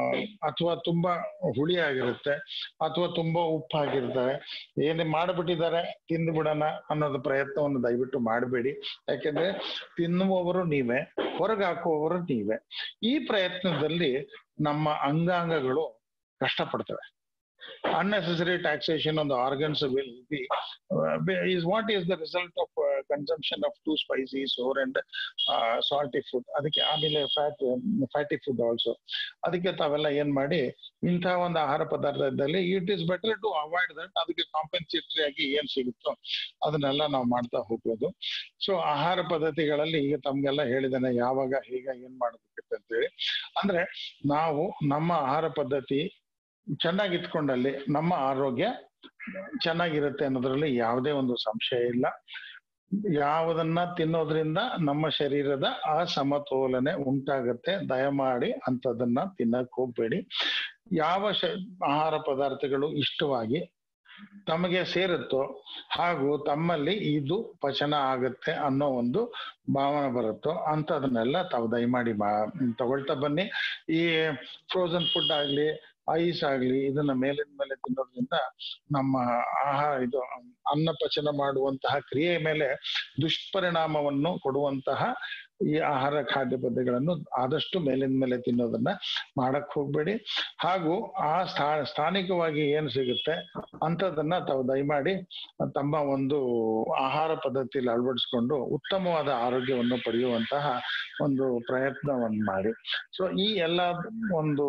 ಅಥವಾ ತುಂಬಾ ಹುಳಿ ಆಗಿರುತ್ತೆ ಅಥವಾ ತುಂಬಾ ಉಪ್ಪಾಗಿರ್ತಾರೆ ಏನೇ ಮಾಡಿಬಿಟ್ಟಿದ್ದಾರೆ ತಿಂದು ಬಿಡೋಣ ಅನ್ನೋದು ಪ್ರಯತ್ನವನ್ನು ದಯವಿಟ್ಟು ಮಾಡಬೇಡಿ ಯಾಕೆಂದ್ರೆ ತಿನ್ನುವವರು ನೀವೇ ಹೊರಗೆ ಹಾಕುವವರು ನೀವೇ ಈ ಪ್ರಯತ್ನದಲ್ಲಿ ನಮ್ಮ ಅಂಗಾಂಗಗಳು ಕಷ್ಟಪಡ್ತವೆ unnecessary taxation on the organs will be uh, is what is the result of uh, consumption of too spicy, sour and uh, salty food. ಅದಕ್ಕೆ ಆಮೇಲೆ ಫ್ಯಾಟ್ ಫ್ಯಾಟಿ ಫುಡ್ ಆಲ್ಸೋ ಅದಕ್ಕೆ ತಾವೆಲ್ಲ ಏನ್ ಮಾಡಿ ಇಂಥ ಒಂದು ಆಹಾರ ಪದಾರ್ಥದಲ್ಲಿ it is better to avoid that ಅದಕ್ಕೆ ಕಾಂಪೆನ್ಸೇಟರಿ ಆಗಿ ಏನ್ ಸಿಗುತ್ತೋ ಅದನ್ನೆಲ್ಲ ನಾವು ಮಾಡ್ತಾ ಹೋಗ್ಬೋದು ಸೊ ಆಹಾರ ಪದ್ಧತಿಗಳಲ್ಲಿ ಈಗ ತಮ್ಗೆಲ್ಲ ಹೇಳಿದಾನೆ ಯಾವಾಗ ಹೇಗ ಏನ್ ಮಾಡಬೇಕಿತ್ತು ಅಂತೇಳಿ ಅಂದ್ರೆ ನಾವು ನಮ್ಮ ಆಹಾರ ಪದ್ಧತಿ ಚೆನ್ನಾಗಿ ಇಟ್ಕೊಂಡಲ್ಲಿ ನಮ್ಮ ಆರೋಗ್ಯ ಚೆನ್ನಾಗಿರುತ್ತೆ ಅನ್ನೋದ್ರಲ್ಲಿ ಯಾವುದೇ ಒಂದು ಸಂಶಯ ಇಲ್ಲ ಯಾವುದನ್ನ ತಿನ್ನೋದ್ರಿಂದ ನಮ್ಮ ಶರೀರದ ಅಸಮತೋಲನೆ ಉಂಟಾಗತ್ತೆ ದಯಮಾಡಿ ಅಂತದನ್ನ ತಿನ್ನಕ್ ಹೋಗ್ಬೇಡಿ ಯಾವ ಶ ಆಹಾರ ಪದಾರ್ಥಗಳು ಇಷ್ಟವಾಗಿ ತಮಗೆ ಸೇರುತ್ತೋ ಹಾಗೂ ತಮ್ಮಲ್ಲಿ ಇದು ಪಚನ ಆಗತ್ತೆ ಅನ್ನೋ ಒಂದು ಭಾವನೆ ಬರುತ್ತೋ ಅಂತದನ್ನೆಲ್ಲ ತಾವು ದಯಮಾಡಿ ಮಾ ತಗೊಳ್ತಾ ಬನ್ನಿ ಈ ಫ್ರೋಸನ್ ಫುಡ್ ಆಗ್ಲಿ ಐಸ್ ಆಗ್ಲಿ ಇದನ್ನ ಮೇಲಿನ ಮೇಲೆ ತಿನ್ನೋದ್ರಿಂದ ನಮ್ಮ ಆಹಾರ ಇದು ಅನ್ನ ಪಚನ ಮಾಡುವಂತಹ ಕ್ರಿಯೆ ಮೇಲೆ ದುಷ್ಪರಿಣಾಮವನ್ನು ಕೊಡುವಂತಹ ಈ ಆಹಾರ ಖಾದ್ಯ ಪದ್ಯಗಳನ್ನು ಆದಷ್ಟು ಮೇಲಿನ ಮೇಲೆ ತಿನ್ನೋದನ್ನ ಮಾಡಕ್ ಹೋಗ್ಬೇಡಿ ಹಾಗೂ ಆ ಸ್ಥಾ ಸ್ಥಾನಿಕವಾಗಿ ಏನು ಸಿಗುತ್ತೆ ಅಂಥದನ್ನ ತಾವು ದಯಮಾಡಿ ತಮ್ಮ ಒಂದು ಆಹಾರ ಪದ್ಧತಿಯಲ್ಲಿ ಅಳವಡಿಸ್ಕೊಂಡು ಉತ್ತಮವಾದ ಆರೋಗ್ಯವನ್ನು ಪಡೆಯುವಂತಹ ಒಂದು ಪ್ರಯತ್ನವನ್ನು ಮಾಡಿ ಸೊ ಈ ಎಲ್ಲ ಒಂದು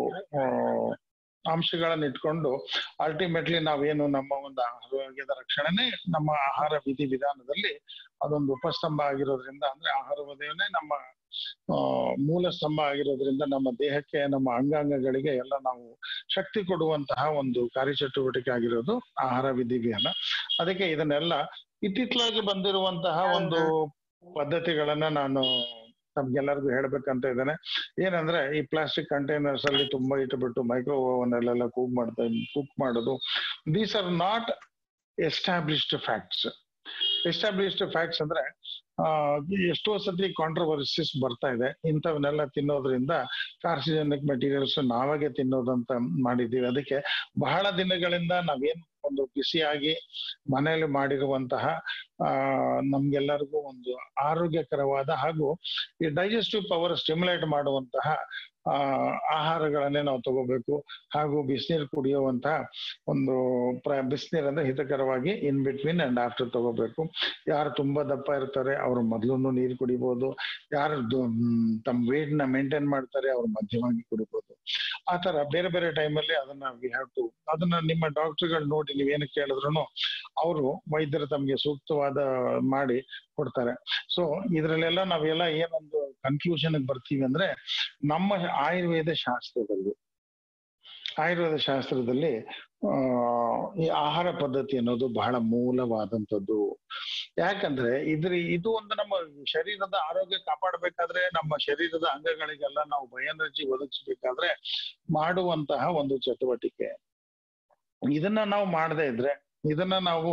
ಅಂಶಗಳನ್ನ ಇಟ್ಕೊಂಡು ಅಲ್ಟಿಮೇಟ್ಲಿ ನಾವೇನು ನಮ್ಮ ಒಂದು ಆರೋಗ್ಯದ ರಕ್ಷಣೆನೇ ನಮ್ಮ ಆಹಾರ ವಿಧಿ ವಿಧಾನದಲ್ಲಿ ಅದೊಂದು ಉಪಸ್ತಂಭ ಆಗಿರೋದ್ರಿಂದ ಅಂದ್ರೆ ಆಹಾರ ವಧೆಯನ್ನೇ ನಮ್ಮ ಮೂಲ ಸ್ತಂಭ ಆಗಿರೋದ್ರಿಂದ ನಮ್ಮ ದೇಹಕ್ಕೆ ನಮ್ಮ ಅಂಗಾಂಗಗಳಿಗೆ ಎಲ್ಲ ನಾವು ಶಕ್ತಿ ಕೊಡುವಂತಹ ಒಂದು ಕಾರ್ಯಚಟುವಟಿಕೆ ಆಗಿರೋದು ಆಹಾರ ವಿಧಿ ವಿಧಾನ ಅದಕ್ಕೆ ಇದನ್ನೆಲ್ಲ ಇತ್ತಿತ್ತಲಾಗಿ ಬಂದಿರುವಂತಹ ಒಂದು ಪದ್ಧತಿಗಳನ್ನ ನಾನು ನಮ್ಗೆಲ್ಲರಿಗೂ ಹೇಳ್ಬೇಕಂತ ಇದ್ದೇನೆ ಏನಂದ್ರೆ ಈ ಪ್ಲಾಸ್ಟಿಕ್ ಕಂಟೈನರ್ಸ್ ಅಲ್ಲಿ ತುಂಬಾ ಇಟ್ಬಿಟ್ಟು ಮೈಕ್ರೋ ಓವನ್ ಅಲ್ಲೆಲ್ಲ ಕುಕ್ ಮಾಡ್ತಾ ಕುಕ್ ಮಾಡೋದು these are not established facts established facts ಅಂದ್ರೆ ಎಷ್ಟೋ ಸತಿ ಕಾಂಟ್ರವರ್ಸಿಸ್ ಬರ್ತಾ ಇದೆ ಇಂಥವನ್ನೆಲ್ಲ ತಿನ್ನೋದ್ರಿಂದ ಕಾರ್ಸಿಜನಿಕ್ ಮೆಟೀರಿಯಲ್ಸ್ ನಾವಾಗೆ ತಿನ್ನೋದಂತ ಮಾಡಿದ್ದೀವಿ ಅದಕ್ಕೆ ಬಹಳ ದಿನಗಳಿಂದ ನಾವೇನ್ ಒಂದು ಬಿಸಿಯಾಗಿ ಮನೆಯಲ್ಲಿ ಮಾಡಿರುವಂತಹ ಆ ನಮ್ಗೆಲ್ಲರಿಗೂ ಒಂದು ಆರೋಗ್ಯಕರವಾದ ಹಾಗೂ ಈ ಡೈಜೆಸ್ಟಿವ್ ಪವರ್ ಸ್ಟಿಮ್ಯುಲೇಟ್ ಮಾಡುವಂತಹ ಆ ಆಹಾರಗಳನ್ನೇ ನಾವು ತಗೋಬೇಕು ಹಾಗೂ ಬಿಸಿನೀರು ಕುಡಿಯುವಂತಹ ಒಂದು ಪ್ರ ಬಿಸಿನೀರು ಅಂದ್ರೆ ಹಿತಕರವಾಗಿ ಇನ್ ಬಿಟ್ವೀನ್ ಅಂಡ್ ಆಫ್ಟರ್ ತಗೋಬೇಕು ಯಾರು ತುಂಬಾ ದಪ್ಪ ಇರ್ತಾರೆ ಅವ್ರು ಮೊದ್ಲು ನೀರು ಕುಡಿಬಹುದು ಯಾರು ತಮ್ಮ ವೇಟ್ ನ ಮೇಂಟೈನ್ ಮಾಡ್ತಾರೆ ಅವ್ರು ಮಧ್ಯವಾಗಿ ಕುಡಿಬಹುದು ಆ ತರ ಬೇರೆ ಬೇರೆ ಟೈಮಲ್ಲಿ ಅದನ್ನ ವಿ ಹ್ಯಾವ್ ಟು ಅದನ್ನ ನಿಮ್ಮ ಡಾಕ್ಟರ್ಗಳು ನೋಡಿ ನೀವೇನು ಕೇಳಿದ್ರು ಅವರು ವೈದ್ಯರು ತಮ್ಗೆ ಸೂಕ್ತವಾದ ಮಾಡಿ ಕೊಡ್ತಾರೆ ಸೊ ಇದ್ರಲ್ಲೆಲ್ಲ ನಾವೆಲ್ಲ ಏನೊಂದು ಕನ್ಕ್ಲೂಷನ್ ಬರ್ತೀವಿ ಅಂದ್ರೆ ನಮ್ಮ ಆಯುರ್ವೇದ ಶಾಸ್ತ್ರದಲ್ಲಿ ಆಯುರ್ವೇದ ಶಾಸ್ತ್ರದಲ್ಲಿ ಆ ಈ ಆಹಾರ ಪದ್ಧತಿ ಅನ್ನೋದು ಬಹಳ ಮೂಲವಾದಂಥದ್ದು ಯಾಕಂದ್ರೆ ಇದ್ರ ಇದು ಒಂದು ನಮ್ಮ ಶರೀರದ ಆರೋಗ್ಯ ಕಾಪಾಡಬೇಕಾದ್ರೆ ನಮ್ಮ ಶರೀರದ ಅಂಗಗಳಿಗೆಲ್ಲ ನಾವು ಬಯನರ್ಜಿ ಒದಗಿಸ್ಬೇಕಾದ್ರೆ ಮಾಡುವಂತಹ ಒಂದು ಚಟುವಟಿಕೆ ಇದನ್ನ ನಾವು ಮಾಡದೇ ಇದ್ರೆ ಇದನ್ನ ನಾವು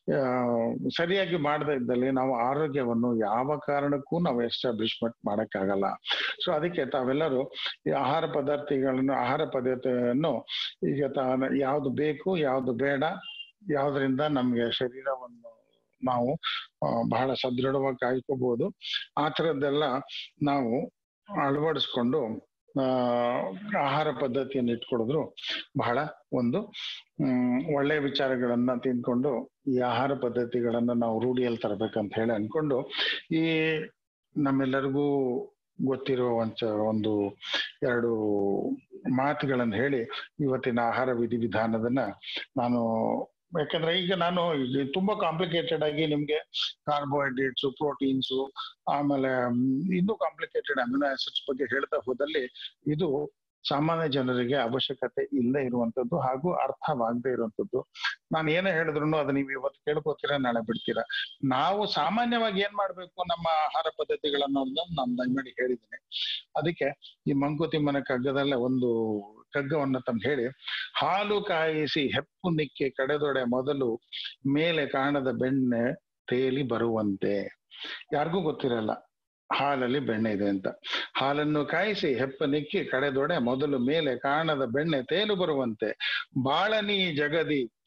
ಸರಿಯಾಗಿ ಮಾಡದೇ ಇದ್ದಲ್ಲಿ ನಾವು ಆರೋಗ್ಯವನ್ನು ಯಾವ ಕಾರಣಕ್ಕೂ ನಾವು ಎಸ್ಟಾಬ್ಲಿಷ್ಮೆಂಟ್ ಮಾಡಕ್ಕಾಗಲ್ಲ ಸೊ ಅದಕ್ಕೆ ತಾವೆಲ್ಲರೂ ಈ ಆಹಾರ ಪದಾರ್ಥಗಳನ್ನು ಆಹಾರ ಪದ್ಧತಿಯನ್ನು ಈಗ ತ ಯಾವ್ದು ಬೇಕು ಯಾವ್ದು ಬೇಡ ಯಾವ್ದ್ರಿಂದ ನಮ್ಗೆ ಶರೀರವನ್ನು ನಾವು ಬಹಳ ಸದೃಢವಾಗಿ ಕಾಯ್ಕೋಬಹುದು ಆ ಥರದ್ದೆಲ್ಲ ನಾವು ಅಳವಡಿಸ್ಕೊಂಡು ಆ ಆಹಾರ ಪದ್ಧತಿಯನ್ನು ಇಟ್ಕೊಡಿದ್ರು ಬಹಳ ಒಂದು ಹ್ಮ್ ಒಳ್ಳೆ ವಿಚಾರಗಳನ್ನ ತಿಂದ್ಕೊಂಡು ಈ ಆಹಾರ ಪದ್ಧತಿಗಳನ್ನ ನಾವು ರೂಢಿಯಲ್ಲಿ ತರಬೇಕಂತ ಹೇಳಿ ಅನ್ಕೊಂಡು ಈ ನಮ್ಮೆಲ್ಲರಿಗೂ ಗೊತ್ತಿರುವ ಒಂಚ ಒಂದು ಎರಡು ಮಾತುಗಳನ್ನು ಹೇಳಿ ಇವತ್ತಿನ ಆಹಾರ ವಿಧಿ ವಿಧಾನದನ್ನ ನಾನು ಯಾಕಂದ್ರೆ ಈಗ ನಾನು ತುಂಬಾ ಕಾಂಪ್ಲಿಕೇಟೆಡ್ ಆಗಿ ನಿಮ್ಗೆ ಕಾರ್ಬೋಹೈಡ್ರೇಟ್ಸ್ ಪ್ರೋಟೀನ್ಸ್ ಆಮೇಲೆ ಇನ್ನೂ ಕಾಂಪ್ಲಿಕೇಟೆಡ್ ಅಮಿನೋ ಆಸಿಡ್ಸ್ ಬಗ್ಗೆ ಹೇಳ್ತಾ ಹೋದಲ್ಲಿ ಇದು ಸಾಮಾನ್ಯ ಜನರಿಗೆ ಅವಶ್ಯಕತೆ ಇಲ್ಲದೆ ಇರುವಂತದ್ದು ಹಾಗೂ ಅರ್ಥವಾಗದೆ ಇರುವಂತದ್ದು ನಾನು ಏನೇ ಹೇಳಿದ್ರು ಅದು ನೀವು ಇವತ್ತು ಕೇಳ್ಕೋತೀರಾ ನಾಳೆ ಬಿಡ್ತೀರಾ ನಾವು ಸಾಮಾನ್ಯವಾಗಿ ಏನ್ ಮಾಡ್ಬೇಕು ನಮ್ಮ ಆಹಾರ ಪದ್ಧತಿಗಳನ್ನ ನಾನು ದಯಮಾಡಿ ಹೇಳಿದ್ದೀನಿ ಅದಕ್ಕೆ ಈ ಮಂಕುತಿಮ್ಮನ ಕಗ್ಗದಲ್ಲೇ ಒಂದು ಕಗ್ಗವನ್ನ ತಂದು ಹೇಳಿ ಹಾಲು ಕಾಯಿಸಿ ಹೆಪ್ಪು ನಿಕ್ಕೆ ಕಡೆದೊಡೆ ಮೊದಲು ಮೇಲೆ ಕಾಣದ ಬೆಣ್ಣೆ ತೇಲಿ ಬರುವಂತೆ ಯಾರಿಗೂ ಗೊತ್ತಿರಲ್ಲ ಹಾಲಲ್ಲಿ ಬೆಣ್ಣೆ ಇದೆ ಅಂತ ಹಾಲನ್ನು ಕಾಯಿಸಿ ಹೆಪ್ಪ ನಿಕ್ಕಿ ಕಡೆದೊಡೆ ಮೊದಲು ಮೇಲೆ ಕಾಣದ ಬೆಣ್ಣೆ ತೇಲು ಬರುವಂತೆ ಬಾಳನಿ ಜಗದಿ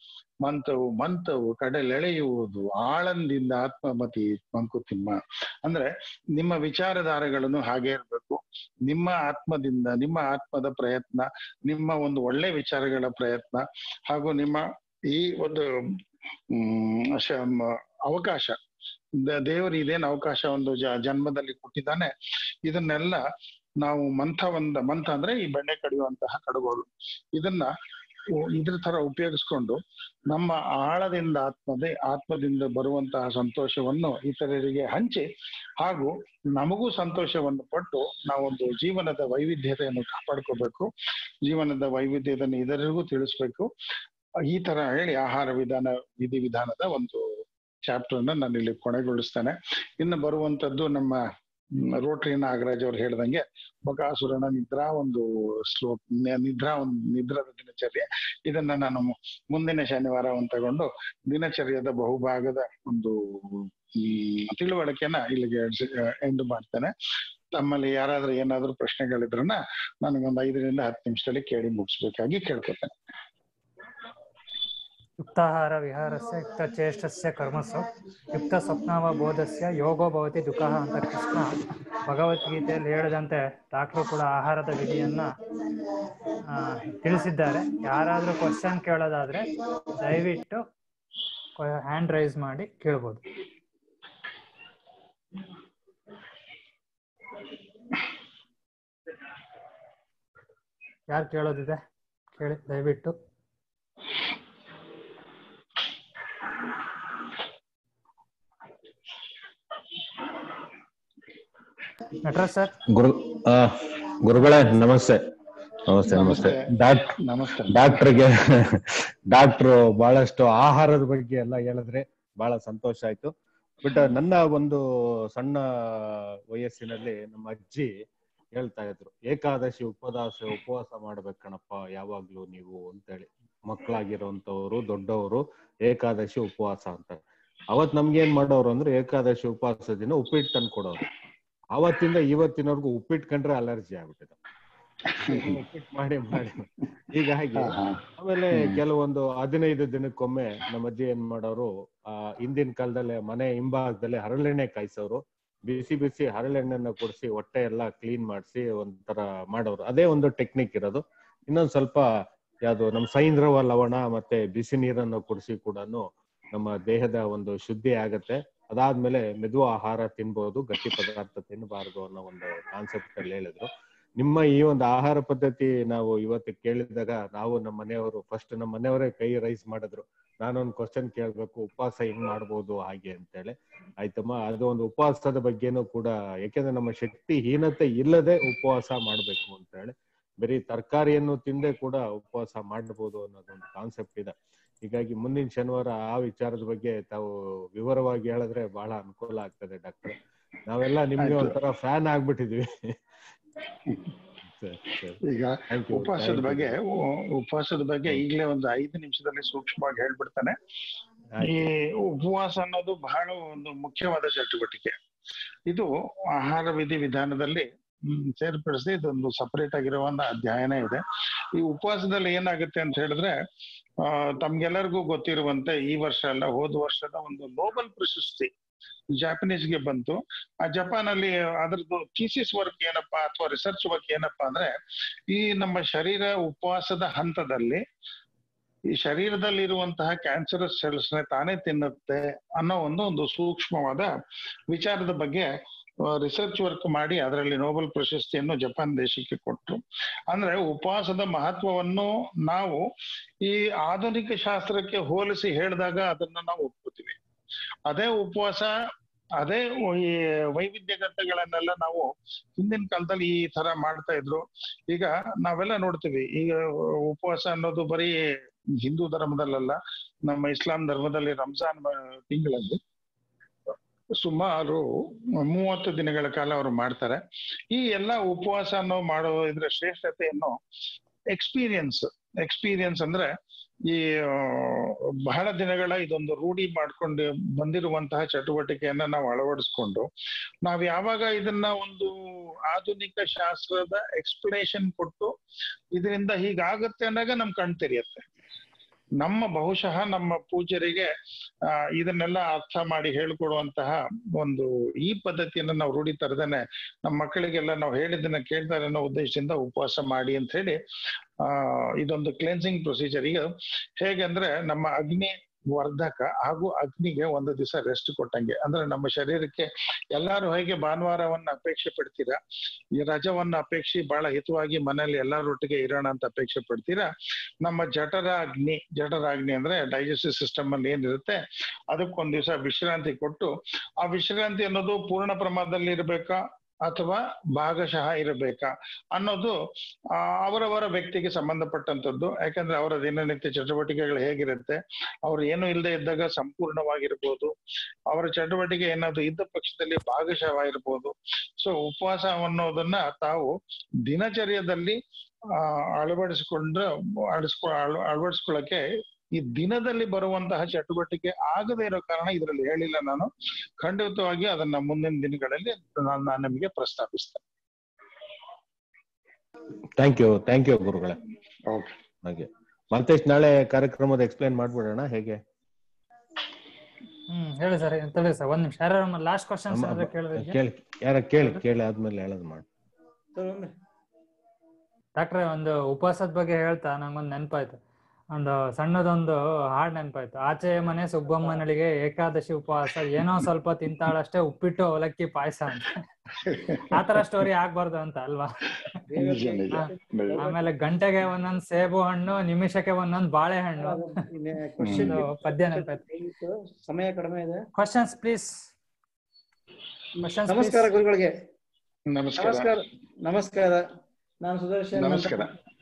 ಮಂತವು ಮಂತವು ಕಡಲೆಳೆಯುವುದು ಆಳಂದಿಂದ ಆತ್ಮಮತಿ ಮಂಕುತಿಮ್ಮ ಅಂದ್ರೆ ನಿಮ್ಮ ವಿಚಾರಧಾರೆಗಳನ್ನು ಹಾಗೆ ಇರಬೇಕು ನಿಮ್ಮ ಆತ್ಮದಿಂದ ನಿಮ್ಮ ಆತ್ಮದ ಪ್ರಯತ್ನ ನಿಮ್ಮ ಒಂದು ಒಳ್ಳೆ ವಿಚಾರಗಳ ಪ್ರಯತ್ನ ಹಾಗೂ ನಿಮ್ಮ ಈ ಒಂದು ಹ್ಮ್ ಶ- ಮ- ಅವಕಾಶ ದ- ದೇವರು ಇದೇನು ಅವಕಾಶ ಒಂದು ಜ ಜನ್ಮದಲ್ಲಿ ಕೊಟ್ಟಿದ್ದಾನೆ ಇದನ್ನೆಲ್ಲ ನಾವು ಮಂಥ ಒಂದ ಮಂಥ ಅಂದ್ರೆ ಈ ಬೆಣ್ಣೆ ಕಡಿಯುವಂತಹ ಕಡುಗೋಲು ಇದನ್ನ ಉ- ಇದ್ರ ತರ ಉಪಯೋಗಿಸ್ಕೊಂಡು ನಮ್ಮ ಆಳದಿಂದ ಆತ್ಮದೇ ಆತ್ಮದಿಂದ ಬರುವಂತಹ ಸಂತೋಷವನ್ನು ಇತರರಿಗೆ ಹಂಚಿ ಹಾಗೂ ನಮಗೂ ಸಂತೋಷವನ್ನು ಪಟ್ಟು ನಾವೊಂದು ಜೀವನದ ವೈವಿಧ್ಯತೆಯನ್ನು ಕಾಪಾಡ್ಕೋಬೇಕು ಜೀವನದ ವೈವಿಧ್ಯತೆಯನ್ನು ಇತರರಿಗೂ ತಿಳಿಸ್ಬೇಕು ಈ ತರ ಹೇಳಿ ಆಹಾರ ವಿಧಾನ ವಿಧಿ ವಿಧಾನದ ಒಂದು ಚಾಪ್ಟರ್ ಅನ್ನ ನಾನು ಇಲ್ಲಿ ಕೊನೆಗೊಳಿಸ್ತೇನೆ ಇನ್ನು ಬರುವಂತದ್ದು ನಮ್ಮ ಮ್, ರೋಟರಿ ನಾಗರಾಜ್ ಅವ್ರು ಹೇಳ್ದಂಗೆ ಬಕಾಸುರನ ನಿದ್ರಾ ಒಂದು ಶ್ಲೋಕ ನ- ನಿದ್ರಾ ಒಂದು ನಿದ್ರದ ದಿನಚರ್ಯೆ ಇದನ್ನ ನಾನು ಮು- ಮುಂದಿನ ಶನಿವಾರ ಒಂದು ತಗೊಂಡು ದಿನಚರ್ಯದ ಬಹುಭಾಗದ ಒಂದು ಮ್, ತಿಳುವಳಿಕೆನ ಇಲ್ಲಿಗೆ ಎಂಡ್ ಮಾಡ್ತೇನೆ ತಮ್ಮಲ್ಲಿ ಯಾರಾದ್ರೂ ಏನಾದ್ರೂ ಪ್ರಶ್ನೆಗಳಿದ್ರನ್ನ ನನಗೊಂದು ಐದರಿಂದ ಹತ್ತು ನಿಮಿಷದಲ್ಲಿ ಕೇಳಿ ಮುಗಿಸ್ಬೇಕಾಗಿ ಕೇಳ್ಕೊತೇನೆ ಯುಕ್ತಾಹಾರ ವಿಹಾರಸ್ಯ ಯುಕ್ತಚೇಷ್ಟಸ್ಯ ಕರ್ಮಸು ಯುಕ್ತ ಸ್ವಪ್ನಾವಬೋಧಸ್ಯ ಯೋಗೋ ಭವತಿ ದುಃಖಃ ಅಂತ ಕೃಷ್ಣ ಭಗವದ್ಗೀತೆಯಲ್ಲಿ ಹೇಳಿದಂತೆ ಡಾಕ್ಟ್ರು ಕೂಡ ಆಹಾರದ ವಿಧಿಯನ್ನ ಆ, ತಿಳಿಸಿದ್ದಾರೆ ಯಾರಾದ್ರೂ ಕ್ವಶನ್ ಕೇಳೋದಾದ್ರೆ ದಯವಿಟ್ಟು ಹ್ಯಾಂಡ್ ರೈಸ್ ಮಾಡಿ ಕೇಳ್ಬೋದು ಯಾರು ಕೇಳೋದಿದೆ ಕೇಳಿ ದಯವಿಟ್ಟು ನಟರಾಜ್ ಸರ್ ಗುರು ಆ, ಗುರುಗಳೇ ನಮಸ್ತೆ ನಮಸ್ತೆ ನಮಸ್ತೆ ನಮಸ್ತೆ. ಡಾಕ್ಟ್ ನಮಸ್ತೆ ಡಾಕ್ಟರ್ಗೆ ಡಾಕ್ಟ್ರು ಬಹಳಷ್ಟು ಆಹಾರದ ಬಗ್ಗೆ ಎಲ್ಲ ಹೇಳಿದ್ರೆ ಬಹಳ ಸಂತೋಷ ಆಯ್ತು ಬಟ್ ನನ್ನ ಒಂದು ಸಣ್ಣ ವಯಸ್ಸಿನಲ್ಲಿ ನಮ್ಮ ಅಜ್ಜಿ ಹೇಳ್ತಾ ಇದ್ರು ಏಕಾದಶಿ ಉಪವಾಸ ಉಪವಾಸ ಮಾಡ್ಬೇಕು ಕಣಪ್ಪ ಯಾವಾಗ್ಲೂ ನೀವು ಅಂತೇಳಿ ಮಕ್ಕಳಾಗಿರೋಂಥವ್ರು ದೊಡ್ಡವರು ಏಕಾದಶಿ ಉಪವಾಸ ಅಂತ ಅವತ್ ನಮ್ಗೆ ಏನ್ ಮಾಡೋರು ಅಂದ್ರೆ ಏಕಾದಶಿ ಉಪವಾಸ ದಿನ ಉಪ್ಪಿಟ್ಟು ತಂದು ಕೊಡೋರು ಅವತ್ತಿಂದ ಇವತ್ತಿನವರೆಗೂ ಉಪ್ಪಿಟ್ಟು ಕಂಡ್ರೆ ಅಲರ್ಜಿ ಆಗ್ಬಿಟ್ಟಿದೆ ಉಪ್ಪಿಟ್ಟು ಮಾಡಿ ಮಾಡಿ ಹೀಗಾಗಿ ಹಾ, ಹಾ. ಆಮೇಲೆ ಹ್ಮ್. ಕೆಲವೊಂದು ಹದಿನೈದು ದಿನಕ್ಕೊಮ್ಮೆ ನಮ್ಮ ಅಜ್ಜಿ ಏನ್ ಮಾಡೋರು ಆ ಹಿಂದಿನ ಕಾಲದಲ್ಲಿ ಮನೆ ಹಿಂಭಾಗದಲ್ಲಿ ಹರಳೆಣ್ಣೆ ಕಾಯಿಸೋರು ಬಿಸಿ ಬಿಸಿ ಹರಳೆಣ್ಣೆನ ಕೊಡಿಸಿ ಹೊಟ್ಟೆ ಎಲ್ಲ ಕ್ಲೀನ್ ಮಾಡಿಸಿ ಒಂಥರ ಮಾಡೋರು ಅದೇ ಒಂದು ಟೆಕ್ನಿಕ್ ಇರೋದು ಇನ್ನೊಂದ್ ಸ್ವಲ್ಪ ಯಾವ್ದು ನಮ್ಮ ಸೈಂದ್ರವ ಲವಣ ಮತ್ತೆ ಬಿಸಿ ನೀರನ್ನು ಕುಡಿಸಿ ಕೂಡ ನಮ್ಮ ದೇಹದ ಒಂದು ಶುದ್ಧಿ ಆಗತ್ತೆ ಅದಾದ್ಮೇಲೆ ಮೆದು ಆಹಾರ ತಿನ್ಬಹುದು ಗಟ್ಟಿ ಪದಾರ್ಥ ತಿನ್ನಬಾರದು ಅನ್ನೋ ಒಂದು ಕಾನ್ಸೆಪ್ಟ್ ಅಲ್ಲಿ ಹೇಳಿದ್ರು ನಿಮ್ಮ ಈ ಒಂದು ಆಹಾರ ಪದ್ಧತಿ ನಾವು ಇವತ್ತು ಕೇಳಿದಾಗ ನಾವು ನಮ್ಮ ಮನೆಯವರು ಫಸ್ಟ್ ನಮ್ಮ ಮನೆಯವರೇ ಕೈ ರೈಸ್ ಮಾಡಿದ್ರು ನಾನೊಂದು ಕ್ವಶನ್ ಕೇಳ್ಬೇಕು ಉಪವಾಸ ಹೆಂಗ್ ಮಾಡ್ಬೋದು ಹಾಗೆ ಅಂತೇಳಿ ಆಯ್ತಮ್ಮ ಅದು ಒಂದು ಉಪವಾಸದ ಬಗ್ಗೆನೂ ಕೂಡ ಯಾಕೆಂದ್ರೆ ನಮ್ಮ ಶಕ್ತಿ ಹೀನತೆ ಇಲ್ಲದೆ ಉಪವಾಸ ಮಾಡ್ಬೇಕು ಅಂತ ಹೇಳಿ ಬರೀ ತರಕಾರಿಯನ್ನು ತಿಂದೆ ಕೂಡ ಉಪವಾಸ ಮಾಡಬಹುದು ಅನ್ನೋದೊಂದು ಕಾನ್ಸೆಪ್ಟ್ ಇದೆ ಹೀಗಾಗಿ ಮುಂದಿನ ಶನಿವಾರ ಆ ವಿಚಾರದ ಬಗ್ಗೆ ತಾವು ವಿವರವಾಗಿ ಹೇಳಿದ್ರೆ ಬಹಳ ಅನುಕೂಲ ಆಗ್ತದೆ ಡಾಕ್ಟರ್ ನಾವೆಲ್ಲ ನಿಮ್ಗೆ ಆಯ್ತು. ಒಂಥರ ಫ್ಯಾನ್ ಆಗ್ಬಿಟ್ಟಿದೀವಿ ಸರಿ, ಸರಿ. ಈಗ Thank you, ಉಪವಾಸದ thank you. ಬಗ್ಗೆ ಉ- ಉಪವಾಸದ ಬಗ್ಗೆ ಈಗಲೇ ಒಂದು ಐದು ನಿಮಿಷದಲ್ಲಿ ಸೂಕ್ಷ್ಮವಾಗಿ ಹೇಳ್ಬಿಡ್ತಾನೆ ಈ ಆಯ್ತು. ಉಪವಾಸ ಅನ್ನೋದು ಬಹಳ ಒಂದು ಮುಖ್ಯವಾದ ಚಟುವಟಿಕೆ ಇದು ಆಹಾರ ವಿಧಿ ವಿಧಾನದಲ್ಲಿ ಹ್ಮ್, ಸೇರ್ಪಡಿಸಿ ಇದೊಂದು ಸಪರೇಟ್ ಆಗಿರೋ ಒಂದು ಅಧ್ಯಯನ ಇದೆ ಈ ಉಪವಾಸದಲ್ಲಿ ಏನಾಗುತ್ತೆ ಅಂತ ಹೇಳಿದ್ರೆ ಆ ತಮ್ಗೆಲ್ಲರಿಗೂ ಗೊತ್ತಿರುವಂತೆ ಈ ವರ್ಷ ಅಲ್ಲ ಹೋದ ವರ್ಷದ ಒಂದು ನೋಬೆಲ್ ಪ್ರಶಸ್ತಿ ಜಾಪನೀಸ್ಗೆ ಬಂತು ಆ ಜಪಾನ್ ಅಲ್ಲಿ ಅದ್ರದ್ದು ಥೀಸಿಸ್ ವರ್ಕ್ ಏನಪ್ಪಾ ಅಥವಾ ರಿಸರ್ಚ್ ವರ್ಕ್ ಏನಪ್ಪಾ ಅಂದ್ರೆ ಈ ನಮ್ಮ ಶರೀರ ಉಪವಾಸದ ಹಂತದಲ್ಲಿ ಈ ಶರೀರದಲ್ಲಿರುವಂತಹ ಕ್ಯಾನ್ಸರಸ್ ಸೆಲ್ಸ್ ನ ತಾನೇ ತಿನ್ನುತ್ತೆ ಅನ್ನೋ ಒಂದು ಒಂದು ಸೂಕ್ಷ್ಮವಾದ ವಿಚಾರದ ಬಗ್ಗೆ ರಿಸರ್ಚ್ ವರ್ಕ್ ಮಾಡಿ ಅದರಲ್ಲಿ ನೋಬೆಲ್ ಪ್ರಶಸ್ತಿಯನ್ನು ಜಪಾನ್ ದೇಶಕ್ಕೆ ಕೊಟ್ಟರು ಅಂದ್ರೆ ಉಪವಾಸದ ಮಹತ್ವವನ್ನು ನಾವು ಈ ಆಧುನಿಕ ಶಾಸ್ತ್ರಕ್ಕೆ ಹೋಲಿಸಿ ಹೇಳಿದಾಗ ಅದನ್ನ ನಾವು ಒಪ್ಕೋತೀವಿ ಅದೇ ಉಪವಾಸ ಅದೇ ಈ ವೈವಿಧ್ಯಗತಗಳನ್ನೆಲ್ಲ ನಾವು ಹಿಂದಿನ ಕಾಲದಲ್ಲಿ ಈ ತರ ಮಾಡ್ತಾ ಇದ್ರು ಈಗ ನಾವೆಲ್ಲ ನೋಡ್ತೀವಿ ಈಗ ಉಪವಾಸ ಅನ್ನೋದು ಬರೀ ಹಿಂದೂ ಧರ್ಮದಲ್ಲಲ್ಲ ನಮ್ಮ ಇಸ್ಲಾಂ ಧರ್ಮದಲ್ಲಿ ರಂಜಾನ್ ಮ- ತಿಂಗಳಲ್ಲಿ ಸುಮಾರು ಮೂವತ್ತು ದಿನಗಳ ಕಾಲ ಅವರು ಮಾಡ್ತಾರೆ ಈ ಎಲ್ಲ ಉಪವಾಸ ಅನ್ನೋ ಮಾಡೋ ಇದ್ರ ಶ್ರೇಷ್ಠತೆಯನ್ನು ಎಕ್ಸ್ಪೀರಿಯನ್ಸ್ ಎಕ್ಸ್ಪೀರಿಯನ್ಸ್ ಅಂದ್ರೆ ಈ ಆ, ಬಹಳ ದಿನಗಳ ಇದೊಂದು ರೂಢಿ ಮಾಡ್ಕೊಂಡು ಬಂದಿರುವಂತಹ ಚಟುವಟಿಕೆಯನ್ನ ನಾವು ಅಳವಡಿಸ್ಕೊಂಡು ನಾವ್ ಯಾವಾಗ ಇದನ್ನ ಒಂದು ಆಧುನಿಕ ಶಾಸ್ತ್ರದ ಎಕ್ಸ್ಪ್ಲನೇಷನ್ ಕೊಟ್ಟು ಇದರಿಂದ ಹೀಗಾಗುತ್ತೆ ಅಂದಾಗ ನಮ್ ಕಣ್ ತೆರೆಯುತ್ತೆ ನಮ್ಮ ಬಹುಶಃ ನಮ್ಮ ಪೂಜ್ಯರಿಗೆ ಆ ಇದನ್ನೆಲ್ಲ ಅರ್ಥ ಮಾಡಿ ಹೇಳ್ಕೊಡುವಂತಹ ಒಂದು ಈ ಪದ್ಧತಿಯನ್ನ ನಾವು ರೂಢಿ ತರದೇನೆ ನಮ್ಮ ಮಕ್ಕಳಿಗೆಲ್ಲ ನಾವು ಹೇಳಿದ್ದನ್ನ ಕೇಳ್ತಾರೆ ಅನ್ನೋ ಉದ್ದೇಶದಿಂದ ಉಪವಾಸ ಮಾಡಿ ಅಂತ ಹೇಳಿ ಆ ಇದೊಂದು ಕ್ಲೆನ್ಸಿಂಗ್ ಪ್ರೊಸೀಜರ್ ಈಗ ಹೇಗಂದ್ರೆ ನಮ್ಮ ಅಗ್ನಿ ವರ್ಧಕ ಹಾಗೂ ಅಗ್ನಿಗೆ ಒಂದು ದಿವಸ ರೆಸ್ಟ್ ಕೊಟ್ಟಂಗೆ ಅಂದ್ರೆ ನಮ್ಮ ಶರೀರಕ್ಕೆ ಎಲ್ಲಾರು ಹೇಗೆ ಭಾನುವಾರವನ್ನ ಅಪೇಕ್ಷೆ ಪಡ್ತೀರಾ ಈ ರಜವನ್ನ ಅಪೇಕ್ಷೆ ಬಹಳ ಹಿತವಾಗಿ ಮನೆಯಲ್ಲಿ ಎಲ್ಲರೊಟ್ಟಿಗೆ ಇರೋಣ ಅಂತ ಅಪೇಕ್ಷೆ ಪಡ್ತೀರಾ ನಮ್ಮ ಜಠರ ಅಗ್ನಿ ಜಠರ ಅಗ್ನಿ ಅಂದ್ರೆ ಡೈಜೆಸ್ಟಿವ್ ಸಿಸ್ಟಮ್ ಅಲ್ಲಿ ಏನಿರುತ್ತೆ ಅದಕ್ಕೊಂದ್ ದಿವಸ ವಿಶ್ರಾಂತಿ ಕೊಟ್ಟು ಆ ವಿಶ್ರಾಂತಿ ಅನ್ನೋದು ಪೂರ್ಣ ಪ್ರಮಾಣದಲ್ಲಿ ಇರಬೇಕಾ ಅಥವಾ ಭಾಗಶಃ ಇರಬೇಕಾ ಅನ್ನೋದು ಆ ಅವರವರ ವ್ಯಕ್ತಿಗೆ ಸಂಬಂಧಪಟ್ಟಂತದ್ದು ಯಾಕಂದ್ರೆ ಅವರ ದಿನನಿತ್ಯ ಚಟುವಟಿಕೆಗಳು ಹೇಗಿರುತ್ತೆ ಅವ್ರು ಏನು ಇಲ್ಲದೆ ಇದ್ದಾಗ ಸಂಪೂರ್ಣವಾಗಿರ್ಬೋದು ಅವರ ಚಟುವಟಿಕೆ ಏನಾದ್ರು ಇದ್ದ ಪಕ್ಷದಲ್ಲಿ ಭಾಗಶಃ ಇರ್ಬೋದು ಸೊ ಉಪವಾಸ ಅನ್ನೋದನ್ನ ತಾವು ದಿನಚರ್ಯದಲ್ಲಿ ಆ ಅಳವಡಿಸ್ಕೊಂಡ್ರೆ ಅಳಿಸ್ಕೊ ಅಳ- ಅಳವಡಿಸ್ಕೊಳ್ಳಕ್ಕೆ ಈ ದಿನದಲ್ಲಿ ಬರುವಂತಹ ಚಟುವಟಿಕೆ ಆಗದೇ ಇರೋ ಕಾರಣ ಇದರಲ್ಲಿ ಹೇಳಿಲ್ಲ ನಾನು ಖಂಡಿತವಾಗಿ ಅದನ್ನ ಮುಂದಿನ ದಿನಗಳಲ್ಲಿ ನಾನು ನಾನು ನಿಮಗೆ ಪ್ರಸ್ತಾಪಿಸ್ತೇನೆ ಥ್ಯಾಂಕ್ ಯು ಥ್ಯಾಂಕ್ ಯು ಗುರುಗಳೇ ಓಕೆ ಹಾಗೆ ಮಲ್ತೇಶ್ ನಾಳೆ ಕಾರ್ಯಕ್ರಮದ ಎಕ್ಸ್ಪ್ಲೈನ್ ಮಾಡ್ಬಿಡೋಣ ಹೇಗೆ ಹ್ಮ್ ಹೇಳಿ ಸರ್ ತಳಿ ಸರ್ ಒಂದ್ ನಿಮಿಷ ಯಾರು ಲಾಸ್ಟ್ ಕ್ವಶನ್ಸ್ ಏನಾದ್ರು ಕೇಳಿದ್ರೆ ಕೇಳಿ ಯಾರ ಕೇಳಿ ಕೇಳಿ ಆದ್ಮೇಲೆ ಹೇಳೋದು ಮಾಡಿ ಡಾಕ್ಟ್ರೆ ಒಂದು ಉಪವಾಸದ ಬಗ್ಗೆ ಹೇಳ್ತಾ ನಂಗೊಂದು ನೆನಪಾಯ್ತು ಒಂದು ಸಣ್ಣದೊಂದು ಹಾಡ್ ನೆನಪಾಯ್ತು ಆಚೆ ಮನೆ ಸುಬ್ಬಮ್ಮನಳಿಗೆ ಏಕಾದಶಿ ಉಪವಾಸ ಏನೋ ಸ್ವಲ್ಪ ತಿಂತಾಳಷ್ಟೇ ಉಪ್ಪಿಟ್ಟು ಅವಲಕ್ಕಿ ಪಾಯಸ ಅಂತ ಆತರ ಸ್ಟೋರಿ ಆಗ್ಬಾರ್ದು ಅಂತ ಅಲ್ವಾ ನಿಜ ನಿಜ ನಿಜ. ಆಮೇಲೆ ಗಂಟೆಗೆ ಒಂದೊಂದ್ ಸೇಬು ಹಣ್ಣು ನಿಮಿಷಕ್ಕೆ ಒಂದೊಂದ್ ಬಾಳೆಹಣ್ಣು ಕ್ವಶನ್ ಒಂದು ಪದ್ಯ ನೆನಪಾಯ್ತು ಸಮಯ ಕಡಿಮೆ ಇದೆ ಕ್ವಶನ್ಸ್ ಪ್ಲೀಸ್ Questions, ನಮಸ್ಕಾರ please. ಗುರುಗಳಿಗೆ ನಮಸ್ಕಾರ ನಮಸ್ಕಾರ ನಮಸ್ಕಾರ ನಾನು ಸುದರ್ಶನ್ ಅಂತ. ನಮಸ್ಕಾರ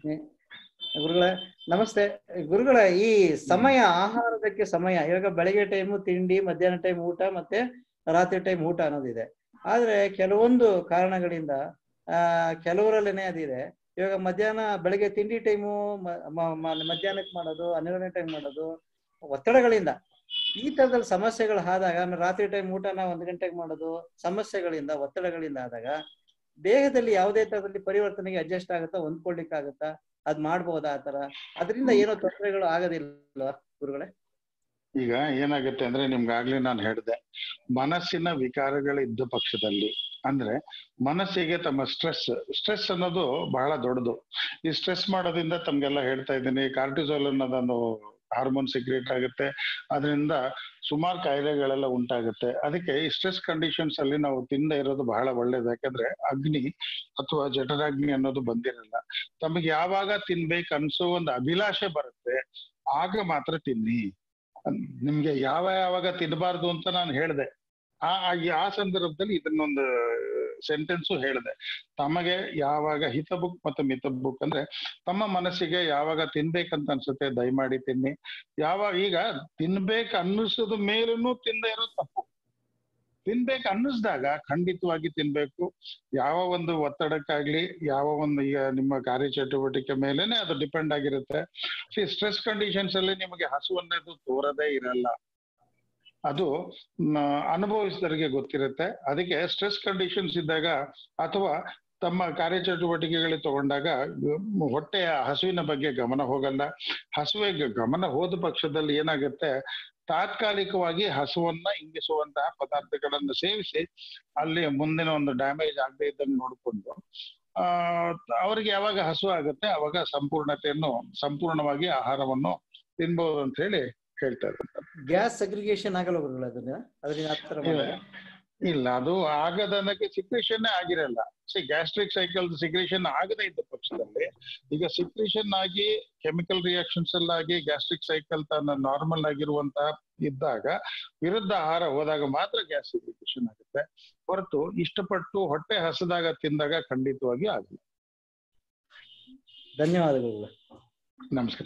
ಗುರುಗಳೇ ನಮಸ್ತೆ ಗುರುಗಳ ಈ ಸಮಯ ಆಹಾರದಕ್ಕೆ ಸಮಯ ಇವಾಗ ಬೆಳಗ್ಗೆ ಟೈಮು ತಿಂಡಿ ಮಧ್ಯಾಹ್ನ ಟೈಮ್ ಊಟ ಮತ್ತೆ ರಾತ್ರಿ ಟೈಮ್ ಊಟ ಅನ್ನೋದಿದೆ ಆದ್ರೆ ಕೆಲವೊಂದು ಕಾರಣಗಳಿಂದ ಆ ಕೆಲವರಲ್ಲೇನೆ ಅದಿದೆ ಇವಾಗ ಮಧ್ಯಾಹ್ನ ಬೆಳಗ್ಗೆ ತಿಂಡಿ ಟೈಮು ಮಧ್ಯಾಹ್ನಕ್ಕೆ ಮಾಡೋದು ಹನ್ನೆರಡನೇ ಟೈಮ್ ಮಾಡೋದು ಒತ್ತಡಗಳಿಂದ ಈ ತರದಲ್ಲಿ ಸಮಸ್ಯೆಗಳು ಆದಾಗ ಆಮೇಲೆ ರಾತ್ರಿ ಟೈಮ್ ಊಟನ ಒಂದ್ ಗಂಟೆಗೆ ಮಾಡೋದು ಸಮಸ್ಯೆಗಳಿಂದ ಒತ್ತಡಗಳಿಂದ ಆದಾಗ ದೇಹದಲ್ಲಿ ಯಾವುದೇ ತರದಲ್ಲಿ ಪರಿವರ್ತನೆಗೆ ಅಡ್ಜಸ್ಟ್ ಆಗುತ್ತಾ ಹೊಂದ್ಕೊಳ್ಲಿಕ್ಕೆ ಆಗುತ್ತಾ ಅದ್ ಮಾಡ್ಬೋದಾ ಆತರ ಅದರಿಂದ ಏನೋ ತೊಂದರೆಗಳು ಆಗೋದಿಲ್ವಾ ಗುರುಗಳೇ ಈಗ ಏನಾಗುತ್ತೆ ಅಂದ್ರೆ ನಿಮ್ಗಾಗ್ಲೇ ನಾನು ಹೇಳಿದೆ ಮನಸ್ಸಿನ ವಿಕಾರಗಳಿದ್ದ ಪಕ್ಷದಲ್ಲಿ ಅಂದ್ರೆ ಮನಸ್ಸಿಗೆ ತಮ್ಮ ಸ್ಟ್ರೆಸ್ ಸ್ಟ್ರೆಸ್ ಅನ್ನೋದು ಬಹಳ ದೊಡ್ಡದು ಈ ಸ್ಟ್ರೆಸ್ ಮಾಡೋದ್ರಿಂದ ತಮ್ಗೆಲ್ಲ ಹೇಳ್ತಾ ಇದ್ದೀನಿ ಕಾರ್ಟಿಸೋಲ್ ಅನ್ನೋದೊಂದು ಹಾರ್ಮೋನ್ ಸಿಕ್ರೇಟ್ ಆಗುತ್ತೆ ಅದರಿಂದ ಸುಮಾರು ಕಾಯಿಲೆಗಳೆಲ್ಲ ಉಂಟಾಗುತ್ತೆ ಅದಕ್ಕೆ ಈ ಸ್ಟ್ರೆಸ್ ಕಂಡೀಷನ್ಸ್ ಅಲ್ಲಿ ನಾವು ತಿಂದ ಇರೋದು ಬಹಳ ಒಳ್ಳೇದು ಯಾಕಂದ್ರೆ ಅಗ್ನಿ ಅಥವಾ ಜಠರಾಗ್ನಿ ಅನ್ನೋದು ಬಂದಿರಲ್ಲ ತಮಗೆ ಯಾವಾಗ ತಿನ್ಬೇಕು ಅನ್ಸೋ ಒಂದು ಅಭಿಲಾಷೆ ಬರುತ್ತೆ ಆಗ ಮಾತ್ರ ತಿನ್ನಿ ಅನ್- ನಿಮ್ಗೆ ಯಾವ ಯಾವಾಗ ತಿನ್ನಬಾರ್ದು ಅಂತ ನಾನು ಹೇಳಿದೆ ಆ ಆ- ಈ ಆ ಸಂದರ್ಭದಲ್ಲಿ ಇದನ್ನೊಂದು ಸೆಂಟೆನ್ಸು ಹೇಳಿದೆ ತಮಗೆ ಯಾವಾಗ ಹಿತಬುಕ್ ಮತ್ತು ಮಿತಬುಕ್ ಅಂದ್ರೆ ತಮ್ಮ ಮನಸ್ಸಿಗೆ ಯಾವಾಗ ತಿನ್ಬೇಕಂತ ಅನ್ಸುತ್ತೆ ದಯಮಾಡಿ ತಿನ್ನಿ ಯಾವಾಗ ಈಗ ತಿನ್ಬೇಕು ಅನ್ನಿಸೋದ ಮೇಲೂ ತಿಂದ ಇರೋದು ತಪ್ಪು ತಿನ್ಬೇಕು ಅನ್ನಿಸ್ದಾಗ ಖಂಡಿತವಾಗಿ ತಿನ್ಬೇಕು ಯಾವ ಒಂದು ಒತ್ತಡಕ್ಕಾಗ್ಲಿ ಯಾವ ಒಂದು ಈಗ ನಿಮ್ಮ ಕಾರ್ಯಚಟುವಟಿಕೆ ಮೇಲೆನೆ ಅದು ಡಿಪೆಂಡ್ ಆಗಿರುತ್ತೆ ಸ್ಟ್ರೆಸ್ ಕಂಡೀಷನ್ಸ್ ಅಲ್ಲಿ ನಿಮಗೆ ಹಸು ಅನ್ನೋದು ತೋರದೇ ಇರಲ್ಲ ಅದು ಮ, ಅನುಭವಿಸಿದವರಿಗೆ ಗೊತ್ತಿರುತ್ತೆ ಅದಕ್ಕೆ ಸ್ಟ್ರೆಸ್ ಕಂಡೀಷನ್ಸ್ ಇದ್ದಾಗ ಅಥವಾ ತಮ್ಮ ಕಾರ್ಯಚಟುವಟಿಕೆಗಳಿಗೆ ತಗೊಂಡಾಗ ಮ್, ಹೊಟ್ಟೆಯ ಹಸುವಿನ ಬಗ್ಗೆ ಗಮನ ಹೋಗಲ್ಲ ಹಸುವಿಗೆ ಗಮನ ಹೋದ ಪಕ್ಷದಲ್ಲಿ ಏನಾಗುತ್ತೆ ತಾತ್ಕಾಲಿಕವಾಗಿ ಹಸುವನ್ನ ಇಂಗಿಸುವಂತಹ ಪದಾರ್ಥಗಳನ್ನು ಸೇವಿಸಿ ಅಲ್ಲಿ ಮುಂದಿನ ಒಂದು ಡ್ಯಾಮೇಜ್ ಆಗದೆ ಇದ್ದಂಗೆ ನೋಡಿಕೊಂಡು ಆ ಅವರಿಗೆ ಯಾವಾಗ ಹಸು ಆಗುತ್ತೆ ಅವಾಗ ಸಂಪೂರ್ಣತೆಯನ್ನು ಸಂಪೂರ್ಣವಾಗಿ ಆಹಾರವನ್ನು ತಿನ್ಬಹುದು ಅಂತ ಹೇಳಿ ಹೇಳ್ತಾ ಇದ್ದಾರೆ ಗ್ಯಾಸ್ ಸಗ್ರಿಗೇಷನ್ ಆಗಲ್ಲ ಗುರುಗಳೇ ಅದನ್ನ ಅದರಿಂದ ಆ ತರ ಮಾಡಿದ್ರೆ? ಇಲ್ಲ ಅದು ಆಗದನಕ್ಕೆ ಸಿಕ್ರೇಷನ್ ಆಗಿರಲ್ಲ ಸಿ ಗ್ಯಾಸ್ಟ್ರಿಕ್ ಸೈಕಲ್ ಸಿಕ್ರೇಷನ್ ಆಗದೇ ಇದ್ದ ಪಕ್ಷದಲ್ಲಿ ಈಗ ಸಿಕ್ರೇಷನ್ ಆಗಿ ಕೆಮಿಕಲ್ ರಿಯಾಕ್ಷನ್ಸ್ ಎಲ್ಲ ಆಗಿ ಗ್ಯಾಸ್ಟ್ರಿಕ್ ಸೈಕಲ್ ತನ್ನ ನಾರ್ಮಲ್ ಆಗಿರುವಂತಹ ಇದ್ದಾಗ ವಿರುದ್ಧ ಆಹಾರ ಹೋದಾಗ ಮಾತ್ರ ಗ್ಯಾಸ್ ಸಿಕ್ರೇಷನ್ ಆಗುತ್ತೆ ಹೊರತು ಇಷ್ಟಪಟ್ಟು ಹೊಟ್ಟೆ ಹಸದಾಗ ತಿಂದಾಗ ಖಂಡಿತವಾಗಿ ಆಗಲ್ಲ ಧನ್ಯವಾದಗಳು ನಮಸ್ಕಾರ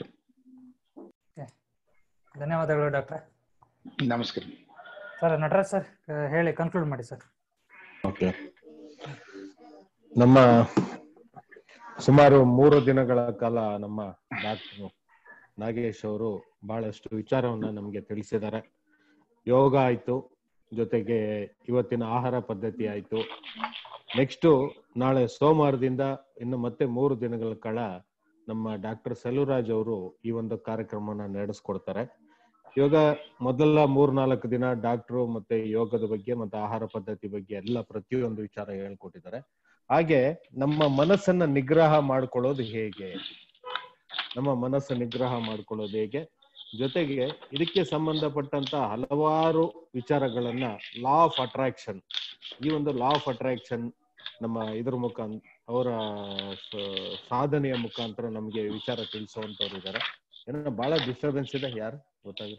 ಧನ್ಯವಾದಗಳು ಡಾಕ್ಟ್ರೆ ನಮಸ್ಕಾರ ಸರ್ ನಟರಾಜ್ ಸರ್ ಹೇಳಿ ಕನ್ಕ್ಲೂಡ್ ಮಾಡಿ ಸರ್ ಓಕೆ ನಮ್ಮ ಸುಮಾರು ಮೂರು ದಿನಗಳ ಕಾಲ ನಮ್ಮ ಡಾಕ್ಟರ್ ನಾಗೇಶ್ ಅವರು ಬಹಳಷ್ಟು ವಿಚಾರವನ್ನ ನಮ್ಗೆ ತಿಳಿಸಿದ್ದಾರೆ ಯೋಗ ಆಯ್ತು ಜೊತೆಗೆ ಇವತ್ತಿನ ಆಹಾರ ಪದ್ಧತಿ ಆಯ್ತು ನೆಕ್ಸ್ಟ್ ನಾಳೆ ಸೋಮವಾರದಿಂದ ಇನ್ನು ಮತ್ತೆ ಮೂರು ದಿನಗಳ ಕಾಲ ನಮ್ಮ ಡಾಕ್ಟರ್ ಸೆಲ್ವರಾಜ್ ಅವರು ಈ ಒಂದು ಕಾರ್ಯಕ್ರಮನ ನಡೆಸ್ಕೊಡ್ತಾರೆ ಇವಾಗ ಮೊದಲ ಮೂರ್ನಾಲ್ಕು ದಿನ ಡಾಕ್ಟ್ರು ಮತ್ತೆ ಯೋಗದ ಬಗ್ಗೆ ಮತ್ತೆ ಆಹಾರ ಪದ್ಧತಿ ಬಗ್ಗೆ ಎಲ್ಲ ಪ್ರತಿಯೊಂದು ವಿಚಾರ ಹೇಳ್ಕೊಟ್ಟಿದ್ದಾರೆ ಹಾಗೆ ನಮ್ಮ ಮನಸ್ಸನ್ನ ನಿಗ್ರಹ ಮಾಡ್ಕೊಳ್ಳೋದು ಹೇಗೆ ನಮ್ಮ ಮನಸ್ಸು ನಿಗ್ರಹ ಮಾಡ್ಕೊಳ್ಳೋದು ಹೇಗೆ ಜೊತೆಗೆ ಇದಕ್ಕೆ ಸಂಬಂಧಪಟ್ಟಂತ ಹಲವಾರು ವಿಚಾರಗಳನ್ನ ಲಾ ಆಫ್ ಅಟ್ರಾಕ್ಷನ್ ಈ ಒಂದು ಲಾ ಆಫ್ ಅಟ್ರಾಕ್ಷನ್ ನಮ್ಮ ಇದ್ರ ಮುಖಾಂತರ ಅವರ ಸ- ಸಾಧನೆಯ ಮುಖಾಂತರ ನಮ್ಗೆ ವಿಚಾರ ತಿಳಿಸುವಂತವ್ರು ಇದ್ದಾರೆ ಏನೋ ಬಹಳ ಡಿಸ್ಟರ್ಬೆನ್ಸ್ ಇದೆ ಯಾರು ಗೊತ್ತಾಗ್ರಿ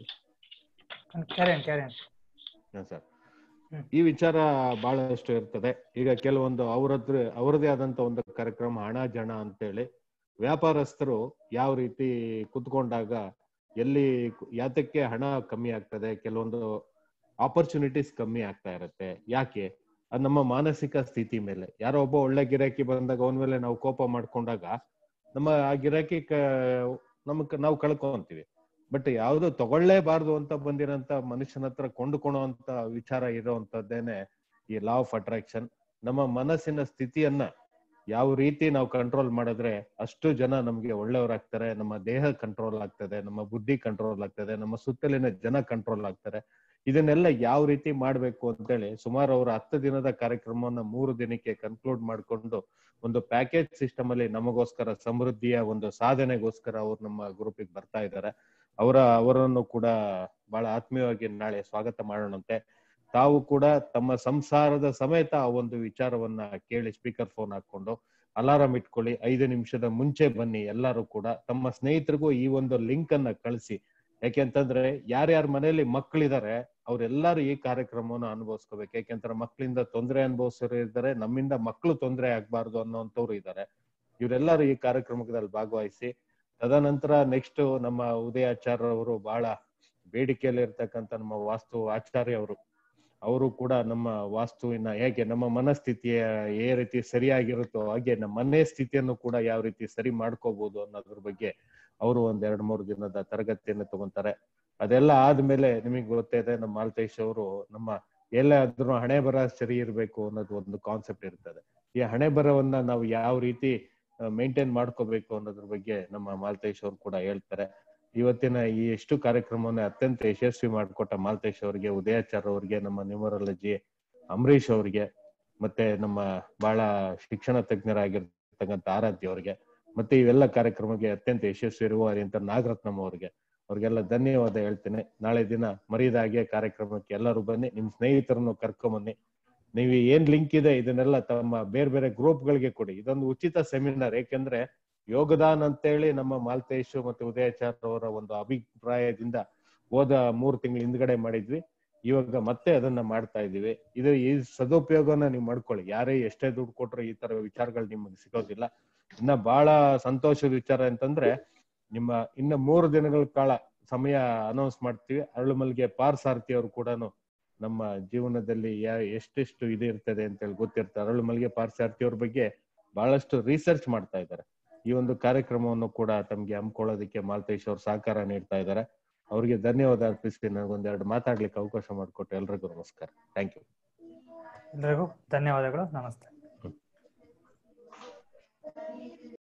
ಕ್ಯಾರಿಯನ್ ಕ್ಯಾರಿಯನ್ ಹಾ ಸರ್ ಹ್ಮ್. ಈ ವಿಚಾರ ಬಹಳಷ್ಟು ಇರ್ತದೆ ಈಗ ಕೆಲವೊಂದು ಅವರದ್ರ ಅವರದೇ ಆದಂತ ಒಂದು ಕಾರ್ಯಕ್ರಮ ಹಣ ಜನ ಅಂತೇಳಿ ವ್ಯಾಪಾರಸ್ಥರು ಯಾವ ರೀತಿ ಕುತ್ಕೊಂಡಾಗ ಎಲ್ಲಿ ಕು- ಯಾತಕ್ಕೆ ಹಣ ಕಮ್ಮಿ ಆಗ್ತದೆ ಕೆಲವೊಂದು ಆಪರ್ಚುನಿಟೀಸ್ ಕಮ್ಮಿ ಆಗ್ತಾ ಇರುತ್ತೆ ಯಾಕೆ ಅದು ನಮ್ಮ ಮಾನಸಿಕ ಸ್ಥಿತಿ ಮೇಲೆ ಯಾರೋ ಒಬ್ಬ ಒಳ್ಳೆ ಗಿರಾಕಿ ಬಂದಾಗ ಅವನ ಮೇಲೆ ನಾವು ಕೋಪ ಮಾಡ್ಕೊಂಡಾಗ ನಮ್ಮ ಆ ಗಿರಾಕಿ ಕ ನಮಗ್ ನಾವು ಕಳ್ಕೊಂತೀವಿ ಬಟ್ ಯಾವ್ದು ತಗೊಳ್ಳೇಬಾರ್ದು ಅಂತ ಬಂದಿರೋಂತ ಮನುಷ್ಯನ ಹತ್ರ ಕೊಂಡುಕೊಳ್ಳುವಂತ ವಿಚಾರ ಇರುವಂತದ್ದೇನೆ ಈ ಲಾ ಆಫ್ ಅಟ್ರಾಕ್ಷನ್ ನಮ್ಮ ಮನಸ್ಸಿನ ಸ್ಥಿತಿಯನ್ನ ಯಾವ ರೀತಿ ನಾವು ಕಂಟ್ರೋಲ್ ಮಾಡಿದ್ರೆ ಅಷ್ಟು ಜನ ನಮ್ಗೆ ಒಳ್ಳೆಯವರಾಗ್ತಾರೆ ನಮ್ಮ ದೇಹ ಕಂಟ್ರೋಲ್ ಆಗ್ತದೆ ನಮ್ಮ ಬುದ್ಧಿ ಕಂಟ್ರೋಲ್ ಆಗ್ತದೆ ನಮ್ಮ ಸುತ್ತಲಿನ ಜನ ಕಂಟ್ರೋಲ್ ಆಗ್ತಾರೆ ಇದನ್ನೆಲ್ಲ ಯಾವ ರೀತಿ ಮಾಡ್ಬೇಕು ಅಂತೇಳಿ ಸುಮಾರು ಅವರ ಹತ್ತು ದಿನದ ಕಾರ್ಯಕ್ರಮವನ್ನ ಮೂರು ದಿನಕ್ಕೆ ಕನ್ಕ್ಲೂಡ್ ಮಾಡ್ಕೊಂಡು ಒಂದು ಪ್ಯಾಕೇಜ್ ಸಿಸ್ಟಮ್ ಅಲ್ಲಿ ನಮಗೋಸ್ಕರ ಸಮೃದ್ಧಿಯ ಒಂದು ಸಾಧನೆಗೋಸ್ಕರ ಅವ್ರು ನಮ್ಮ ಗ್ರೂಪಿಗೆ ಬರ್ತಾ ಇದ್ದಾರೆ ಅವರ ಅವರನ್ನು ಕೂಡ ಬಹಳ ಆತ್ಮೀಯವಾಗಿ ನಾಳೆ ಸ್ವಾಗತ ಮಾಡೋಣಂತೆ ತಾವು ಕೂಡ ತಮ್ಮ ಸಂಸಾರದ ಸಮೇತ ಆ ಒಂದು ವಿಚಾರವನ್ನ ಕೇಳಿ ಸ್ಪೀಕರ್ ಫೋನ್ ಹಾಕೊಂಡು ಅಲಾರಾಮ್ ಇಟ್ಕೊಳ್ಳಿ ಐದು ನಿಮಿಷದ ಮುಂಚೆ ಬನ್ನಿ ಎಲ್ಲರೂ ಕೂಡ ತಮ್ಮ ಸ್ನೇಹಿತರಿಗೂ ಈ ಒಂದು ಲಿಂಕ್ ಅನ್ನ ಕಳಿಸಿ ಯಾಕೆಂತಂದ್ರೆ ಯಾರ್ಯಾರ ಮನೆಯಲ್ಲಿ ಮಕ್ಕಳಿದ್ದಾರೆ ಅವ್ರೆಲ್ಲರೂ ಈ ಕಾರ್ಯಕ್ರಮವನ್ನು ಅನುಭವಿಸ್ಕೋಬೇಕು ಯಾಕೆಂದ್ರೆ ಮಕ್ಕಳಿಂದ ತೊಂದರೆ ಅನುಭವಿಸೋರು ಇದ್ದಾರೆ ನಮ್ಮಿಂದ ಮಕ್ಕಳು ತೊಂದರೆ ಆಗ್ಬಾರ್ದು ಅನ್ನೋಂಥವ್ರು ಇದ್ದಾರೆ ಇವರೆಲ್ಲರೂ ಈ ಕಾರ್ಯಕ್ರಮದಲ್ಲಿ ಭಾಗವಹಿಸಿ ತದನಂತರ ನೆಕ್ಸ್ಟ್ ನಮ್ಮ ಉದಯಾಚಾರ್ಯ ಅವರು ಬಹಳ ಬೇಡಿಕೆಯಲ್ಲಿ ಇರ್ತಕ್ಕಂಥ ನಮ್ಮ ವಾಸ್ತು ಆಚಾರ್ಯ ಅವರು ಅವರು ಕೂಡ ನಮ್ಮ ವಾಸ್ತುವಿನ ಹೇಗೆ ನಮ್ಮ ಮನಸ್ಥಿತಿಯ ಏ ರೀತಿ ಸರಿಯಾಗಿರುತ್ತೋ ಹಾಗೆ ನಮ್ಮ ಮನೆ ಸ್ಥಿತಿಯನ್ನು ಕೂಡ ಯಾವ ರೀತಿ ಸರಿ ಮಾಡ್ಕೋಬಹುದು ಅನ್ನೋದ್ರ ಬಗ್ಗೆ ಅವರು ಒಂದ್ ಎರಡ್ ಮೂರು ದಿನದ ತರಗತಿಯನ್ನು ತಗೊಂತಾರೆ ಅದೆಲ್ಲ ಆದ್ಮೇಲೆ ನಿಮಗೆ ಗೊತ್ತಿದೆ ನಮ್ಮ ಮಾಲ್ತೇಶ್ ಅವರು ನಮ್ಮ ಎಲ್ಲಾದ್ರೂ ಹಣೆ ಬರ ಸರಿ ಇರ್ಬೇಕು ಅನ್ನೋದು ಒಂದು ಕಾನ್ಸೆಪ್ಟ್ ಇರ್ತದೆ ಈ ಹಣೆ ಬರವನ್ನ ನಾವು ಯಾವ ರೀತಿ ಮೇಂಟೈನ್ ಮಾಡ್ಕೋಬೇಕು ಅನ್ನೋದ್ರ ಬಗ್ಗೆ ನಮ್ಮ ಮಾಲ್ತೇಶ್ ಅವರು ಕೂಡ ಹೇಳ್ತಾರೆ ಇವತ್ತಿನ ಈ ಎಷ್ಟು ಕಾರ್ಯಕ್ರಮವನ್ನ ಅತ್ಯಂತ ಯಶಸ್ವಿ ಮಾಡಿಕೊಟ್ಟ ಮಾಲ್ತೇಶ್ ಅವರಿಗೆ ಉದಯಾಚಾರ್ ಅವರಿಗೆ ನಮ್ಮ ನ್ಯೂಮರಾಲಜಿ ಅಂಬರೀಶ್ ಅವರಿಗೆ ಮತ್ತೆ ನಮ್ಮ ಬಹಳ ಶಿಕ್ಷಣ ತಜ್ಞರಾಗಿರ್ತಕ್ಕಂಥ ಆರಾಧ್ಯ ಅವರಿಗೆ ಮತ್ತೆ ಇವೆಲ್ಲ ಕಾರ್ಯಕ್ರಮಕ್ಕೆ ಅತ್ಯಂತ ಯಶಸ್ವಿ ಇರುವ ಅಂತ ನಾಗರತ್ನಂ ಅವರಿಗೆ ಅವ್ರಿಗೆಲ್ಲ ಧನ್ಯವಾದ ಹೇಳ್ತೇನೆ ನಾಳೆ ದಿನ ಮರಿದಾಗೆ ಕಾರ್ಯಕ್ರಮಕ್ಕೆ ಎಲ್ಲರೂ ಬನ್ನಿ ನಿಮ್ ಸ್ನೇಹಿತರನ್ನು ಕರ್ಕೊಂಬನ್ನಿ ನೀವು ಏನ್ ಲಿಂಕ್ ಇದೆ ಇದನ್ನೆಲ್ಲ ತಮ್ಮ ಬೇರೆ ಬೇರೆ ಗ್ರೂಪ್ ಗಳಿಗೆ ಕೊಡಿ ಇದೊಂದು ಉಚಿತ ಸೆಮಿನಾರ್ ಏಕೆಂದ್ರೆ ಯೋಗದಾನ್ ಅಂತೇಳಿ ನಮ್ಮ ಮಾಲ್ತೇಶ್ ಮತ್ತೆ ಉದಯಾಚಾರ್ಯ ಅವರ ಒಂದು ಅಭಿಪ್ರಾಯದಿಂದ ಹೋದ ಮೂರ್ ತಿಂಗಳ ಹಿಂದ್ಗಡೆ ಮಾಡಿದ್ವಿ ಇವಾಗ ಮತ್ತೆ ಅದನ್ನ ಮಾಡ್ತಾ ಇದೀವಿ ಇದು ಈ ಸದುಪಯೋಗನ ನೀವು ಮಾಡ್ಕೊಳ್ಳಿ ಯಾರೇ ಎಷ್ಟೇ ದುಡ್ಡು ಕೊಟ್ರು ಈ ತರ ವಿಚಾರಗಳು ನಿಮಗೆ ಸಿಗೋದಿಲ್ಲ ಇನ್ನ ಬಹಳ ಸಂತೋಷದ ವಿಚಾರ ಅಂತಂದ್ರೆ ನಿಮ್ಮ ಇನ್ನ ಮೂರು ದಿನಗಳ ಕಾಲ ಸಮಯ ಅನೌನ್ಸ್ ಮಾಡ್ತೀವಿ ಅರಳುಮಲ್ಗೆ ಪಾರ್ ಸಾರಥಿ ಅವರು ಕೂಡ ನಮ್ಮ ಜೀವನದಲ್ಲಿ ಯಾ ಎಷ್ಟೆಷ್ಟು ಇದು ಇರ್ತದೆ ಅಂತೇಳಿ ಗೊತ್ತಿರ್ತಾರೆ ಅರಳುಮಲ್ಗೆ ಪಾರ್ ಸಾರಥಿ ಅವ್ರ ಬಗ್ಗೆ ಬಹಳಷ್ಟು ರಿಸರ್ಚ್ ಮಾಡ್ತಾ ಇದ್ದಾರೆ ಈ ಒಂದು ಕಾರ್ಯಕ್ರಮವನ್ನು ಕೂಡ ತಮ್ಗೆ ಹಮ್ಕೊಳ್ಳೋದಕ್ಕೆ ಮಾಲ್ತೇಶ್ ಅವರು ಸಹಕಾರ ನೀಡ್ತಾ ಇದ್ದಾರೆ ಅವ್ರಿಗೆ ಧನ್ಯವಾದ ಅರ್ಪಿಸಿ ನನಗೊಂದೆರಡು ಮಾತಾಡ್ಲಿಕ್ಕೆ ಅವಕಾಶ ಮಾಡಿಕೊಟ್ಟು ಎಲ್ರಿಗೂ ನಮಸ್ಕಾರ ಥ್ಯಾಂಕ್ ಯು ಎಲ್ರಿಗೂ ಧನ್ಯವಾದಗಳು ನಮಸ್ತೆ